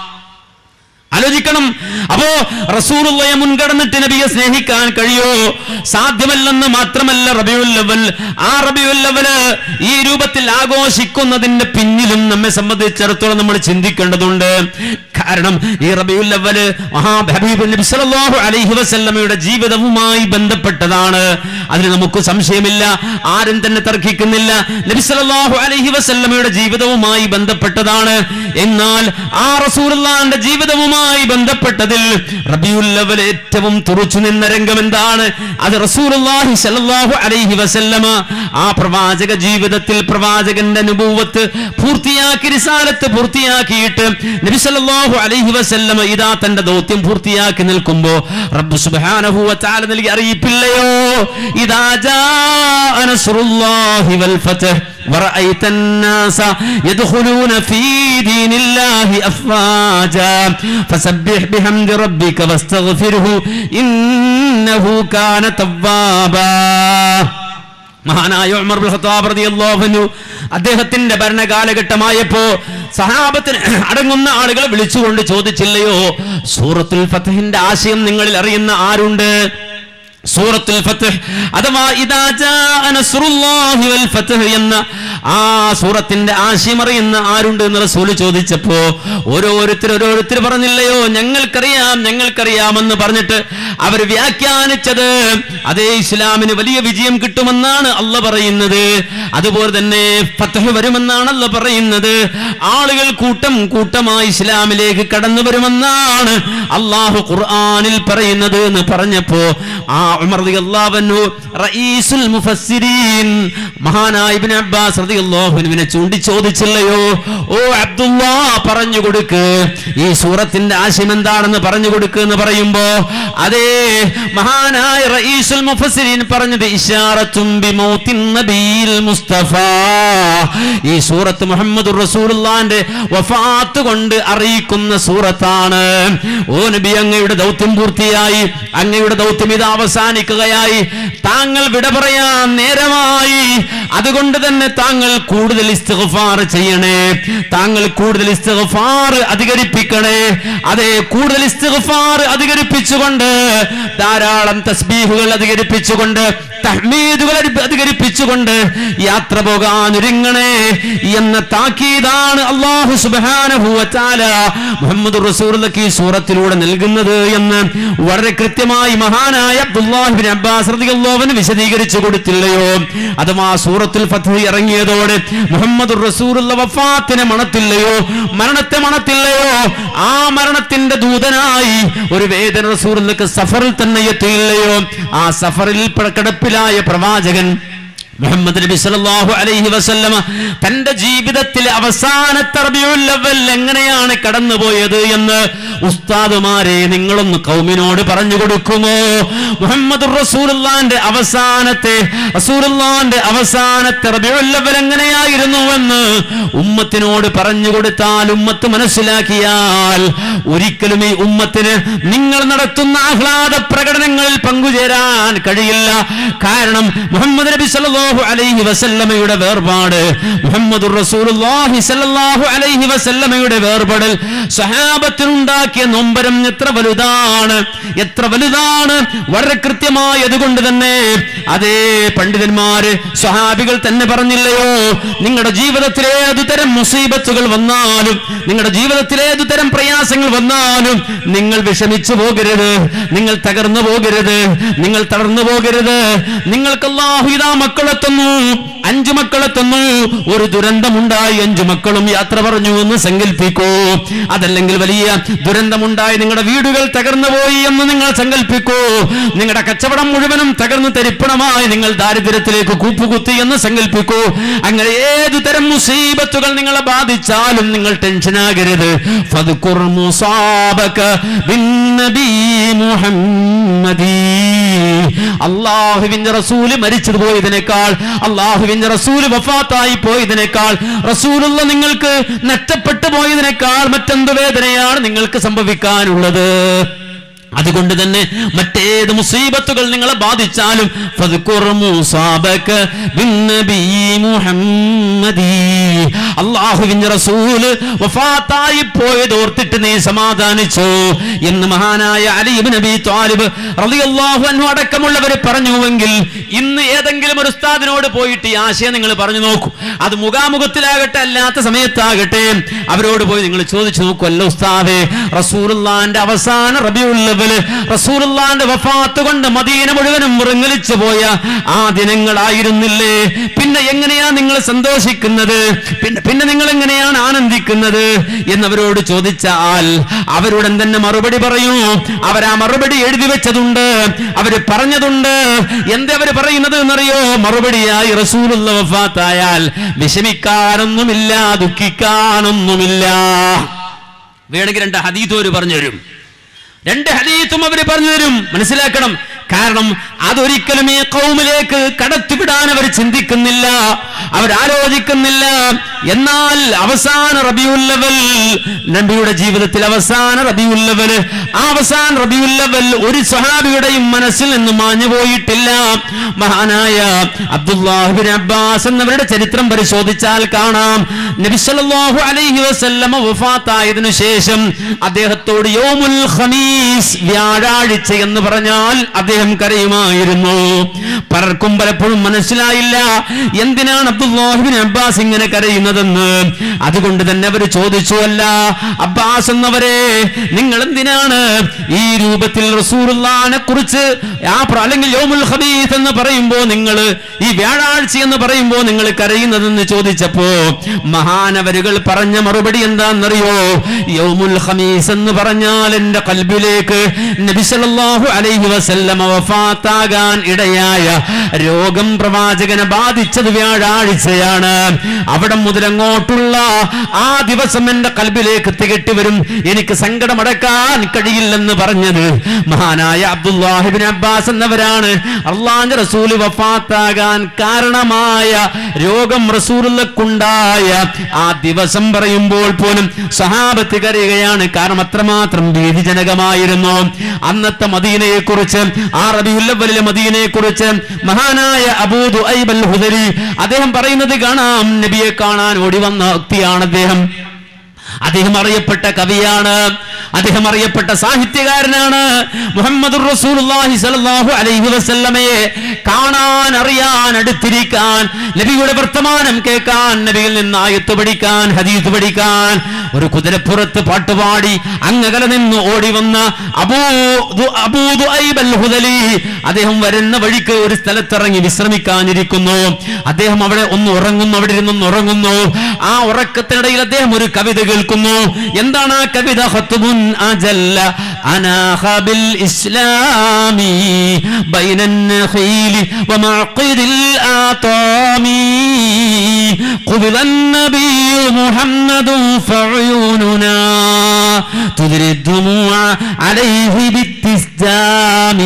ആലോചിക്കണം അപ്പോ റസൂലുള്ളയെ മുൻകടന്നിട്ട് നബിയെ സ്നേഹിക്കാൻ കഴിയോ സാധ്യമല്ലെന്ന് മാത്രമല്ല റബിയുല്ലവൽ ആ റബിയുല്ലവല് ഈ രൂപത്തിൽ ആഘോഷിക്കുന്നതിന്റെ പിന്നിലും നമ്മെ സംബന്ധിച്ചിടത്തോളം നമ്മൾ ചിന്തിക്കേണ്ടതുണ്ട് കാരണം ഈ റബിയുല്ലവല് മഹാ ഹബീബ് നബി സല്ലല്ലാഹു അലൈഹി വസല്ലമയുടെ ജീവിതവുമായി ബന്ധപ്പെട്ടതാണ് അതിന് നമുക്ക് സംശയമില്ല ആരും തന്നെ തർക്കിക്കുന്നില്ല നബി സല്ലല്ലാഹു അലൈഹി വസല്ലമയുടെ ജീവിതവുമായി ബന്ധപ്പെട്ടതാണ് എന്നാൽ ആ റസൂലുള്ളാഹിന്റെ ജീവിതവുമായി ബന്ധപ്പെട്ടതിൽ റബിയുല്ലവൽ ഏറ്റവും തുറച്ചു നിന്ന രംഗം എന്താണ് അത് റസൂലുള്ളാഹി സല്ലല്ലാഹു അലൈഹി വസല്ലമ ആ പ്രവാചക ജീവിതത്തിൽ പ്രവാചകന്റെ അനുഭവത്ത് പൂർത്തിയാക്കി റിസാലത്ത് പൂർത്തിയാക്കിയിട്ട് നബി സല്ലല്ലാഹു അലൈഹി വസല്ലമ ഇതാ തന്റെ ദൗത്യം പൂർത്തിയാക്കി നിൽക്കുമ്പോ റബ്ബ് സുബ്ഹാനഹു വ തആല നൽകി അറിയിപ്പില്ലയോ ഇദാ ജാഅ നസ്റുല്ലാഹി വൽ ഫതഹ് ورأيت الناس يدخلون في دين الله أفواجا فسبح بحمد ربك واستغفره إنه كان توابا മഹാനായ ഉമർ ബിൻ ഖത്താബ് റളിയല്ലാഹു അൻഹു അദ്ദേഹത്തിന്റെ ഭരണകാലഘട്ടമായപ്പോ സഹാബത്തിന് അടങ്ങുന്ന ആളുകളെ വിളിച്ചുകൊണ്ട് ചോദിച്ചില്ലയോ സൂറത്തുൽ ഫത്ഹിന്റെ ആശയം നിങ്ങളിൽ അറിയുന്ന ആരുണ്ട് സൂറത്തുൽ ഫത്ഹ് അഥവാ ഇദാ ജാഅ നസ്റുല്ലാഹി വൽ ഫത്ഹ് എന്ന ആ സൂറത്തിന്റെ ആശയം അറിയുന്ന ആരുണ്ട് എന്ന് റസൂൽ ചോദിച്ചപ്പോ ഓരോരുത്തർ ഓരോരുത്തർ പറഞ്ഞില്ലയോ ഞങ്ങൾക്കറിയാം ഞങ്ങൾക്കറിയാമെന്ന് പറഞ്ഞിട്ട് അവർ വ്യാഖ്യാനിച്ചത് അതേ ഇസ്ലാമിന് വലിയ വിജയം കിട്ടുമെന്നാണ് അല്ല പറയുന്നത് അതുപോലെ തന്നെ ഫത്ഹ് വരുമെന്നാണ് അല്ല പറയുന്നത് ആളുകൾ കൂട്ടം കൂട്ടമായി ഇസ്ലാമിലേക്ക് കടന്നു വരുമെന്നാണ് അള്ളാഹു ഖുർആനിൽ പറയുന്നത് എന്ന് പറഞ്ഞപ്പോ ആ ഉമർ റളിയല്ലാഹു അൻഹു റഈസുൽ മുഫസ്സിരീൻ മഹാനായ ഇബ്നു അബ്ബാസ് റളിയല്ലാഹു അൻഹുവിനെ ചൂണ്ടി ചോദിച്ചില്ലയോ ഓ അബ്ദുല്ലാ പറഞ്ഞു കൊടുക്ക് ഈ സൂറത്തിന്റെ ആശയം എന്താണെന്ന് പറഞ്ഞു കൊടുക്ക് എന്ന് പറയുമ്പോ അതേ മഹാനായ റഈസുൽ മുഫസ്സിരീൻ പറഞ്ഞത് ഇശാറത്തും ബിമൗത്തിൻ നബിയിൽ മുസ്തഫ ഈ സൂറത്ത് മുഹമ്മദ് റസൂലുള്ളാന്റെ വഫാത്ത് കൊണ്ട് അറിയിക്കുന്ന സൂറത്താണ് ഓ നബി അങ്ങയുടെ ദൗത്യം പൂർത്തിയായി അങ്ങയുടെ ദൗത്യം ഇത് അവസാനിക്കുകയായി താങ്കൾ വിട പറയാൻ നേരമായി അതുകൊണ്ട് തന്നെ താങ്കൾ കൂടുതൽ ഇസ്തിഗ്ഫാർ ചെയ്യണേ താങ്കൾ കൂടുതൽ ഇസ്തിഗ്ഫാർ അധികരിപ്പിക്കണേ അതെ കൂടുതൽ ഇസ്തിഗ്ഫാർ അധികരിപ്പിച്ചുകൊണ്ട് ധാരാളം തസ്ബീഹുകൾ അധികരിപ്പിച്ചുകൊണ്ട് തഹ്മീദുകൾ അധി- അധികരിപ്പിച്ചുകൊണ്ട് യാത്ര പോകാൻ ഒരുങ്ങണേ എന്ന താക്കീതാണ് അള്ളാഹു സുബ്ഹാനഹു വതആല മുഹമ്മദ് റസൂലുള്ളാഹി ഈ സൂറത്തിലൂടെ നൽകുന്നത് എന്ന് വളരെ കൃത്യമായി മഹാനായ അബ്ദുല്ലാഹി ബിൻ അബ്ബാസ് റളിയല്ലാഹു അൻഹു വിശദീകരിച്ചു കൊടുത്തില്ലയോ അഥവാ സൂറത്തുൽ ഫത്ഹ് ഇറങ്ങിയതോടെ മുഹമ്മദ് റസൂലുള്ള വഫാത്തിനെ മണത്തില്ലയോ മരണത്തെ മണത്തില്ലയോ ആ മരണത്തിന്റെ ദൂതനായി ഒരു വേദന റസൂലുള്ളാഹി സഫറിൽ തന്നെ എത്തിയില്ലയോ ആ സഫറിൽ പ്ര- കിടപ്പിലായ പ്രവാചകൻ മുഹമ്മദ് നബി സല്ലല്ലാഹു അലൈഹി വസല്ലമ തന്റെ ജീവിതത്തിലെ അവസാനത്തെ റബീഉൽ അവ്വൽ എങ്ങനെയാണ് കടന്നുപോയത് എന്ന് ഉസ്താദുമാരെ നിങ്ങളൊന്ന് കൗമിനോട് പറഞ്ഞു കൊടുക്കുമോ മുഹമ്മദ് റസൂലുള്ളാന്റെ അവസാനത്തെ റസൂലുള്ളാന്റെ അവസാനത്തെ റബീഉൽ അവ്വൽ എങ്ങനെയായിരുന്നു എന്ന് ഉമ്മത്തിനോട് പറഞ്ഞു കൊടുത്താൽ ഉമ്മത്ത് മനസ്സിലാക്കിയാൽ ഒരിക്കലും ഈ ഉമ്മത്തിന് നിങ്ങൾ നടത്തുന്ന ആഹ്ലാദ പ്രകടനങ്ങളിൽ പങ്കുചേരാൻ കഴിയില്ല കാരണം മുഹമ്മദ് നബി സല്ലല്ലാഹു അലൈഹി വസല്ലമയുടെ വേർപാട് മുഹമ്മദ് റസൂലുള്ളാഹി സല്ലല്ലാഹു അലൈഹി വസല്ലമയുടെ വേർപാടിൽ സഹാബത്തിനുണ്ടാക്കിയ നൊമ്പരം എത്ര വലുതാണ് എത്ര വലുതാണ് വളരെ കൃത്യമായി അതുകൊണ്ട് തന്നെ അതേ പണ്ഡിതന്മാര് സ്വഹാബികൾ തന്നെ പറഞ്ഞില്ലയോ നിങ്ങളുടെ ജീവിതത്തിലെ ഏതുതരം മുസീബത്തുകൾ വന്നാലും നിങ്ങളുടെ ജീവിതത്തിലെ ഏതുതരം പ്രയാസങ്ങൾ വന്നാലും നിങ്ങൾ വിഷമിച്ചു പോകരുത് നിങ്ങൾ തകർന്നു പോകരുത് നിങ്ങൾ തളർന്നു പോകരുത് നിങ്ങൾക്ക് അല്ലാഹു ഇതാ മക്കളെ തന്നു അഞ്ചു മക്കളെ തന്നു ഒരു ദുരന്തമുണ്ടായി അഞ്ചു മക്കളും യാത്ര പറഞ്ഞു എന്ന് സങ്കല്പിക്കൂ അതല്ലെങ്കിൽ വലിയ ദുരന്തമുണ്ടായി നിങ്ങളുടെ വീടുകൾ തകർന്നു പോയി എന്ന് നിങ്ങൾ സങ്കല്പിക്കൂ നിങ്ങളുടെ കച്ചവടം മുഴുവനും തകർന്നു തരിപ്പണമായി നിങ്ങൾ ദാരിദ്ര്യത്തിലേക്ക് കൂപ്പുകുത്തി എന്ന് സങ്കല്പിക്കൂ അങ്ങനെ ഏതു തരം മുസീബത്തുകൾ നിങ്ങളെ ബാധിച്ചാലും നിങ്ങൾ ടെൻഷനാകരുത് ഫദ്കുർ മുസാബക ബിന്നബി മുഹമ്മദീ അള്ളാഹുവിന്റെ റസൂല് മരിച്ചത് പോയതിനേക്കാൾ അള്ളാഹുവിന്റെ റസൂല് വഫാത്തായി പോയതിനേക്കാൾ റസൂലുള്ള നിങ്ങൾക്ക് നഷ്ടപ്പെട്ടു പോയതിനേക്കാൾ മറ്റെന്ത് വേദനയാണ് നിങ്ങൾക്ക് സംഭവിക്കാനുള്ളത് അതുകൊണ്ട് തന്നെ മറ്റേത് മുസീബത്തുകൾ നിങ്ങളെ ബാധിച്ചാലും ഫദ്കുർ മുസാബക ബിന്നബി മുഹമ്മദി അള്ളാഹുവിന്റെ റസൂല് വഫാത്തായി പോയത് ഓർത്തിട്ട് നീ സമാധാനിച്ചു എന്ന് മഹാനായ അലിബ് നബി താലിബ് റളിയല്ലാഹു അൻഹു അടക്കമുള്ളവർ പറഞ്ഞുവെങ്കിൽ ഇന്ന് ഏതെങ്കിലും ഒരു ഉസ്താദിനോട് പോയിട്ട് ഈ ആശയം നിങ്ങൾ പറഞ്ഞു നോക്കൂ അത് മുഖാമുഖത്തിലാകട്ടെ അല്ലാത്ത സമയത്താകട്ടെ അവരോട് പോയി നിങ്ങൾ ചോദിച്ചു നോക്കൂ അല്ല ഉസ്താദെ റസൂലുള്ളാന്റെ അവസാന റബിയുള്ളവല് റസൂലുള്ളാന്റെ വഫാത്ത് കൊണ്ട് മദീന മുഴുവനും മുറിങ്ങലിച്ചു പോയ ആ ദിനങ്ങളായിരുന്നില്ലേ പിന്നെ എങ്ങനെയാ നിങ്ങൾ സന്തോഷിക്കുന്നത് പിന്നെ പിന്നെ നിങ്ങൾ എങ്ങനെയാണ് ആനന്ദിക്കുന്നത് എന്നവരോട് ചോദിച്ചാൽ അവരോട് തന്നെ മറുപടി പറയൂ അവരാ മറുപടി എഴുതി വെച്ചതുണ്ട് അവര് പറഞ്ഞതുണ്ട് എന്താ അവര് പറയുന്നത് എന്നറിയോ മറുപടിയായി റസൂലുള്ള വഫാത്തായാൽ വിഷമിക്കാനൊന്നുമില്ല ദുഃഖിക്കാനൊന്നുമില്ല വേണമെങ്കിൽ രണ്ട് ഹദീത്തോര് പറഞ്ഞു തരും രണ്ട് ഹദീത്തും അവര് പറഞ്ഞു തരും മനസ്സിലാക്കണം കാരണം അതൊരിക്കലും ഈ കൗമിലേക്ക് കടത്തിവിടാൻ അവർ ചിന്തിക്കുന്നില്ല അവരാലോചിക്കുന്നില്ല എന്നാൽ അവസാന റബിയുല്ലവൽ നബിയുടെ ജീവിതത്തിൽ അവസാന റബിയുല്ലവൽ ആ അവസാന റബിയുല്ലവൽ ഒരു സഹാബിയുടെയും മനസ്സിൽ നിന്ന് മാഞ്ഞു പോയിട്ടില്ല മഹാനായ അബ്ദുല്ലാഹിബിൻ അബ്ബാസ് എന്നവരുടെ ചരിത്രം പരിശോധിച്ചാൽ കാണാം നബി സല്ലല്ലാഹു അലൈഹി വസല്ലമ വഫാത്തായതിനു ശേഷം അദ്ദേഹത്തോട് യോമുൽ ഖമീസ് വ്യാഴാഴ്ച എന്ന് പറഞ്ഞാൽ അദ്ദേഹം കരയുമായിരുന്നു പലർക്കും പലപ്പോഴും മനസ്സിലായില്ല എന്തിനാണ് അബ്ദുല്ലാഹിബിൻ അബ്ബാസ് ഇങ്ങനെ കരയുന്നതെന്ന് അതുകൊണ്ട് തന്നെ അവർ ചോദിച്ചു അല്ല അബ്ബാസ് എന്നവരെ നിങ്ങൾ എന്തിനാണ് ഈ രൂപത്തിൽ റസൂലുള്ളാനെ കുറിച്ച് ആ പ്ര- അല്ലെങ്കിൽ യോമുൽ ഖബീസ് എന്ന് പറയുമ്പോ നിങ്ങൾ ഈ വ്യാഴാഴ്ച എന്ന് പറയുമ്പോ നിങ്ങൾ കരയുന്നതെന്ന് ചോദിച്ചപ്പോ മഹാനവരുകൾ പറഞ്ഞ മറുപടി എന്താണെന്നറിയോ യൗമുൽ ഖമീസ് എന്ന് പറഞ്ഞാൽ എന്റെ കൽബിലേക്ക് നബി സല്ലല്ലാഹു അലൈഹി വസല്ലമ വഫാത്താകാൻ ഇടയായ രോഗം പ്രവാചകനെ ബാധിച്ചത് വ്യാഴാഴ്ചയാണ് അവിടെ മുതൽ അങ്ങോട്ടുള്ള ആ ദിവസം എന്റെ കൽബിലേക്ക് തികട്ടി വരും എനിക്ക് സങ്കടമടക്കാൻ കഴിയില്ലെന്ന് പറഞ്ഞത് മഹാനായ അബ്ദുല്ലാഹിബിൻ അബ്ബാസ് എന്നവരാണ് അള്ളാന്റെ റസൂല് വഫാത്താകാൻ കാരണമായ രോഗം റസൂലുള്ളക്കുണ്ടായ ആ ദിവസം പറയുമ്പോൾ പോലും സഹാബത്ത് കരയുകയാണ് കാരണം അത്രമാത്രം ഭീതിജനകമായിരുന്നു അന്നത്തെ മദീനയെ കുറിച്ച് ആ റബിയുല്ലവലിലെ മദീനയെ കുറിച്ച് മഹാനായ അബൂദു ഐബൽ ഹുദരി അദ്ദേഹം പറയുന്നത് കാണാം നബിയെ കാണാൻ ഓടി വന്ന വ്യക്തിയാണ് അദ്ദേഹം അദ്ദേഹം അറിയപ്പെട്ട കവിയാണ് അദ്ദേഹം അറിയപ്പെട്ട സാഹിത്യകാരനാണ് മുഹമ്മദ് റസൂലുള്ളാഹി സ്വല്ലല്ലാഹു അലൈഹി വസല്ലമയെ കാണാൻ അറിയാൻ അടുത്തിരിക്കാൻ നബിയുടെ വർത്തമാനം കേൾക്കാൻ നബിയിൽ നിന്ന് ആയത്ത് പഠിക്കാൻ ഹദീസ് പഠിക്കാൻ ഒരു കുതിരപ്പുറത്ത് പാട്ടുപാടി അങ്ങകലെ നിന്ന് ഓടി വന്ന അബൂ ദു- അബൂ ദുഐബ് അൽ ഹുദലി അദ്ദേഹം വരുന്ന വഴിക്ക് ഒരു സ്ഥലത്തിറങ്ങി വിശ്രമിക്കാനിരിക്കുന്നു അദ്ദേഹം അവിടെ ഒന്ന് ഉറങ്ങുന്നു അവിടെ ഇരുന്നൊന്ന് ഉറങ്ങുന്നു ആ ഉറക്കത്തിനിടയിൽ അദ്ദേഹം ഒരു കവിത കേൾക്കുന്നു എന്താണ് ആ കവിത ഖത്ബുൻ അജല്ല അനാഹ ബിൽ ഇസ്ലാമി ബൈനൻ നഖീലി വമഅഖിദിൽ ആതാമി قبل النبي محمد فعيوننا تدري الدموع عليه بالتسجام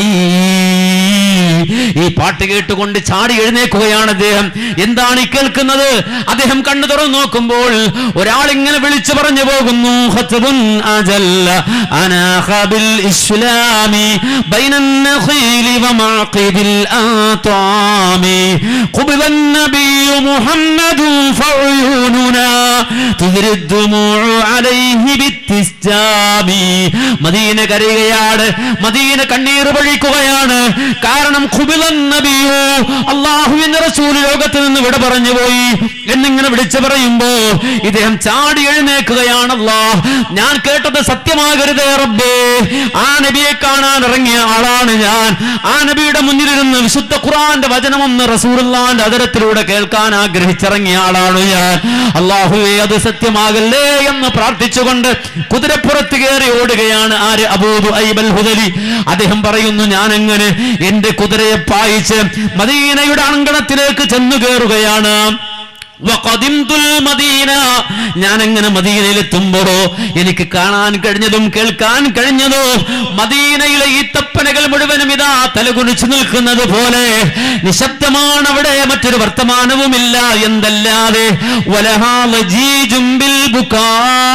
ഈ പാട്ട് കേട്ടുകൊണ്ട് ചാടി എഴുന്നേക്കുകയാണ് അദ്ദേഹം എന്താണ് ഈ കേൾക്കുന്നത് അദ്ദേഹം കണ്ണു തുറന്നു നോക്കുമ്പോൾ ഒരാൾ ഇങ്ങനെ വിളിച്ചു പറഞ്ഞു പോകുന്നു ഖത്ബുൻ അജല്ല അനാഖ ബിൽ ഇസ്ലാമി ബൈനൻ നഖീലി വമഅഖിദിൽ ആതാമി قبل النبي محمد فعيوننا تذري الدموع عليه بالتسجام മദീന കരയുകയാണ് മദീന കണ്ണീർ പൊഴിക്കുകയാണ് കാരണം ഖുബിലൻ നബിയോ അള്ളാഹുവിന്റെ റസൂൽ ലോകത്ത് നിന്ന് വിട പറഞ്ഞു പോയി എന്നിങ്ങനെ വിളിച്ചു പറയുമ്പോ ഇദ്ദേഹം ചാടി എഴുന്നേക്കുകയാണല്ലോ ഞാൻ കേട്ടത് സത്യമാകരുതേ റബ്ബേ ആ നബിയെ കാണാൻ ഇറങ്ങിയ ആളാണ് ഞാൻ ആ നബിയുടെ മുന്നിലിരുന്ന് വിശുദ്ധ ഖുറാന്റെ വചനമൊന്ന് റസൂലുള്ളാന്റെ അതരത്തിലൂടെ കേൾക്കാൻ ആഗ്രഹിച്ചിറങ്ങിയ ആളാണ് ഞാൻ അള്ളാഹുവേ അത് സത്യമാകല്ലേ എന്ന് പ്രാർത്ഥിച്ചുകൊണ്ട് കുതിരപ്പുറത്ത് കയറി ഓടുകയാണ് ആര് അബൂദു ഐബൽ ഹുദലി അദ്ദേഹം പറയുന്നു ഞാൻ എങ്ങനെ എന്റെ കുതിരയെ പായിച്ച് മദീനയുടെ അങ്കണത്തിലേക്ക് ചെന്നു കയറുകയാണ് വഖദിംതുൽ മദീന ഞാൻ എങ്ങനെ മദീനയിലെത്തുമ്പോഴോ എനിക്ക് കാണാൻ കഴിഞ്ഞതും കേൾക്കാൻ കഴിഞ്ഞതോ മദീനയിലെ ഈ തപ്പനകൾ മുഴുവനും ഇതാ തലകുനിച്ചു നിൽക്കുന്നത് പോലെ നിശബ്ദമാണ് അവിടെ മറ്റൊരു വർത്തമാനവുമില്ല എന്തല്ലാതെ വലഹാ വജീജും ബിൽ ബുക്കാ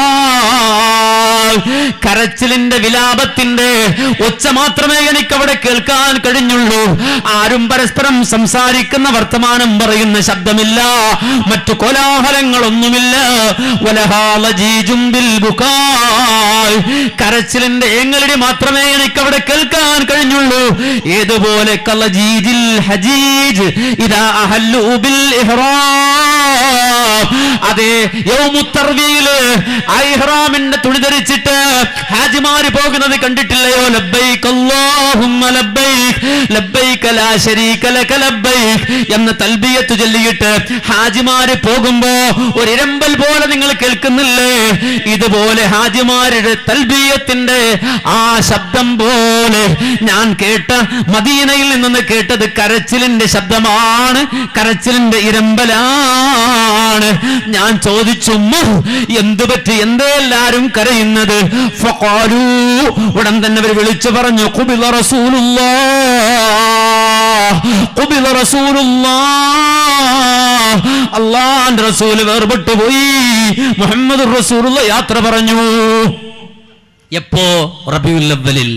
കരച്ചിലിന്റെ വിലാപത്തിന്റെ ഒച്ച മാത്രമേ എനിക്ക് അവിടെ കേൾക്കാൻ കഴിഞ്ഞുള്ളൂ ആരും പരസ്പരം സംസാരിക്കുന്ന വർത്തമാനം പറയുന്ന ശബ്ദമില്ല മറ്റു കോലാഹലങ്ങളൊന്നുമില്ല വലഹാലജീജും ബിൽ ബുക്കായ്. കരച്ചിലിന്റെ ഏങ്ങലടി മാത്രമേ എനിക്ക് അവിടെ കേൾക്കാൻ കഴിഞ്ഞുള്ളൂ ഏതുപോലെ കലജീജിൽ ഹജീജ് ഇതാ അഹല്ലു ബിൽ ഇഹ്റാം അതെ യൗമുത്തർവിയില് ആ ഇഹ്റാമിന്റെ തുണി ധരിച്ചിട്ട് ഹാജിമാര് പോകുന്നത് കണ്ടിട്ടില്ലയോ ലബ്ബൈക് അല്ലാഹുമ്മ ലബ്ബൈക് ലബ്ബൈക ലാ ശരീക ലക ലബ്ബൈക് എന്ന തൽബിയത്ത് ചൊല്ലിയിട്ട് ഹാജിമാര് പോകുമ്പോ ഒരു ഇരമ്പൽ പോലെ നിങ്ങൾ കേൾക്കുന്നില്ലേ ഇതുപോലെ ഹാജിമാരുടെ തൽബിയത്തിന്റെ ആ ശബ്ദം പോലെ ഞാൻ കേട്ട മദീനയിൽ നിന്ന് കേട്ടത് കരച്ചിലിന്റെ ശബ്ദമാണ് കരച്ചിലിന്റെ ഇരമ്പലാണ് കരയുകയാണ് ഞാൻ ചോദിച്ചു "ഉമ്മ, എന്തു പറ്റി എന്തേ എല്ലാരും കരയുന്നത് ഫഖാലൂ ഉടൻ തന്നെ അവർ വിളിച്ചു പറഞ്ഞു കുബില റസൂലുള്ളാ കുബില റസൂലുള്ളാ അള്ളാന്റെ റസൂൽ വേർപെട്ടു പോയി മുഹമ്മദ് റസൂലുള്ള യാത്ര പറഞ്ഞു എപ്പോ റബിയുൽ അവ്വലിൽ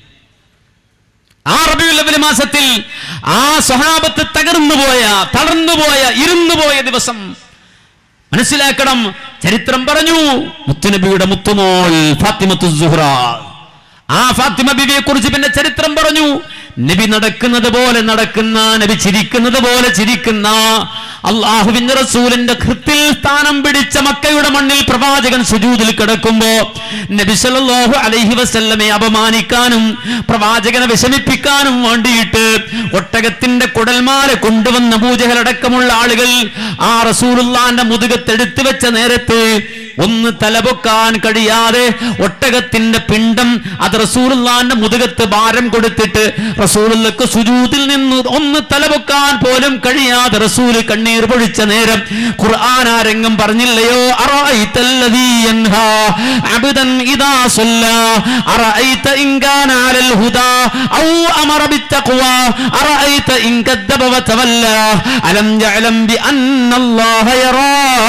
ആ റബിയുൽ അവ്വൽ മാസത്തിൽ ആ സ്വഹാബത്ത് തകർന്നു പോയ തളർന്നു പോയ ഇരുന്നു പോയ ദിവസം മനസ്സിലാക്കണം ചരിത്രം പറഞ്ഞു മുത്തുനബിയുടെ മുത്തുമോൾ ഫാത്തിമത്തു സുഹ്റ ആ ഫാത്തിമ ബിബിയെ കുറിച്ച് പിന്നെ ചരിത്രം പറഞ്ഞു നബി നടക്കുന്നത് പോലെ നടക്കുന്ന നബി ചിരിക്കുന്നത് പോലെ ചിരിക്കുന്ന അള്ളാഹുവിന്റെ റസൂലിന്റെ കൃത്തിൽ സ്ഥാനം പിടിച്ച മക്കയുടെ മണ്ണിൽ പ്രവാചകൻ സുജൂദിൽ കിടക്കുമ്പോ നബി സല്ലല്ലാഹു അലൈഹി വസല്ലമെ അപമാനിക്കാനും പ്രവാചകനെ വിഷമിപ്പിക്കാനും വേണ്ടിയിട്ട് ഒട്ടകത്തിന്റെ കുടൽമാല കൊണ്ടുവന്ന പൂജകളടക്കമുള്ള ആളുകൾ ആ റസൂലുള്ളാന്റെ മുതുകത്തെടുത്തു വെച്ച നേരത്ത് ഒന്ന് തലപൊക്കാൻ കഴിയാതെ ഒട്ടകത്തിന്റെ പിണ്ടം അത് റസൂലുള്ളാന്റെ മുതുകത്ത് ഭാരം കൊടുത്തിട്ട് റസൂലുള്ളക്ക് സുജൂദിൽ നിന്ന് ഒന്ന് തലപൊക്കാൻ പോലും കഴിയാതെ റസൂല് കണ്ണീർ പൊഴിച്ച നേരം ഖുർആൻ ആ രംഗം പറഞ്ഞില്ലയോ അറഅയ്തല്ലദീ യൻഹാ അബ്ദൻ ഇദാ സല്ലാ അറഅയ്ത ഇൻ കാന അലൽ ഹുദാ ഔ അമറ ബിത്തഖ്വാ അറഅയ്ത ഇൻ കദ്ദബ വതവല്ലാ അലം യഅലം ബിഅന്നല്ലാഹ യറാ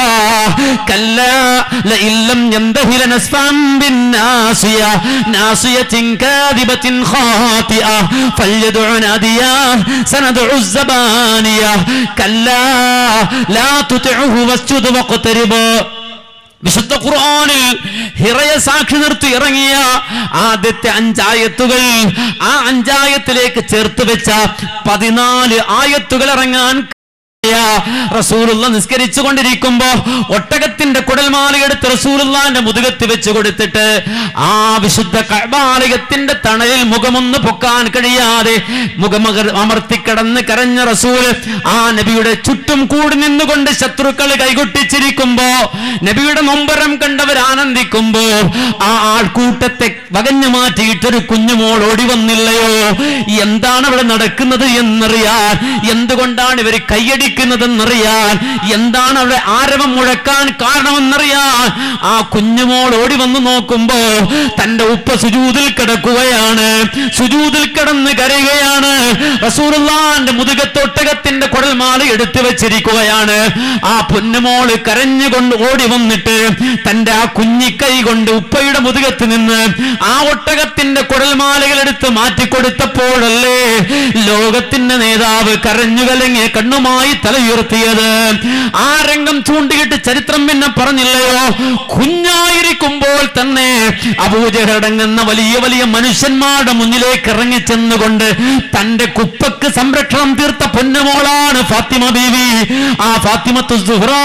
കല്ലാ لئن لم ينته لنسفعا بالناصية ناصية كاذبة خاطئة فليدع نادياه سندع الزبانية كلا لا تطعه واسجد واقترب വിശുദ്ധ ഖുർആനിൽ ഹിറയെ സാക്ഷി നിർത്തി ഇറങ്ങിയ ആദ്യത്തെ അഞ്ചായത്തുകൾ ആ അഞ്ചായത്തിലേക്ക് ചേർത്ത് വെച്ച പതിനാല് ആയത്തുകൾ ഇറങ്ങാൻ റസൂലുള്ള നിസ്കരിച്ചു കൊണ്ടിരിക്കുമ്പോ ഒട്ടകത്തിന്റെ കുടൽമാലയെടുത്ത് റസൂലുള്ളാന്റെ മുതുകത്ത് വെച്ച് കൊടുത്തിട്ട് ആ വിശുദ്ധ കഴബാലയത്തിന്റെ തണലിൽ മുഖമൊന്ന് പൊക്കാൻ കഴിയാതെ മുഖമകർ അമർത്തിക്കിടന്ന് കരഞ്ഞ റസൂൽ ആ നബിയുടെ ചുറ്റും കൂടി നിന്നുകൊണ്ട് ശത്രുക്കൾ കൈകൊട്ടിച്ചിരിക്കുമ്പോ നബിയുടെ നൊമ്പരം കണ്ടവർ ആനന്ദിക്കുമ്പോ ആ ആൾക്കൂട്ടത്തെ വകഞ്ഞു മാറ്റിയിട്ടൊരു കുഞ്ഞുമോൾ ഓടി വന്നില്ലയോ എന്താണ് അവിടെ നടക്കുന്നത് എന്നറിയാൻ എന്തുകൊണ്ടാണ് ഇവർ കൈയടിക്കുന്നതെന്നറിയാൻ എന്താണ് അവിടെ ആരവം മുഴക്കാൻ കാരണമെന്നറിയാൻ ആ കുഞ്ഞുമോൾ ഓടി വന്ന് നോക്കുമ്പോ തന്റെ ഉപ്പ സുജൂതിൽ കിടക്കുകയാണ് സുജൂതിൽ കിടന്ന് കരയുകയാണ് റസൂറുള്ളാന്റെ മുതുകത്തൊട്ടകത്തിന്റെ കുടൽമാല എടുത്തു വെച്ചിരിക്കുകയാണ് ആ പൊന്നുമോള് കരഞ്ഞുകൊണ്ട് ഓടി വന്നിട്ട് തന്റെ ആ കുഞ്ഞിക്കൈ കൊണ്ട് ഉപ്പയുടെ മുതുകത്ത് നിന്ന് ആ ഒട്ടകത്തിന്റെ കുടൽമാലകൾ എടുത്ത് മാറ്റിക്കൊടുത്തപ്പോഴല്ലേ ലോകത്തിന്റെ നേതാവ് കരഞ്ഞു കലങ്ങിയ കണ്ണുമായി തലയുയർത്തിയത് ആ രംഗം ചൂണ്ടിയിട്ട് ചരിത്രം പിന്നെ പറഞ്ഞില്ലയോ കുഞ്ഞായിരിക്കുമ്പോൾ തന്നെ അബൂജഹടങ്ങുന്ന വലിയ വലിയ മനുഷ്യന്മാരുടെ മുന്നിലേക്ക് ഇറങ്ങിച്ചെന്നുകൊണ്ട് തന്റെ കുപ്പക്ക് സംരക്ഷണം തീർത്ത പൊന്നുമോളാണ് ഫാത്തിമ ബീവി ആ ഫാത്തിമത്തു സുഹ്റാ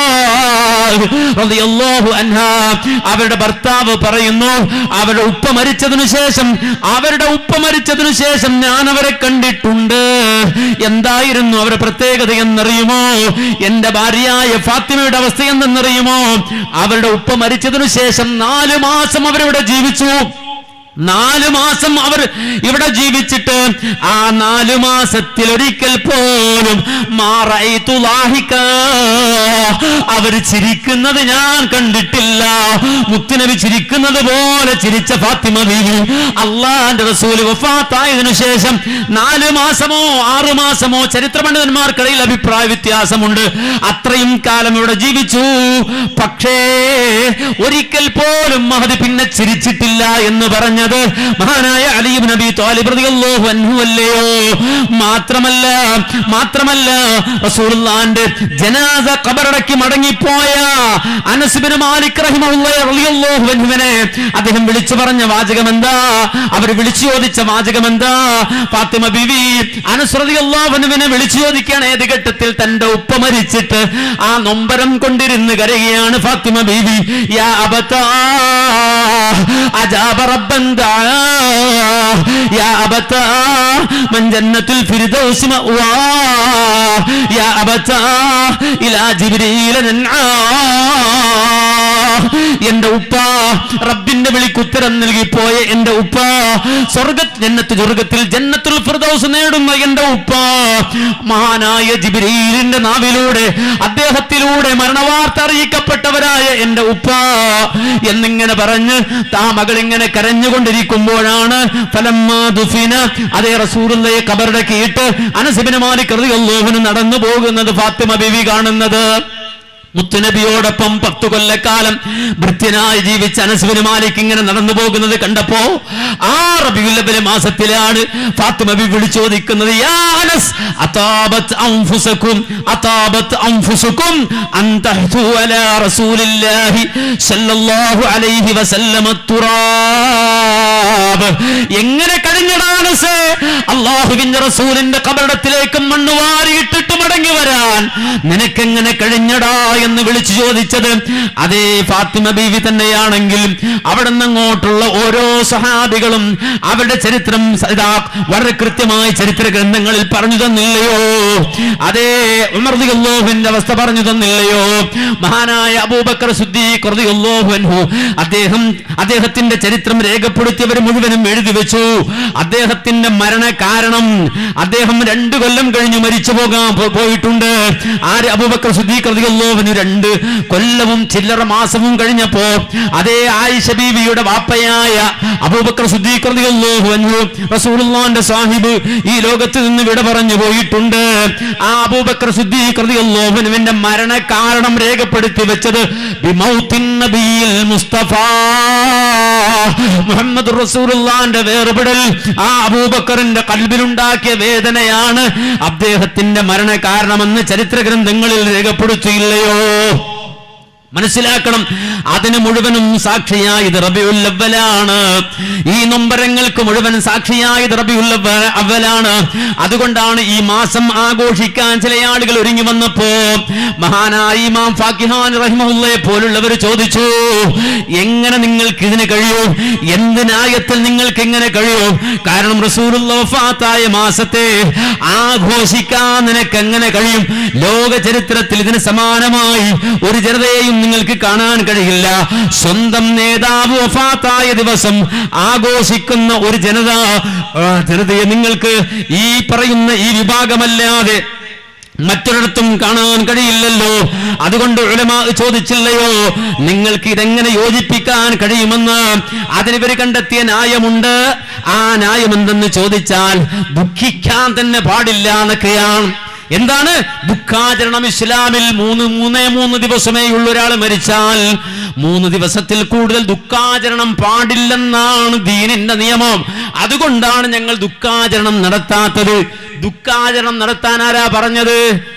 റളിയല്ലാഹു അൻഹാ അവരുടെ ഭർത്താവ് പറയുന്നു അവരുടെ ഉപ്പ മരിച്ചതിനു ശേഷം അവരുടെ ഉപ്പ മരിച്ചതിനു ശേഷം ഞാൻ അവരെ കണ്ടിട്ടുണ്ട് എന്തായിരുന്നു അവരുടെ പ്രത്യേകത എന്നറിയുമോ എന്റെ ഭാര്യയായ ഫാത്തിമയുടെ അവസ്ഥ എന്തെന്നറിയുമോ അവരുടെ ഉപ്പ മരിച്ചതിനു ശേഷം നാല് മാസം അവരിവിടെ ജീവിച്ചു നാലു മാസം അവർ ഇവിടെ ജീവിച്ചിട്ട് ആ നാലു മാസത്തിൽ ഒരിക്കൽ പോലും മാറൈത്തു ലാഹിക്ക അവർ ചിരിക്കുന്നത് ഞാൻ കണ്ടിട്ടില്ല മുത്തുനബി ചിരിക്കുന്നത് പോലെ ചിരിച്ച ഫാത്തിമ ബീവി അള്ളാന്റെ റസൂല് വഫാത്തായതിനു ശേഷം നാല് മാസമോ ആറു മാസമോ ചരിത്ര പണ്ഡിതന്മാർക്കിടയിൽ അഭിപ്രായ വ്യത്യാസമുണ്ട് അത്രയും കാലം ഇവിടെ ജീവിച്ചു പക്ഷേ ഒരിക്കൽ പോലും മഹതി പിന്നെ ചിരിച്ചിട്ടില്ല എന്ന് പറഞ്ഞത് മഹാനായ അലിബ് നബി താലിബ് റളിയല്ലാഹു അൻഹു അല്ലയോ മാത്രമല്ല മാത്രമല്ല റസൂലുള്ളാന്റെ ജനാസ ഖബറടക്കി മടങ്ങിപ്പോയ അനസ് ബിൻ മാലിക് റഹിമഹുല്ലാഹി റളിയല്ലാഹു അൻഹുവിനെ അദ്ദേഹം വിളിച്ചു പറഞ്ഞ വാചകം എന്താ അവർ വിളിച്ചു ചോദിച്ച വാചകം എന്താ ഫാത്തിമ ബിവി അനസ് റളിയല്ലാഹു അൻഹുവിനെ വിളിച്ചു ചോദിക്കുകയാണ് ഏത് ഘട്ടത്തിൽ തന്റെ ഉപ്പ മരിച്ചിട്ട് ആ നൊമ്പരം കൊണ്ടിരുന്ന് കരയുകയാണ് ഫാത്തിമ ബീവി യാ അബതാ അജാബ റബ്ബൻ ദാ യാ അബതാ മൻ ജന്നത്തുൽ ഫിർദൗസ് മഅവാ യാ അബതാ ഇലാ ജിബ്രീല നൻആ എന്റെ ഉപ്പ റബ്ബിന്റെ വിളിക്ക് ഉത്തരം നൽകി പോയ എന്റെ ഉപ്പ സ്വർഗ ജന്നത്ത് സ്വർഗത്തിൽ ജന്നത്തുൽ ഫിർദൗസ് നേടുന്ന എന്റെ ഉപ്പ മഹാനായ ജിബ്രീലിന്റെ നാവിലൂടെ അദ്ദേഹത്തിലൂടെ മരണവാർത്ത അറിയിക്കപ്പെട്ടവരായ എന്റെ ഉപ്പ എന്നിങ്ങനെ പറഞ്ഞ് താ മകൾ ഇങ്ങനെ കരഞ്ഞുകൊണ്ടിരിക്കുമ്പോഴാണ് ഫലമ്മാ ദുഫിന അതേ റസൂലുള്ളയെ കബറടക്കിയിട്ട് അനസിബിന് മാലിക് റളിയല്ലാഹുവിന് നടന്നു പോകുന്നത് ഫാത്തിമ ബിവി കാണുന്നത് മുത്തുനബിയോടൊപ്പം പത്തു കൊല്ലക്കാലം ഭൃത്യനായി ജീവിച്ച അനസുബിന് മാലിക് ഇങ്ങനെ നടന്നു പോകുന്നത് കണ്ടപ്പോ ആ റബിയുല്ലബിലെ മാസത്തിലാണ് ഫാത്തിമ ബി വിളിച്ചു ചോദിക്കുന്നത് യാ അനസ് അതാബത് അൻഫുസകും അതാബത് അൻഫുസുകും അൻ തഹ്തു അലാ റസൂലില്ലാഹി സല്ലല്ലാഹു അലൈഹി വസല്ലമ തുറാബ് എങ്ങനെ കഴിഞ്ഞടാ അനസ് അള്ളാഹുവിന്റെ റസൂലിന്റെ കബറിടത്തിലേക്ക് മണ്ണ് വാരിയിട്ടിട്ട് മടങ്ങി വരാൻ നിനക്കെങ്ങനെ കഴിഞ്ഞടാ എന്ന് വിളിച്ചു ചോദിച്ചത് അതേ ഫാത്തിമ ബീവി തന്നെയാണെങ്കിലും അവിടെ നിന്ന് അങ്ങോട്ടുള്ള ഓരോ സഹാബികളും അവരുടെ ചരിത്രം ഇതാ വളരെ കൃത്യമായി ചരിത്ര ഗ്രന്ഥങ്ങളിൽ പറഞ്ഞു തന്നില്ലയോ അതേ ഉമർദിയല്ലോഹുവിന്റെ അവസ്ഥ പറഞ്ഞു തന്നില്ലയോ മഹാനായ അബൂബക്കർ സുദ്ദീഖ് റളിയല്ലാഹു അൻഹു അദ്ദേഹം അദ്ദേഹത്തിന്റെ ചരിത്രം രേഖപ്പെടുത്തിയവർ മുഴുവനും എഴുതി വെച്ചു അദ്ദേഹത്തിന്റെ മരണ കാരണം അദ്ദേഹം രണ്ടു കൊല്ലം കഴിഞ്ഞ് മരിച്ചു പോകാൻ പോ- പോയിട്ടുണ്ട് ആര് അബൂബക്കർ സുദ്ദീഖ് റളിയല്ലാഹുവിന് രണ്ട് കൊല്ലവും ചില്ലറ മാസവും കഴിഞ്ഞപ്പോ അതേ ആയിഷ ബീവിയുടെ വാപ്പയായ അബൂബക്കർ സുദ്ദീഖ് റളിയല്ലാഹു അൻഹു റസൂലുള്ളാഹിന്റെ സാഹിബ് ഈ ലോകത്ത് നിന്ന് വിട പറഞ്ഞു പോയിട്ടുണ്ട് ആ അബൂബക്കർ സുദ്ദീഖ് റളിയല്ലാഹു അൻഹുവിന്റെ മരണ കാരണം രേഖപ്പെടുത്തി വെച്ചത് ബിമൗത്തിൻ നബിയിൽ മുസ്തഫ മുഹമ്മദ് റസൂലുള്ളാന്റെ വേർപെടൽ ആ അബൂബക്കറിന്റെ കൽബിലുണ്ടാക്കിയ വേദനയാണ് അദ്ദേഹത്തിന്റെ മരണ കാരണമെന്ന് ചരിത്ര ഗ്രന്ഥങ്ങളിൽ രേഖപ്പെടുത്തിയില്ലയോ മനസ്സിലാക്കണം അതിന് മുഴുവനും സാക്ഷിയായത് റബിയുൽ അവലാണ് ഈ നൊമ്പരങ്ങൾക്ക് മുഴുവൻ സാക്ഷിയായത് റബിയുൽ അവ- അവലാണ് അതുകൊണ്ടാണ് ഈ മാസം ആഘോഷിക്കാൻ ചില ആളുകൾ ഒരുങ്ങി വന്നപ്പോ മഹാനായ ഇമാം ഫാക്കിഹാൻ റഹിമഹുല്ലയെ പോലുള്ളവർ ചോദിച്ചു എങ്ങനെ നിങ്ങൾക്ക് ഇതിന് കഴിയും എന്ത് ന്യായത്തിൽ നിങ്ങൾക്ക് എങ്ങനെ കഴിയും കാരണം റസൂലുള്ള വഫാത്തായ മാസത്തെ ആഘോഷിക്കാൻ നിനക്ക് എങ്ങനെ കഴിയും ലോക ചരിത്രത്തിൽ ഇതിന് സമാനമായി ഒരു ജനതയെയും നിങ്ങൾക്ക് കാണാൻ കഴിയില്ല സ്വന്തം നേതാവ് വഫാത്തായ ദിവസം ആഘോഷിക്കുന്ന ഒരു ജനത ആ ജനതയെ നിങ്ങൾക്ക് ഈ പറയുന്ന ഈ വിഭാഗമല്ലാതെ മറ്റൊരിടത്തും കാണാൻ കഴിയില്ലല്ലോ അതുകൊണ്ട് ഉലമാ ചോദിച്ചില്ലയോ നിങ്ങൾക്ക് ഇതെങ്ങനെ യോജിപ്പിക്കാൻ കഴിയുമെന്ന് അതിനിവർ കണ്ടെത്തിയ ന്യായമുണ്ട് ആ ന്യായം എന്തെന്ന് ചോദിച്ചാൽ ദുഃഖിക്കാൻ തന്നെ പാടില്ല എന്നൊക്കെയാണ് എന്താണ് ദുഃഖാചരണം ഇസ്ലാമിൽ മൂന്ന് മൂന്നേ മൂന്ന് ദിവസമേ ഉള്ള ഒരാൾ മരിച്ചാൽ മൂന്ന് ദിവസത്തിൽ കൂടുതൽ ദുഃഖാചരണം പാടില്ലെന്നാണ് ദീനിന്റെ നിയമം അതുകൊണ്ടാണ് ഞങ്ങൾ ദുഃഖാചരണം നടത്താത്തത് ദുഃഖാചരണം നടത്താൻ ആരാ പറഞ്ഞത്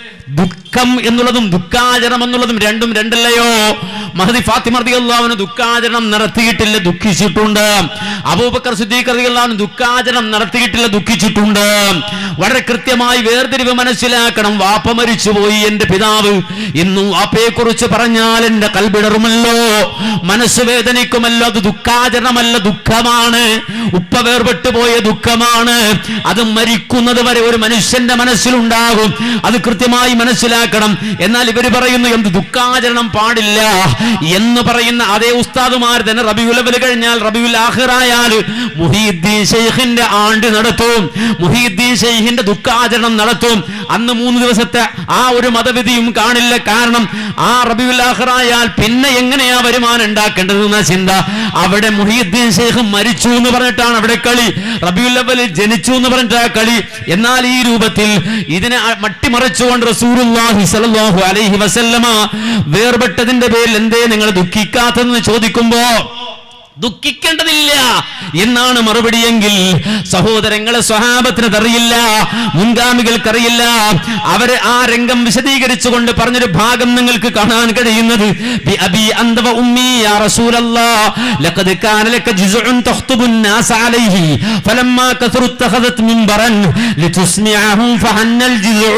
ദുഃഖം എന്നുള്ളതും ദുഃഖാചരണം എന്നുള്ളതും രണ്ടും രണ്ടല്ലയോ മഹദി ഫാത്തിമ റളിയല്ലാഹുവിന് ദുഃഖാചരണം നടത്തിയിട്ടില്ല ദുഃഖിച്ചിട്ടുണ്ട് അബൂബക്കർ സിദ്ദീഖ് റളിയല്ലാഹു ദുഃഖാചരണം നടത്തിയിട്ടില്ല ദുഃഖിച്ചിട്ടുണ്ട് വളരെ കൃത്യമായി വേർതിരിവ് മനസ്സിലാക്കണം വാപ്പ മരിച്ചുപോയി എന്റെ പിതാവ് ഇന്നും വാപ്പയെ കുറിച്ച് പറഞ്ഞാൽ എന്റെ കൽബിടറുമല്ലോ മനസ്സ് വേദനിക്കുമല്ലോ അത് ദുഃഖാചരണമല്ല ദുഃഖമാണ് ഉപ്പ വേർപെട്ടു പോയ ദുഃഖമാണ് അത് മരിക്കുന്നത് വരെ ഒരു മനുഷ്യന്റെ മനസ്സിലുണ്ടാകും അത് കൃത്യമായി മനസ്സിലാക്കണം എന്നാൽ ഇവർ പറയുന്നു എന്ത് ദുഃഖാചരണം പാടില്ല എന്ന് പറയുന്ന അതേ ഉസ്താദുമാർ തന്നെ റബിയുൽ അവൽ കഴിഞ്ഞാൽ റബിയുൽ ആഹിറായാൽ മുഹീദ്ദീൻ ഷെയ്ഖിന്റെ ആണ്ട് നടത്തും മുഹീദ്ദീൻ ഷെയ്ഖിന്റെ ദുഃഖാചരണം നടത്തും അന്ന് മൂന്ന് ദിവസത്തെ ആ ഒരു മതവിധിയും കാണില്ല കാരണം ആ റബിയുൽ ആഹിറായാൽ പിന്നെ എങ്ങനെയാ വരുമാനം ഉണ്ടാക്കേണ്ടതെന്ന ചിന്ത അവിടെ മുഹീദ്ദീൻ ഷെയ്ഖ് മരിച്ചു എന്ന് പറഞ്ഞിട്ടാണ് അവിടെ കളി റബിയുൽ അവലിൽ ജനിച്ചു എന്ന് പറഞ്ഞിട്ടാ കളി എന്നാൽ ഈ രൂപത്തിൽ ഇതിനെ അ- മട്ടിമറിച്ചുകൊണ്ട് റസൂലുള്ളാഹി സ്വല്ലല്ലാഹു അലൈഹി വസല്ലമ വേർപെട്ടതിന്റെ പേരിൽ എന്തേ നിങ്ങൾ ദുഃഖിക്കാത്തതെന്ന് ചോദിക്കുമ്പോ ദുഃഖിക്കേണ്ടതില്ല എന്നാണ് മറുപടിയെങ്കിൽ സഹോദരങ്ങളെ സ്വഹാബത്തിന് അറിയില്ല മുൻഗാമികൾക്കറിയില്ല അവര് ആ രംഗം വിശദീകരിച്ചുകൊണ്ട് പറഞ്ഞൊരു ഭാഗം നിങ്ങൾക്ക് കാണാൻ കഴിയുന്നത് ബി അബി അന്ത വ ഉമ്മി യാ റസൂലല്ലാഹ് ലഖദ് കാന ലക ജുസ്ഉൻ തഖ്തുബു الناس عليه فلما كثر اتخذت منبرا لتسمعهم فهن الجزع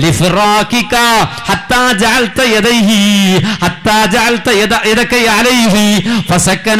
لفراقك حتى جعلت يديه حتى جعلت يد يدك عليه فسكنا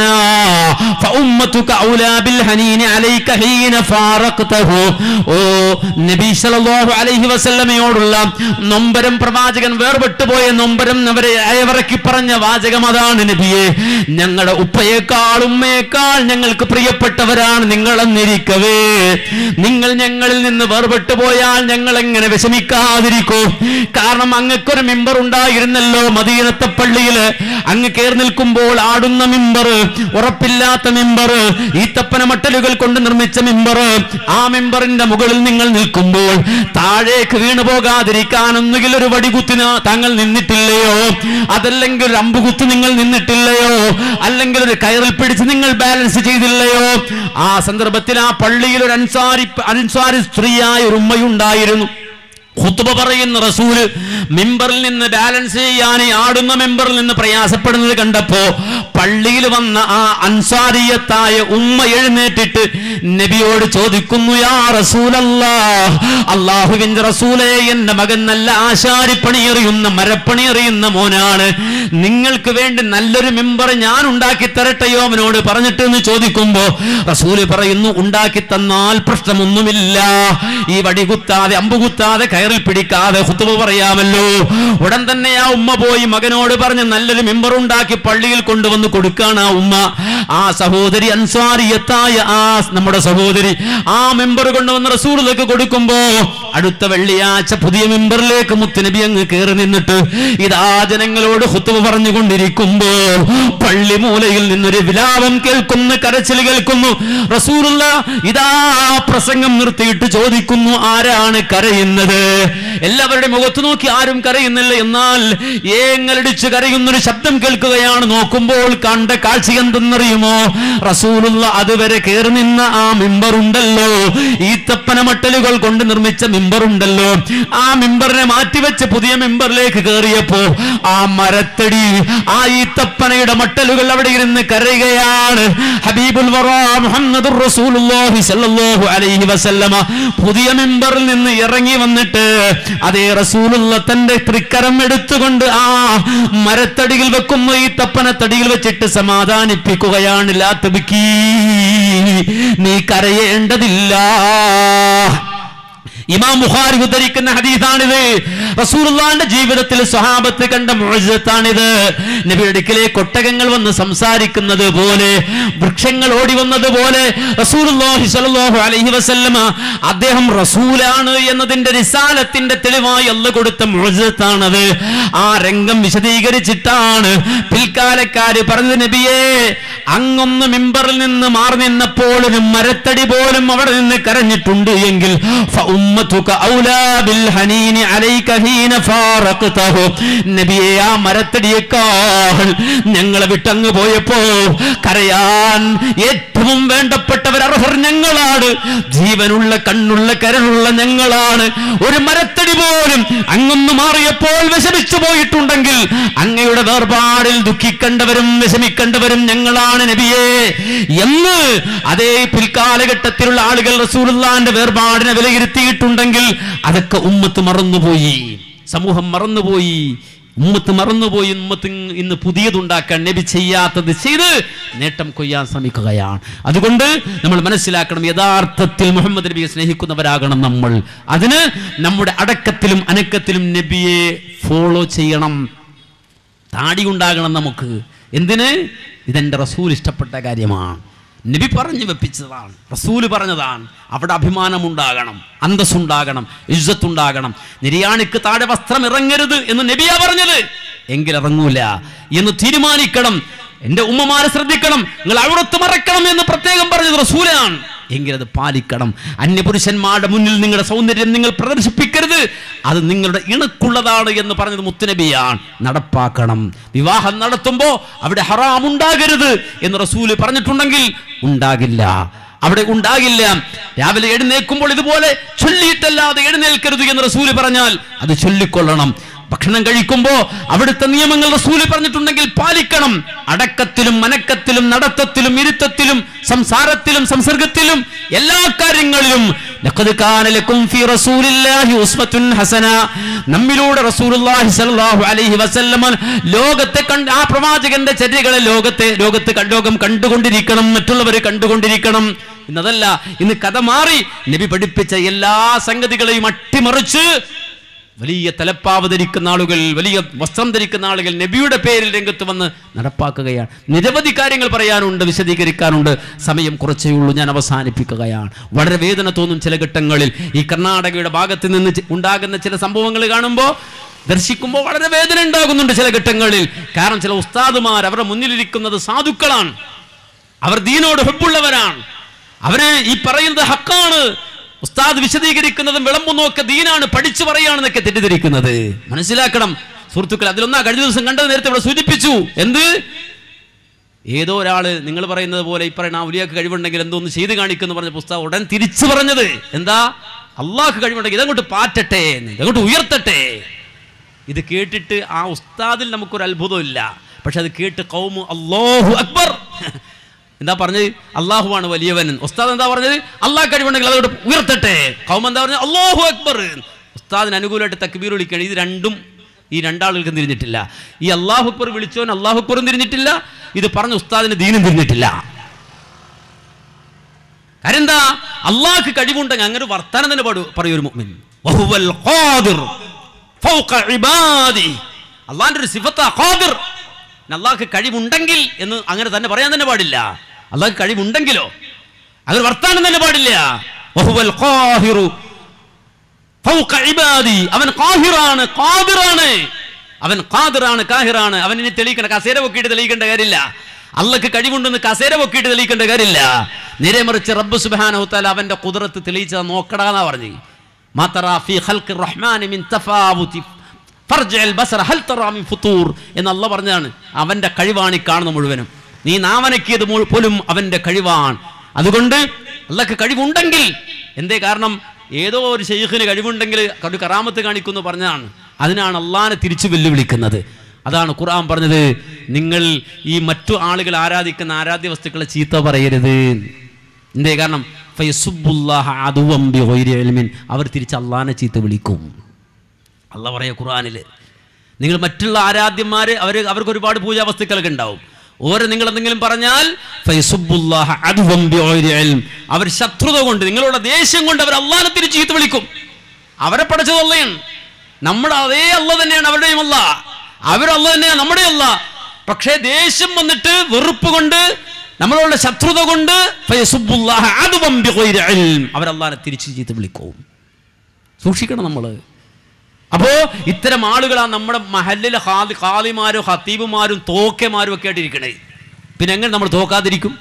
فأمتك أولى بالحنين عليك حين فارقته ഓ നബി സല്ലല്ലാഹു അലൈഹി വസല്ലമയോടുള്ള നൊമ്പരം പ്രവാചകൻ വേർപെട്ടു പോയ നൊമ്പരം അവരെ അയവിറക്കി പറഞ്ഞ വാചകം അതാണ് നബിയെ ഞങ്ങളുടെ ഉപ്പയേക്കാൾ ഉമ്മയേക്കാൾ ഞങ്ങൾക്ക് പ്രിയപ്പെട്ടവരാണ് നിങ്ങളെന്നിരിക്കവേ നിങ്ങൾ ഞങ്ങളിൽ നിന്ന് വേർപെട്ടു പോയാൽ ഞങ്ങൾ എങ്ങനെ വിഷമിക്കാതിരിക്കൂ കാരണം അങ്ങക്കൊരു മെമ്പർ ഉണ്ടായിരുന്നല്ലോ മദീനത്തെ പള്ളിയില് അങ്ങ് കയറി നിൽക്കുമ്പോൾ ആടുന്ന മെമ്പർ ഉറപ്പില്ലാത്ത മെമ്പർ ഈത്തപ്പന മട്ടലുകൾ കൊണ്ട് നിർമ്മിച്ച മെമ്പർ ആ മെമ്പറിന്റെ മുകളിൽ നിങ്ങൾ നിൽക്കുമ്പോൾ താഴേക്ക് വീണു പോകാതിരിക്കാൻ ഒന്നുകിൽ ഒരു വടികുത്തി ന- താങ്കൾ നിന്നിട്ടില്ലയോ അതല്ലെങ്കിൽ ഒരു അമ്പുകുത്തി നിങ്ങൾ നിന്നിട്ടില്ലയോ അല്ലെങ്കിൽ ഒരു കയറിൽ പിടിച്ച് നിങ്ങൾ ബാലൻസ് ചെയ്തില്ലയോ ആ സന്ദർഭത്തിൽ ആ പള്ളിയിൽ ഒരു അൻസാരി അൻസാരി സ്ത്രീയായ ഒരു ഉമ്മയുണ്ടായിരുന്നു ഖുത്ബ പറയുന്ന റസൂല് മെമ്പറിൽ നിന്ന് ബാലൻസ് ചെയ്യാൻ ഈ ആടുന്ന മെമ്പറിൽ നിന്ന് പ്രയാസപ്പെടുന്നത് കണ്ടപ്പോ പള്ളിയിൽ വന്ന ആ അൻസാരിയത്തായ ഉമ്മ എഴുന്നേറ്റിട്ട് നബിയോട് ചോദിക്കുന്നു യാ റസൂലല്ലാ അള്ളാഹുവിന്റെ റസൂലേ എന്റെ മകൻ നല്ല ആശാരിപ്പണി എറിയുന്ന മരപ്പണി എറിയുന്ന മോനാണ് നിങ്ങൾക്ക് വേണ്ടി നല്ലൊരു മെമ്പർ ഞാൻ ഉണ്ടാക്കി തരട്ടെയോ അവനോട് പറഞ്ഞിട്ട് എന്ന് ചോദിക്കുമ്പോ റസൂല് പറയുന്നു ഉണ്ടാക്കി തന്നാൽ പ്രശ്നമൊന്നുമില്ല ഈ വടികുത്താതെ അമ്പുകുത്താതെ കയറിൽ പിടിക്കാതെ ഹുത്തുബ പറയാമല്ലോ ഉടൻ തന്നെ ആ ഉമ്മ പോയി മകനോട് പറഞ്ഞ് നല്ലൊരു മെമ്പർ ഉണ്ടാക്കി പള്ളിയിൽ കൊണ്ടുവന്ന് കൊടുക്കാണ് ആ ഉമ്മ ആ സഹോദരി അൻസാരിയത്തായ ആ നമ്മുടെ സഹോദരി ആ മെമ്പർ കൊണ്ടുവന്ന് റസൂലിലേക്ക് കൊടുക്കുമ്പോ അടുത്ത വെള്ളിയാഴ്ച പുതിയ മെമ്പറിലേക്ക് മുത്തുനബി അങ്ങ് കയറി നിന്നിട്ട് ഇതാ ജനങ്ങളോട് ഹുത്തുബ പറഞ്ഞുകൊണ്ടിരിക്കുമ്പോ പള്ളി മൂലയിൽ നിന്നൊരു വിലാപം കേൾക്കുന്നു കരച്ചിൽ കേൾക്കുന്നു റസൂലുള്ള ഇതാ പ്രസംഗം നിർത്തിയിട്ട് ചോദിക്കുന്നു ആരാണ് കരയുന്നത് എല്ലാവരുടെ മുഖത്ത് നോക്കി ആരും കരയുന്നില്ല എന്നാൽ ഏങ്ങലടിച്ച് കരയുന്നൊരു ശബ്ദം കേൾക്കുകയാണ് നോക്കുമ്പോൾ കണ്ട കാഴ്ച എന്തെന്നറിയുമോ റസൂലുള്ള അതുവരെ കയറി നിന്ന ആ മിമ്പറുണ്ടല്ലോ ഈത്തപ്പന മട്ടലുകൾ കൊണ്ട് നിർമ്മിച്ച മിമ്പറുണ്ടല്ലോ ആ മിമ്പറിനെ മാറ്റിവെച്ച് പുതിയ മിമ്പറിലേക്ക് കയറിയപ്പോ ആ മരത്തടി ആ ഈത്തപ്പനയുടെ മട്ടലുകൾ അവിടെ ഇരുന്ന് കരയുകയാണ് ഹബീബുൽ വറ മുഹമ്മദുർ റസൂലുള്ളാഹി സ്വല്ലല്ലാഹു അലൈഹി വസല്ലമ പുതിയ മിമ്പറിൽ നിന്ന് ഇറങ്ങി വന്നിട്ട് അതേ റസൂലുള്ള തന്റെ തൃക്കരം എടുത്തുകൊണ്ട് ആ മരത്തടിയിൽ വെക്കുന്ന ഈ തപ്പനത്തടിയിൽ വെച്ചിട്ട് സമാധാനിപ്പിക്കുകയാണ് ലാ തബ്കീ നീ കരയേണ്ടതില്ല ഇമാം ബുഖാരി ഉദ്ധരിക്കുന്ന ഹദീസാണിത് റസൂലുള്ളാന്റെ ജീവിതത്തിൽ സ്വഹാബത്ത് കണ്ട മുഅ്ജിസത്താണിത് നബിയുടെ അടുക്കലെ കൊട്ടകങ്ങൾ വന്ന് സംസാരിക്കുന്നത് പോലെ വൃക്ഷങ്ങൾ ഓടി വന്നത് പോലെ റസൂലുള്ളാഹി സ്വല്ലല്ലാഹു അലൈഹി വസല്ലമ അദ്ദേഹം റസൂലാണ് എന്നതിന്റെ റിസാലത്തിന്റെ തെളിവായി അല്ല കൊടുത്ത മുഅ്ജിസത്താണത് ആ രംഗം വിശദീകരിച്ചിട്ടാണ് പിൽക്കാലക്കാര് പറഞ്ഞത് നബിയേ അങ്ങൊന്ന് മിമ്പറിൽ നിന്ന് മാറി നിന്നപ്പോൾ ഒരു മരത്തടി പോലും അവിടെ നിന്ന് കരഞ്ഞിട്ടുണ്ട് എങ്കിൽ فأمتك أولى بالحنين عليك حين فارقته നബിയെ ആ മരത്തടിയേക്കാൾ ഞങ്ങളെ വിട്ടങ്ങ് പോയപ്പോ കരയാൻ ഏറ്റവും വേണ്ടപ്പെട്ടവർ അർഹർ ഞങ്ങളാണ് ജീവനുള്ള കണ്ണുള്ള കരളുള്ള ഞങ്ങളാണ് ഒരു മരത്തടി പോലും അങ്ങൊന്ന് മാറിയപ്പോൾ വിഷമിച്ചു പോയിട്ടുണ്ടെങ്കിൽ അങ്ങയുടെ വേർപാടിൽ ദുഃഖിക്കേണ്ടവരും വിഷമിക്കേണ്ടവരും ഞങ്ങളാണ് നബിയെ എന്ന് അതേ പിൽക്കാലഘട്ടത്തിലുള്ള ആളുകൾ റസൂലുള്ളാന്റെ വേർപാടിനെ വിലയിരുത്തിയിട്ടുണ്ടെങ്കിൽ അതൊക്കെ ഉമ്മത്ത് മറന്നുപോയി സമൂഹം മറന്നുപോയി ഉമ്മത്ത് മറന്നുപോയി ഉമ്മത്ത് ഇന്ന് ഇന്ന് പുതിയതുണ്ടാക്കാൻ നബി ചെയ്യാത്തത് ചെയ്ത് നേട്ടം കൊയ്യാൻ ശ്രമിക്കുകയാണ് അതുകൊണ്ട് നമ്മൾ മനസ്സിലാക്കണം യഥാർത്ഥത്തിൽ മുഹമ്മദ് നബിയെ സ്നേഹിക്കുന്നവരാകണം നമ്മൾ അതിന് നമ്മുടെ അടക്കത്തിലും അനക്കത്തിലും നബിയെ ഫോളോ ചെയ്യണം താടി ഉണ്ടാകണം നമുക്ക് എന്തിന് ഇതെന്റെ റസൂൽ ഇഷ്ടപ്പെട്ട കാര്യമാണ് നബി പറഞ്ഞു വെപ്പിച്ചതാണ് റസൂല് പറഞ്ഞതാണ് അവിടെ അഭിമാനമുണ്ടാകണം അന്തസ്സുണ്ടാകണം ഇജ്ജത്തുണ്ടാകണം നിര്യാണിക്ക് താഴെ വസ്ത്രം ഇറങ്ങരുത് എന്ന് നബിയാ പറഞ്ഞത് എങ്കിൽ ഇറങ്ങൂല എന്ന് തീരുമാനിക്കണം എന്റെ ഉമ്മമാരെ ശ്രദ്ധിക്കണം നിങ്ങൾ അവിടത്ത് മറക്കണം എന്ന് പ്രത്യേകം പറഞ്ഞത് റസൂലാണ് എങ്കിൽ അത് പാലിക്കണം അന്യപുരുഷന്മാരുടെ മുന്നിൽ നിങ്ങളുടെ സൗന്ദര്യം നിങ്ങൾ പ്രദർശിപ്പിക്കരുത് അത് നിങ്ങളുടെ ഇണക്കുള്ളതാണ് എന്ന് പറഞ്ഞത് മുത്തുനബിയാണ് നടപ്പാക്കണം വിവാഹം നടത്തുമ്പോ അവിടെ ഹറാം ഉണ്ടാകരുത് എന്ന് റസൂല് പറഞ്ഞിട്ടുണ്ടെങ്കിൽ ഉണ്ടാകില്ല അവിടെ ഉണ്ടാകില്ല രാവിലെ എഴുന്നേൽക്കുമ്പോൾ ഇതുപോലെ ചൊല്ലിയിട്ടല്ലാതെ എഴുന്നേൽക്കരുത് എന്ന് റസൂല് പറഞ്ഞാൽ അത് ചൊല്ലിക്കൊള്ളണം ഭക്ഷണം കഴിക്കുമ്പോ അവിടുത്തെ നിയമങ്ങൾ റസൂല് പറഞ്ഞിട്ടുണ്ടെങ്കിൽ പാലിക്കണം അടക്കത്തിലും മനക്കത്തിലും നടത്തത്തിലും ഇരുത്തത്തിലും സംസാരത്തിലും സംസർഗത്തിലും എല്ലാ കാര്യങ്ങളിലും ലഖദ് കാന ലക്കും ഫീ റസൂലില്ലാഹി ഉസ്വത്തുൻ ഹസന നമ്മിലൂടെ റസൂലുള്ളാഹി സ്വല്ലല്ലാഹു അലൈഹി വസല്ലമ ലോകത്തെ കണ്ട് ആ പ്രവാചകന്റെ ചര്യകളെ ലോകത്തെ ലോകത്ത് ക- ലോകം കണ്ടുകൊണ്ടിരിക്കണം മറ്റുള്ളവർ കണ്ടുകൊണ്ടിരിക്കണം ഇന്നതല്ല ഇന്ന് കഥ മാറി നബി പഠിപ്പിച്ച എല്ലാ സംഗതികളെയും അട്ടിമറിച്ച് വലിയ തലപ്പാവ് ധരിക്കുന്ന ആളുകൾ വലിയ വസ്ത്രം ധരിക്കുന്ന ആളുകൾ നബിയുടെ പേരിൽ രംഗത്ത് വന്ന് നടപ്പാക്കുകയാണ് നിരവധി കാര്യങ്ങൾ പറയാനുണ്ട് വിശദീകരിക്കാനുണ്ട് സമയം കുറച്ചേ ഉള്ളൂ ഞാൻ അവസാനിപ്പിക്കുകയാണ് വളരെ വേദന തോന്നും ചില ഘട്ടങ്ങളിൽ ഈ കർണാടകയുടെ ഭാഗത്ത് നിന്ന് ചി- ഉണ്ടാകുന്ന ചില സംഭവങ്ങൾ കാണുമ്പോൾ ദർശിക്കുമ്പോൾ വളരെ വേദന ഉണ്ടാകുന്നുണ്ട് ചില ഘട്ടങ്ങളിൽ കാരണം ചില ഉസ്താദുമാർ അവരുടെ മുന്നിലിരിക്കുന്നത് സാധുക്കളാണ് അവർ ദീനോട് ഹെബുള്ളവരാണ് അവര് ഈ പറയുന്നത് ഹക്കാണ് ഉസ്താദ് വിശദീകരിക്കുന്നതും വിളമ്പുന്നതൊക്കെ ദീനാണ് പഠിച്ചു പറയാണെന്നൊക്കെ തെറ്റിദ്ധരിക്കുന്നത് മനസ്സിലാക്കണം സുഹൃത്തുക്കൾ അതിലൊന്നാ കഴിഞ്ഞ ദിവസം കണ്ടത് നേരത്തെ ഇവിടെ സൂചിപ്പിച്ചു എന്ത് ഏതോ ഒരാള് നിങ്ങൾ പറയുന്നത് പോലെ ഈ പറയുന്ന ആ ഉലിയാക്ക് കഴിവുണ്ടെങ്കിൽ എന്തോന്ന് ചെയ്ത് കാണിക്കുന്നു പറഞ്ഞ പുസ്തകം ഉടൻ തിരിച്ചു പറഞ്ഞത് എന്താ അള്ളാഹ് കഴിവുണ്ടെങ്കിൽ ഇതങ്ങോട്ട് പാറ്റട്ടെ എന്ന്, ഇതങ്ങോട്ട് ഉയർത്തട്ടെ ഇത് കേട്ടിട്ട് ആ ഉസ്താദിൽ നമുക്കൊരു അത്ഭുതമില്ല പക്ഷെ അത് കേട്ട് കൗമു അല്ലാഹു അക്ബർ എന്താ പറഞ്ഞത് അള്ളാഹുവാണ് വലിയവൻ ഉസ്താദ് എന്താ പറഞ്ഞത് അള്ളാഹ് കഴിവുണ്ടെങ്കിൽ അതോട് ഉയർത്തട്ടെ കൗമ എന്താ പറഞ്ഞത് അല്ലാഹു അക്ബർ ഉസ്താദിന് അനുകൂലമായിട്ട് തക്ബീർ വിളിക്കുകയാണ് ഇത് രണ്ടും ഈ രണ്ടാളുകൾക്കും തിരിഞ്ഞിട്ടില്ല ഈ അള്ളാഹു അക്ബർ വിളിച്ചവൻ അള്ളാഹു അക്ബറും തിരിഞ്ഞിട്ടില്ല ഇത് പറഞ്ഞ ഉസ്താദിന് ദീനും തിരിഞ്ഞിട്ടില്ല കാര്യം എന്താ അള്ളാഹ്ക്ക് കഴിവുണ്ടെങ്കിൽ അങ്ങനെ ഒരു വർത്താനം തന്നെ പാടു പറയും ഒരു മുഅ്മിൻ വഹുവൽ ഖാദിർ ഫൗഖ ഇബാദി അള്ളാഹിന്റെ ഒരു സിഫത്താ ഖാദിർ അള്ളാഹ്ക്ക് കഴിവുണ്ടെങ്കിൽ എന്ന് അങ്ങനെ തന്നെ പറയാൻ തന്നെ പാടില്ല അള്ളാഹ്ക്ക് കഴിവുണ്ടെങ്കിലോ അങ്ങനെ വർത്താനം തന്നെ പാടില്ല വഹുവൽ ഖാഹിറു ഫൗഖ ഇബാദി അവൻ ഖാഹിറാണ് ഖാദിറാണ് അവൻ ഖാദിറാണ് കാഹിറാണ് അവൻ ഇനി തെളിയിക്കണ്ട കസേര പൊക്കിയിട്ട് തെളിയിക്കേണ്ട കാര്യമില്ല അള്ളക്ക് കഴിവുണ്ടെന്ന് കസേര പൊക്കിയിട്ട് തെളിയിക്കേണ്ട കാര്യമില്ല നേരെ മറിച്ച് റബ്ബ് സുബ്ഹാനഹു തആല അവന്റെ കുതിരത്ത് തെളിയിച്ചത് നോക്കടാന്നാ പറഞ്ഞു മാതറാ ഫീ ഖൽഖിർ റഹ്മാനി മിൻ തഫാവുതി ഫർജിഅൽ ബസറ ഹൽ തറാ മിൻ ഫുതൂർ എന്ന് അള്ളാഹ് പറഞ്ഞാണ് അവന്റെ കഴിവാണ് ഈ കാണുന്ന മുഴുവനും നീ നാവനക്കിയത് മുഴു- പോലും അവന്റെ കഴിവാണ് അതുകൊണ്ട് അള്ളക്ക് കഴിവുണ്ടെങ്കിൽ എന്തേ കാരണം ഏതോ ഒരു ഷെയ്ഖിന് കഴിവുണ്ടെങ്കിൽ ഒരു കറാമത്ത് കാണിക്കുന്നു പറഞ്ഞതാണ് അതിനാണ് അള്ളാനെ തിരിച്ചു വെല്ലുവിളിക്കുന്നത് അതാണ് ഖുർആൻ പറഞ്ഞത് നിങ്ങൾ ഈ മറ്റു ആളുകൾ ആരാധിക്കുന്ന ആരാധ്യ വസ്തുക്കളെ ചീത്ത പറയരുത് എന്തേ കാരണം ഫയസുബ്ബുല്ലാഹ അദുവം ബിഗൈരി ഇൽമിൻ. അവർ തിരിച്ച് അള്ളാനെ ചീത്ത വിളിക്കും അല്ല പറയാ ഖുർആനിൽ നിങ്ങൾ മറ്റുള്ള ആരാധ്യന്മാര് അവർ അവർക്ക് ഒരുപാട് പൂജാ വസ്തുക്കളൊക്കെ ഉണ്ടാവും ഓരോ നിങ്ങൾ എന്തെങ്കിലും പറഞ്ഞാൽ ഫയസുബ്ബുല്ലാഹ അദ്വം ബിഗൈരി ഇൽം. അവർ ശത്രുത കൊണ്ട് നിങ്ങളുടെ ദേഷ്യം കൊണ്ട് അവർ അള്ളാനെ തിരിച്ച് ചീത്ത വിളിക്കും അവരെ പഠിച്ചത് അള്ളയാണ് നമ്മുടെ അതേ അല്ല തന്നെയാണ് അവരുടെയും അല്ല അവരല്ല തന്നെയാണ് നമ്മുടെ അല്ല പക്ഷേ ദേഷ്യം വന്നിട്ട് വെറുപ്പ് കൊണ്ട് നമ്മളോട് ശത്രുത കൊണ്ട് ഫയസുബ്ബുല്ലാഹ അദ്വം ബിഗൈരി ഇൽം. അവരല്ലാനെ തിരിച്ച് ചീത്ത വിളിക്കും സൂക്ഷിക്കണം നമ്മള് അപ്പോ ഇത്തരം ആളുകളാണ് നമ്മുടെ മഹല്ലിലെ ഹാദി ഖാദിമാരും ഹത്തീബുമാരും തോക്കമാരും ഒക്കെ ആയിട്ടിരിക്കണേ പിന്നെ എങ്ങനെ നമ്മൾ തോക്കാതിരിക്കും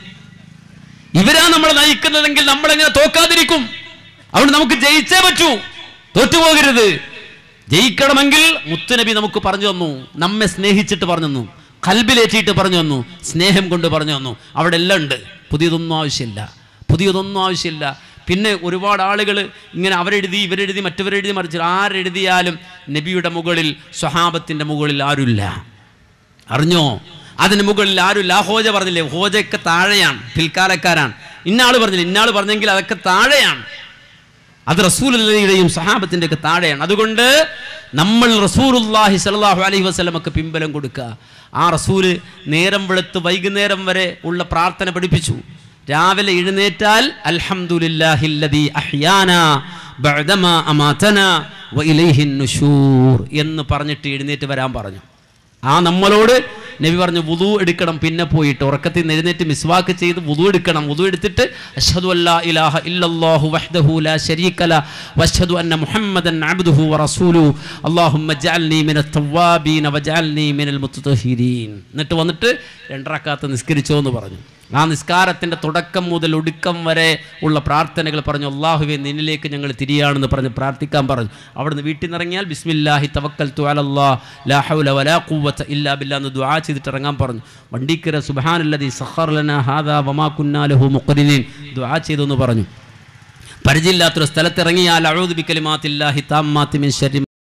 ഇവരാ നമ്മളെ നയിക്കുന്നതെങ്കിൽ നമ്മൾ എങ്ങനെ തോക്കാതിരിക്കും അതുകൊണ്ട് നമുക്ക് ജയിച്ചേ പറ്റൂ തോറ്റുപോകരുത് ജയിക്കണമെങ്കിൽ മുത്തുനബി നമുക്ക് പറഞ്ഞു തന്നു നമ്മെ സ്നേഹിച്ചിട്ട് പറഞ്ഞു തന്നു കൽബിലേറ്റിയിട്ട് പറഞ്ഞു തന്നു സ്നേഹം കൊണ്ട് പറഞ്ഞു തന്നു അവിടെ എല്ലാം ഉണ്ട് പുതിയതൊന്നും ആവശ്യമില്ല പുതിയതൊന്നും ആവശ്യമില്ല പിന്നെ ഒരുപാട് ആളുകൾ ഇങ്ങനെ അവരെഴുതി ഇവരെഴുതി മറ്റവരെഴുതി മറിച്ച് ആരെഴുതിയാലും നബിയുടെ മുകളിൽ സ്വഹാബത്തിൻ്റെ മുകളിൽ ആരുമില്ല അറിഞ്ഞോ അതിന് മുകളിൽ ആരുമില്ല ആ ഹോജ പറഞ്ഞില്ലേ ഹോജയൊക്കെ താഴെയാണ് പിൽക്കാലക്കാരാണ് ഇന്നാൾ പറഞ്ഞില്ല ഇന്നാൾ പറഞ്ഞെങ്കിൽ അതൊക്കെ താഴെയാണ് അത് റസൂലുള്ളയുടെയും സഹാബത്തിൻ്റെ ഒക്കെ താഴെയാണ് അതുകൊണ്ട് നമ്മൾ റസൂലുല്ലാഹി സല്ലല്ലാഹു അലൈഹി വസല്ലമക്ക് പിമ്പലം കൊടുക്കുക ആ റസൂല് നേരം വെളുത്ത് വൈകുന്നേരം വരെ ഉള്ള പ്രാർത്ഥന പഠിപ്പിച്ചു രാവിലെ എഴുന്നേറ്റാൽ അൽഹംദുലില്ലാഹില്ലദീ അഹ്യാന ബഅദമാ അമാതന വ ഇലൈഹിൻ നുശൂർ എന്ന് പറഞ്ഞിട്ട് എഴുന്നേറ്റ് വരാൻ പറഞ്ഞു ആ നമ്മളോട് നബി പറഞ്ഞു വുദു എടുക്കണം പിന്നെ പോയിട്ട് ഉറക്കത്തിൽ നിന്ന് എഴുന്നേറ്റ് മിസ്വാക്ക് ചെയ്ത് വുദു എടുക്കണം വുദു എടുത്തിട്ട് അഷ്ഹദു അല്ലാ ഇലാഹ ഇല്ലല്ലാഹു വഹ്ദഹു ലാ ശരീക ല വഅഷ്ഹദു അന്ന മുഹമ്മദൻ അബ്ദുഹു വറസൂലുഹു അല്ലാഹുമ്മ ജഅൽനി മിനത് തവ്വാബീന വജഅൽനി മിനൽ മുത്തതഹിരീൻ എന്നിട്ട് വന്നിട്ട് രണ്ടറക്കാത്ത് നിസ്കരിച്ചോ എന്ന് പറഞ്ഞു ആ നിസ്കാരത്തിൻ്റെ തുടക്കം മുതൽ ഒടുക്കം വരെ ഉള്ള പ്രാർത്ഥനകൾ പറഞ്ഞു അള്ളാഹുവെ നിന്നിലേക്ക് ഞങ്ങൾ തിരിയാണെന്ന് പറഞ്ഞ് പ്രാർത്ഥിക്കാൻ പറഞ്ഞു അവിടുന്ന് വീട്ടിൽ നിന്ന് ഇറങ്ങിയാൽ ബിസ്മില്ലാഹി തവക്കൽ തുഅലല്ലാ ലാ ഹൗല വലാ ഖുവ്വത ഇല്ലാ ബില്ലാ എന്ന് ദുആ ചെയ്തിട്ട് ഇറങ്ങാൻ പറഞ്ഞു വണ്ടിക്കര സുബ്ഹാനല്ലദി സഖർ ലനാ ഹാദാ വമാ കുന്നാ ലഹു മുഖ്രിനീൻ ദുആ ചെയ്തു എന്ന് പറഞ്ഞു പരിചയമില്ലാത്തൊരു സ്ഥലത്ത് ഇറങ്ങിയാൽ അഊദു ബിക്കലിമാത്തില്ലാഹി താമ്മാത്തി മിൻ ശർരി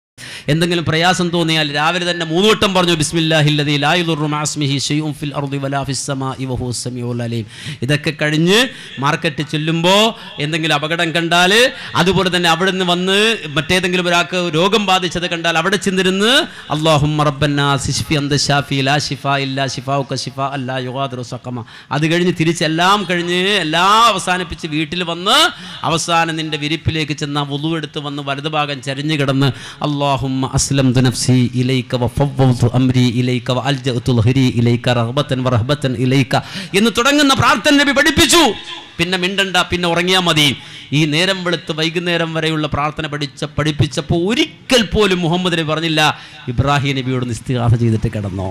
എന്തെങ്കിലും പ്രയാസം തോന്നിയാൽ രാവിലെ തന്നെ മൂന്ന് വട്ടം പറഞ്ഞു ബിസ്മില്ലാഹില്ലദീ ലാ യുദുറു മഅസ്മിഹി ഷൈഉൻ ഫിൽ അർദി വലാ ഫിസ് സമാഇ വഹുവ സമീഉൽ അലീം ഇതൊക്കെ കഴിഞ്ഞ് മാർക്കറ്റ് ചെല്ലുമ്പോൾ എന്തെങ്കിലും അപകടം കണ്ടാൽ അതുപോലെ തന്നെ അവിടെ നിന്ന് വന്ന് മറ്റേതെങ്കിലും ഒരാൾക്ക് രോഗം ബാധിച്ചത് കണ്ടാൽ അവിടെ ചെന്നിരുന്ന് അള്ളാഹും റബ്ബന്നാഫി അന്ത ഷാഫി ലാ ഷിഫ ഇല്ലാ ഷിഫാവുക ഷിഫ അല്ലാ യുഗാദുറു സഖമ അത് കഴിഞ്ഞ് തിരിച്ചെല്ലാം കഴിഞ്ഞ് എല്ലാം അവസാനിപ്പിച്ച് വീട്ടിൽ വന്ന് അവസാനം നിന്റെ വിരിപ്പിലേക്ക് ചെന്ന വുളു എടുത്ത് വന്ന് വലതുഭാഗം ചരിഞ്ഞു കിടന്ന് അള്ളാഹും അസ്ലം നഫ്സി ഇലൈക വഫവ്വദ്തു അംരി ഇലൈക വഅൽജഅതു ലഹരി ഇലൈക റഹബത്തൻ വറഹബത്തൻ ഇലൈക എന്ന് തുടങ്ങുന്ന പ്രാർത്ഥന നബി പഠിപ്പിച്ചു പിന്നെ മിണ്ടണ്ട പിന്നെ ഉറങ്ങിയാൽ മതി ഈ നേരം വെളുത്ത് വൈകുന്നേരം വരെയുള്ള പ്രാർത്ഥന പഠിച്ച പഠിപ്പിച്ചപ്പോൾ ഒരിക്കൽ പോലും മുഹമ്മദ് നബി പറഞ്ഞില്ല ഇബ്രാഹിം നബിയോട് ഇസ്തിഹാസ ചെയ്തിട്ട് കിടന്നോ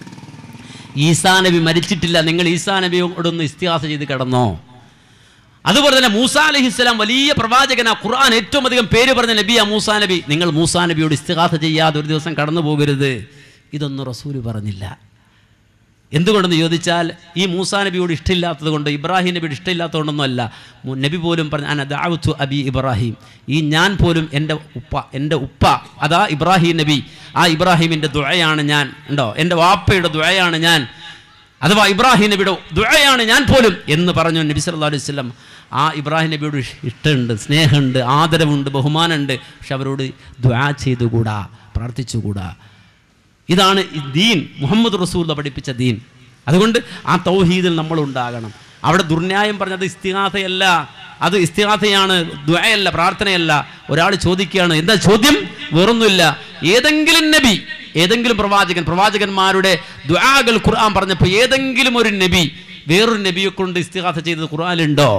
ഈസാ നബി മരിച്ചിട്ടില്ല നിങ്ങൾ ഈസാ നബിയോടൊന്ന് ഇസ്തിഹാസ ചെയ്ത് കിടന്നോ അതുപോലെ തന്നെ മൂസ അലഹിസ്സലാം വലിയ പ്രവാചകനാ ഖുർആൻ ഏറ്റവും അധികം പേര് പറഞ്ഞ നബിയാ മൂസാ നബി നിങ്ങൾ മൂസാ നബിയോട് ഇസ്തിഹാസ ചെയ്യാതെ ഒരു ദിവസം കടന്നു പോകരുത് ഇതൊന്നും റസൂല് പറഞ്ഞില്ല എന്തുകൊണ്ടെന്ന് ചോദിച്ചാൽ ഈ മൂസാ നബിയോട് ഇഷ്ടമില്ലാത്തത് കൊണ്ട് ഇബ്രാഹിം നബിയോട് ഇഷ്ടമില്ലാത്തതുകൊണ്ടൊന്നും അല്ല മു- നബി പോലും പറഞ്ഞ അന ദാവത്തു അബി ഇബ്രാഹിം ഈ ഞാൻ പോലും എൻ്റെ ഉപ്പ എൻ്റെ ഉപ്പ അതാ ഇബ്രാഹിം നബി ആ ഇബ്രാഹിമിൻ്റെ ദുഴയാണ് ഞാൻ ഉണ്ടോ എൻ്റെ വാപ്പയുടെ ദുഴയാണ് ഞാൻ അഥവാ ഇബ്രാഹിം നബിയുടെ ദുഴയാണ് ഞാൻ പോലും എന്ന് പറഞ്ഞു നബി സല്ലല്ലാഹു അലൈഹി വസല്ലം ആ ഇബ്രാഹിം നബിയോട് ഇഷ്- ഇഷ്ടമുണ്ട് സ്നേഹമുണ്ട് ആദരവുണ്ട് ബഹുമാനമുണ്ട് പക്ഷെ അവരോട് ദുആ ചെയ്തുകൂടാ പ്രാർത്ഥിച്ചുകൂടാ ഇതാണ് ഈ ദീൻ മുഹമ്മദ് റസൂൽ പഠിപ്പിച്ച ദീൻ അതുകൊണ്ട് ആ തൗഹീദിൽ നമ്മൾ ഉണ്ടാകണം അവിടെ ദുർന്യായം പറഞ്ഞത് ഇസ്തിഹാസയല്ല അത് ഇസ്തിഹാസയാണ് ദ്വയല്ല പ്രാർത്ഥനയല്ല ഒരാൾ ചോദിക്കുകയാണ് എന്താ ചോദ്യം വേറൊന്നുമില്ല ഏതെങ്കിലും നബി ഏതെങ്കിലും പ്രവാചകൻ പ്രവാചകന്മാരുടെ ദ്വാകൾ ഖുർആൻ പറഞ്ഞപ്പോൾ ഏതെങ്കിലും ഒരു നബി വേറൊരു നബിയെ കൊണ്ട് ഇസ്തിഹാസ ചെയ്തത് ഖുർആനിലുണ്ടോ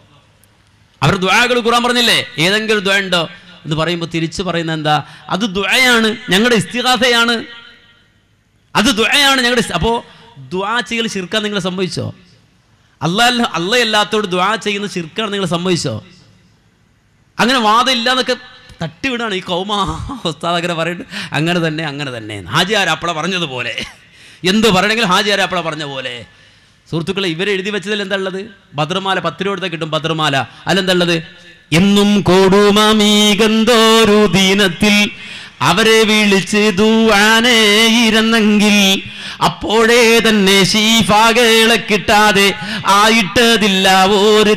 അവർ ദ്വാകൾ ഖുർആൻ പറഞ്ഞില്ലേ ഏതെങ്കിലും ദ്വ ഉണ്ടോ എന്ന് പറയുമ്പോൾ തിരിച്ചു പറയുന്നത് എന്താ അത് ദ്വയാണ് ഞങ്ങളുടെ ഇസ്തിഹാസയാണ് അത് ദ്വയാണ് ഞങ്ങളുടെ അപ്പോൾ ദ്വാ ചെയ്യൽ ശിർക്കാൻ നിങ്ങൾ സംഭവിച്ചോ അല്ലാ അല്ലയല്ലാത്തോട് ദ്വാ ചെയ്യുന്ന ശിർക്കാണ് നിങ്ങൾ സംഭവിച്ചോ അങ്ങനെ വാദം ഇല്ല എന്നൊക്കെ തട്ടിവിടാണ് ഈ കൗമ ഉസ്താദങ്ങനെ പറയുന്നത് അങ്ങനെ തന്നെ അങ്ങനെ തന്നെ ഹാജിയാരാപ്പള പറഞ്ഞതുപോലെ എന്ത് പറയണമെങ്കിൽ ഹാജിയാരാപ്പള പറഞ്ഞ പോലെ സുഹൃത്തുക്കളെ ഇവരെ എഴുതി വെച്ചതിൽ എന്താ ഉള്ളത് ഭദ്രമാല പത്ത് രൂപ കൊടുത്താൽ കിട്ടും ഭദ്രമാല അല്ലെന്താ ഉള്ളത് എന്നും കൊടുമീകന്തോരു ദീനത്തിൽ അവരെ വിളിച്ച് ദൂവാനേ ഇരുന്നെങ്കിൽ അപ്പോഴേ തന്നെ ശീഫാകളെ കിട്ടാതെ ആയിട്ടതില്ല ഒരു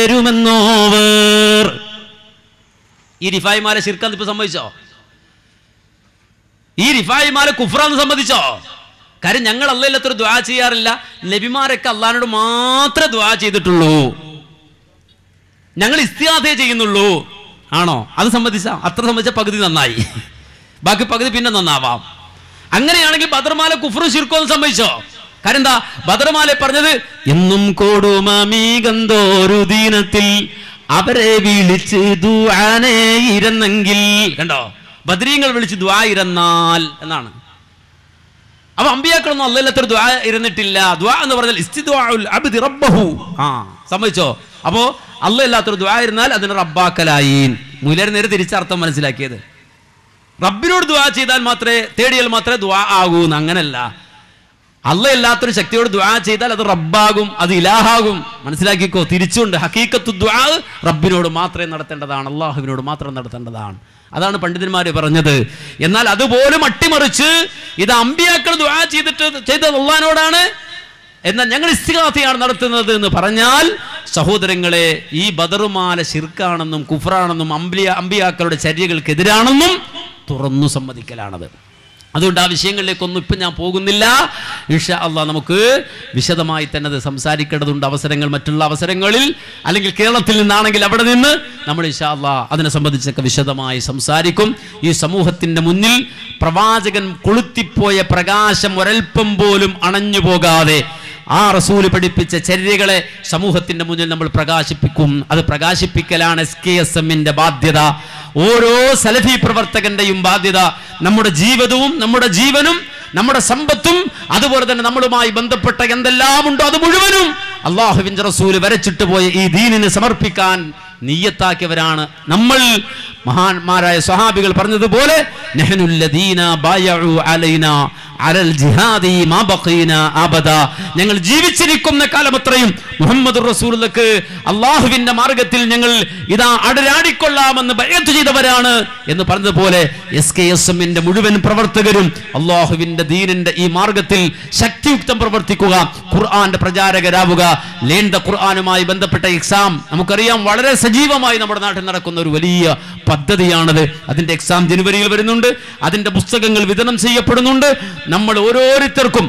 തരുമെന്നോവർ ഈ റിഫായിമാരെ ശിർക്കാന്ന് ഇപ്പൊ സംഭവിച്ചോ ഈ റിഫായിമാരെ കുഫ്രാന്ന് സംബന്ധിച്ചോ കാര്യം ഞങ്ങൾ അല്ലയില്ലാത്തൊരു ദ്വാ ചെയ്യാറില്ല നബിമാരൊക്കെ അള്ളഹാനോട് മാത്രമേ ദ്വാ ചെയ്തിട്ടുള്ളൂ ഞങ്ങൾ ഇസ്തിയാദേ ചെയ്യുന്നുള്ളൂ ആണോ അത് സംബന്ധിച്ച അത്ര സംബന്ധിച്ച പകുതി നന്നായി ബാക്കി പകുതി പിന്നെ നന്നാവാം അങ്ങനെയാണെങ്കിൽ ബദർമാല കുഫറും ശിർക്കോന്ന് സംഭവിച്ചോ കാര്യം എന്താ ബദർമാല പറഞ്ഞത് എന്നും കൊടുമീകന്തോരു ദീനത്തിൽ അവരെ വിളിച്ച് ദുആനെ ഇരുന്നെങ്കിൽ കണ്ടോ ബദ്രീങ്ങൾ വിളിച്ച് ദ്വാ ഇരുന്നാൽ എന്നാണ് അപ്പൊ അമ്പിയാക്കളൊന്നും അല്ലല്ലത്ര ദ്വാ ഇരുന്നിട്ടില്ല ദ്വാ എന്ന് പറഞ്ഞാൽ ഇസ്തിദ്വാഉൽ അബ്ദി റബ്ബഹു ആ സമ്മതിച്ചോ അപ്പോ അല്ല ഇല്ലാത്തൊരു ദ്വാ ഇരുന്നാൽ അതിന് റബ്ബാക്കലായി മുലർ നേരെ തിരിച്ചർത്ഥം മനസ്സിലാക്കിയത് റബ്ബിനോട് ദ്വാ ചെയ്താൽ മാത്രമേ തേടിയാൽ മാത്രമേ ദ്വാ ആകൂ എന്ന് അങ്ങനല്ല അല്ല ഇല്ലാത്തൊരു ശക്തിയോട് ദ്വാ ചെയ്താൽ അത് റബ്ബാകും അത് ഇലാഹാകും മനസ്സിലാക്കിക്കോ തിരിച്ചുണ്ട് ഹക്കീക്കത്തു ദ്വാ റബ്ബിനോട് മാത്രമേ നടത്തേണ്ടതാണ് അള്ളാഹുവിനോട് മാത്രം നടത്തേണ്ടതാണ് അതാണ് പണ്ഡിതന്മാർ പറഞ്ഞത് എന്നാൽ അതുപോലും അട്ടിമറിച്ച് ഇത് അമ്പിയാക്കൾ ദ്വാ ചെയ്തിട്ട് ചെയ്തത് അള്ളഹാനോടാണ് എന്നാൽ ഞങ്ങൾ ഇസ്തിഹാസയാണ് നടത്തുന്നത് എന്ന് പറഞ്ഞാൽ സഹോദരങ്ങളെ ഈ ബദറുമാല ശിർക്കാണെന്നും കുഫറാണെന്നും അമ്പിയ അമ്പിയാക്കളുടെ ചര്യകൾക്കെതിരാണെന്നും തുറന്നു സമ്മതിക്കലാണത് അതുകൊണ്ട് ആ വിഷയങ്ങളിലേക്കൊന്നും ഇപ്പം ഞാൻ പോകുന്നില്ല ഇൻഷാ അള്ളാഹ് നമുക്ക് വിശദമായി തന്നെ അത് സംസാരിക്കേണ്ടതുണ്ട് അവസരങ്ങൾ മറ്റുള്ള അവസരങ്ങളിൽ അല്ലെങ്കിൽ കേരളത്തിൽ നിന്നാണെങ്കിൽ അവിടെ നിന്ന് നമ്മൾ ഇൻഷാ അള്ളാഹ് അതിനെ സംബന്ധിച്ചൊക്കെ വിശദമായി സംസാരിക്കും ഈ സമൂഹത്തിൻ്റെ മുന്നിൽ പ്രവാചകൻ കൊളുത്തിപ്പോയ പ്രകാശം ഒരൽപ്പം പോലും അണഞ്ഞു പോകാതെ ആ റസൂല് പഠിപ്പിച്ച ചര്യകളെ സമൂഹത്തിന്റെ മുന്നിൽ നമ്മൾ പ്രകാശിപ്പിക്കും അത് പ്രകാശിപ്പിക്കലാണ് എസ് കെ എസ് എമ്മിന്റെ ബാധ്യത ഓരോ സലഫി പ്രവർത്തകന്റെയും ബാധ്യത നമ്മുടെ ജീവിതവും നമ്മുടെ ജീവനും നമ്മുടെ സമ്പത്തും അതുപോലെ തന്നെ നമ്മളുമായി ബന്ധപ്പെട്ട എന്തെല്ലാം ഉണ്ടോ അത് മുഴുവനും അള്ളാഹുവിന്റെ റസൂല് വരച്ചിട്ട് പോയ ഈ ദീനിന് സമർപ്പിക്കാൻ നീയത്താക്കിയവരാണ് നമ്മൾ മഹാന്മാരായ സ്വഹാബികൾ പറഞ്ഞതുപോലെ നെഹനുല്ലദീന ബായഉ അലൈന അലൽ ജിഹാദി മാ ബഖീന അബദ ഞങ്ങൾ ജീവിച്ചിരിക്കുന്ന കാലമത്രയും മുഹമ്മദ് റസൂലുള്ളക്ക് അള്ളാഹുവിന്റെ മാർഗത്തിൽ ഞങ്ങൾ ഇതാ അടരാടിക്കൊള്ളാമെന്ന് ബയത്ത് ചെയ്തവരാണ് എന്ന് പറഞ്ഞതുപോലെ എസ് കെ എസ് എമ്മിന്റെ മുഴുവൻ പ്രവർത്തകരും അള്ളാഹുവിന്റെ ദീനിന്റെ ഈ മാർഗത്തിൽ ശക്തിയുക്തം പ്രവർത്തിക്കുക ഖുർആന്റെ പ്രചാരകരാവുക ലേണ്ട ഖുർആനുമായി ബന്ധപ്പെട്ട എക്സാം നമുക്കറിയാം വളരെ സജീവമായി നമ്മുടെ നാട്ടിൽ നടക്കുന്ന ഒരു വലിയ പദ്ധതിയാണത് അതിന്റെ എക്സാം ജനുവരിയിൽ വരുന്നുണ്ട് അതിന്റെ പുസ്തകങ്ങൾ വിതരണം ചെയ്യപ്പെടുന്നുണ്ട് നമ്മൾ ഓരോരുത്തർക്കും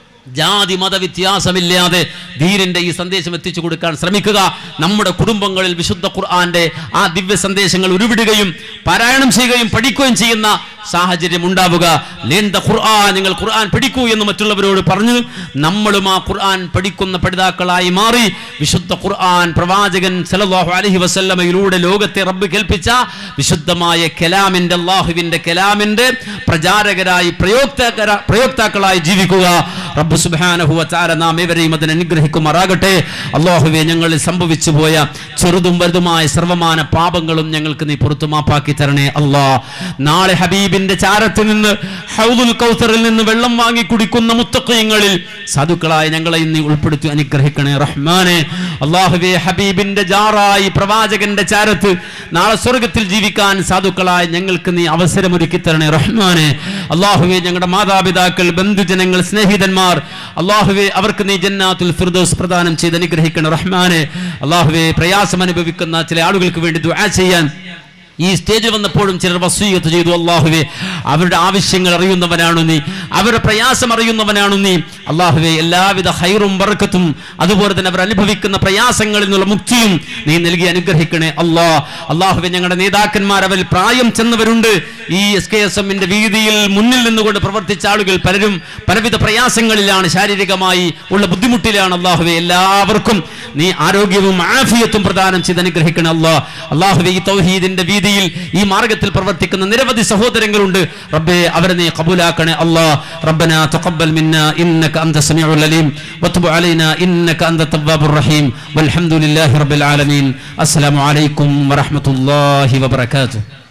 ജാതി മത വ്യത്യാസമില്ലാതെ ധീരന്റെ ഈ സന്ദേശം എത്തിച്ചു കൊടുക്കാൻ ശ്രമിക്കുക നമ്മുടെ കുടുംബങ്ങളിൽ വിശുദ്ധ ഖുർആന്റെ ആ ദിവ്യ സന്ദേശങ്ങൾ ഉരുവിടുകയും പാരായണം ചെയ്യുകയും പഠിക്കുകയും ചെയ്യുന്ന സാഹചര്യം ഉണ്ടാവുക ലേണ്ട ഖുർആൻ നിങ്ങൾ ഖുർആൻ പഠിക്കൂ എന്ന് മറ്റുള്ളവരോട് പറഞ്ഞു നമ്മളും ആ ഖുർആൻ പഠിക്കുന്ന പഠിതാക്കളായി മാറി വിശുദ്ധ ഖുർആൻ പ്രവാചകൻ സല്ലല്ലാഹു അലൈഹി വസല്ലമയിലൂടെ ലോകത്തെ റബ്ബ് കേൾപ്പിച്ച വിശുദ്ധമായ കലാമിന്റെ അള്ളാഹുവിന്റെ കലാമിന്റെ പ്രചാരകരായി പ്രയോക്താക്കര പ്രയോക്താക്കളായി ജീവിക്കുക റബ്ബ് സുബ്ഹാനഹു വതആല നാം ഏവരെയും അതിന് അനുഗ്രഹിക്കുമാറാകട്ടെ അള്ളാഹുവെ ഞങ്ങളിൽ സംഭവിച്ചു പോയ ചെറുതും വലുതുമായ സർവമാന പാപങ്ങളും ഞങ്ങൾക്ക് നീ പുറത്തു മാപ്പാക്കി തരണേ അല്ലാ നാളെ ഹബീബിന്റെ ചാരത്തിൽ നിന്ന് ഹൗദുൽ കൗസറിൽ നിന്ന് വെള്ളം വാങ്ങി കുടിക്കുന്ന മുത്തക്കയങ്ങളിൽ സാധുക്കളായ ഞങ്ങളെ നീ ഉൾപ്പെടുത്തി അനുഗ്രഹിക്കണേ റഹ്മാനെ അള്ളാഹുവെ ഹബീബിന്റെ ജാറായി പ്രവാചകന്റെ ചാരത്ത് നാളെ സ്വർഗത്തിൽ ജീവിക്കാൻ സാധുക്കളായ ഞങ്ങൾക്ക് നീ അവസരമൊരുക്കി തരണേ റഹ്മാനെ അള്ളാഹുവെ ഞങ്ങളുടെ മാതാപിതാക്കൾ ബന്ധുജനങ്ങൾ സ്നേഹിതന്മാർ അള്ളാഹുവെ അവർക്ക് നീ ജന്നാത്തുൽ ഫിർദോസ് പ്രദാനം ചെയ്ത് അനുഗ്രഹിക്കണം റഹ്മാനെ അള്ളാഹുവെ പ്രയാസം അനുഭവിക്കുന്ന ചില ആളുകൾക്ക് വേണ്ടി ദുആ ചെയ്യാൻ ഈ സ്റ്റേജിൽ വന്നപ്പോഴും ചിലർ വസൂയത്ത് ചെയ്തു അള്ളാഹുവെ അവരുടെ ആവശ്യങ്ങൾ അറിയുന്നവനാണു നീ അവരുടെ പ്രയാസം അറിയുന്നവനാണു നീ അള്ളാഹുവെ എല്ലാവിധ ഹൈറും ബർക്കത്തും അതുപോലെ തന്നെ അവർ അനുഭവിക്കുന്ന പ്രയാസങ്ങളിൽ നിന്നുള്ള മുക്തിയും നീ നൽകി അനുഗ്രഹിക്കണേ അല്ലാ അള്ളാഹുവെ ഞങ്ങളുടെ നേതാക്കന്മാർ അവരിൽ പ്രായം ചെന്നവരുണ്ട് ഈ എസ് കെ എസ് എമ്മിന്റെ വീതിയിൽ മുന്നിൽ നിന്നുകൊണ്ട് പ്രവർത്തിച്ച ആളുകൾ പലരും പലവിധ പ്രയാസങ്ങളിലാണ് ശാരീരികമായി ഉള്ള ബുദ്ധിമുട്ടിലാണ് അള്ളാഹുവെ എല്ലാവർക്കും നീ ആരോഗ്യവും ആഫിയത്തും പ്രദാനം ചെയ്ത് അനുഗ്രഹിക്കണം അല്ലാ അള്ളാഹുവെ ഈ തൗഹീദിന്റെ വീതിയിൽ ഈ മാർഗത്തിൽ പ്രവർത്തിക്കുന്ന നിരവധി സഹോദരങ്ങളുണ്ട് റബ്ബെ അവരെ നീ കബൂലാക്കണേ അല്ലാ റബ്ബന തഖബ്ബൽ മിന്ന ഇന്നക അന്ത സമീഉൽ അലീം വതുബ് അലൈനാ ഇന്നക അന്ത തവ്വാബുർ റഹീം വൽഹംദുലില്ലാഹി റബ്ബിൽ ആലമീൻ അസ്സലാമു അലൈക്കും വറഹ്മത്തുള്ളാഹി വബറകാതുഹു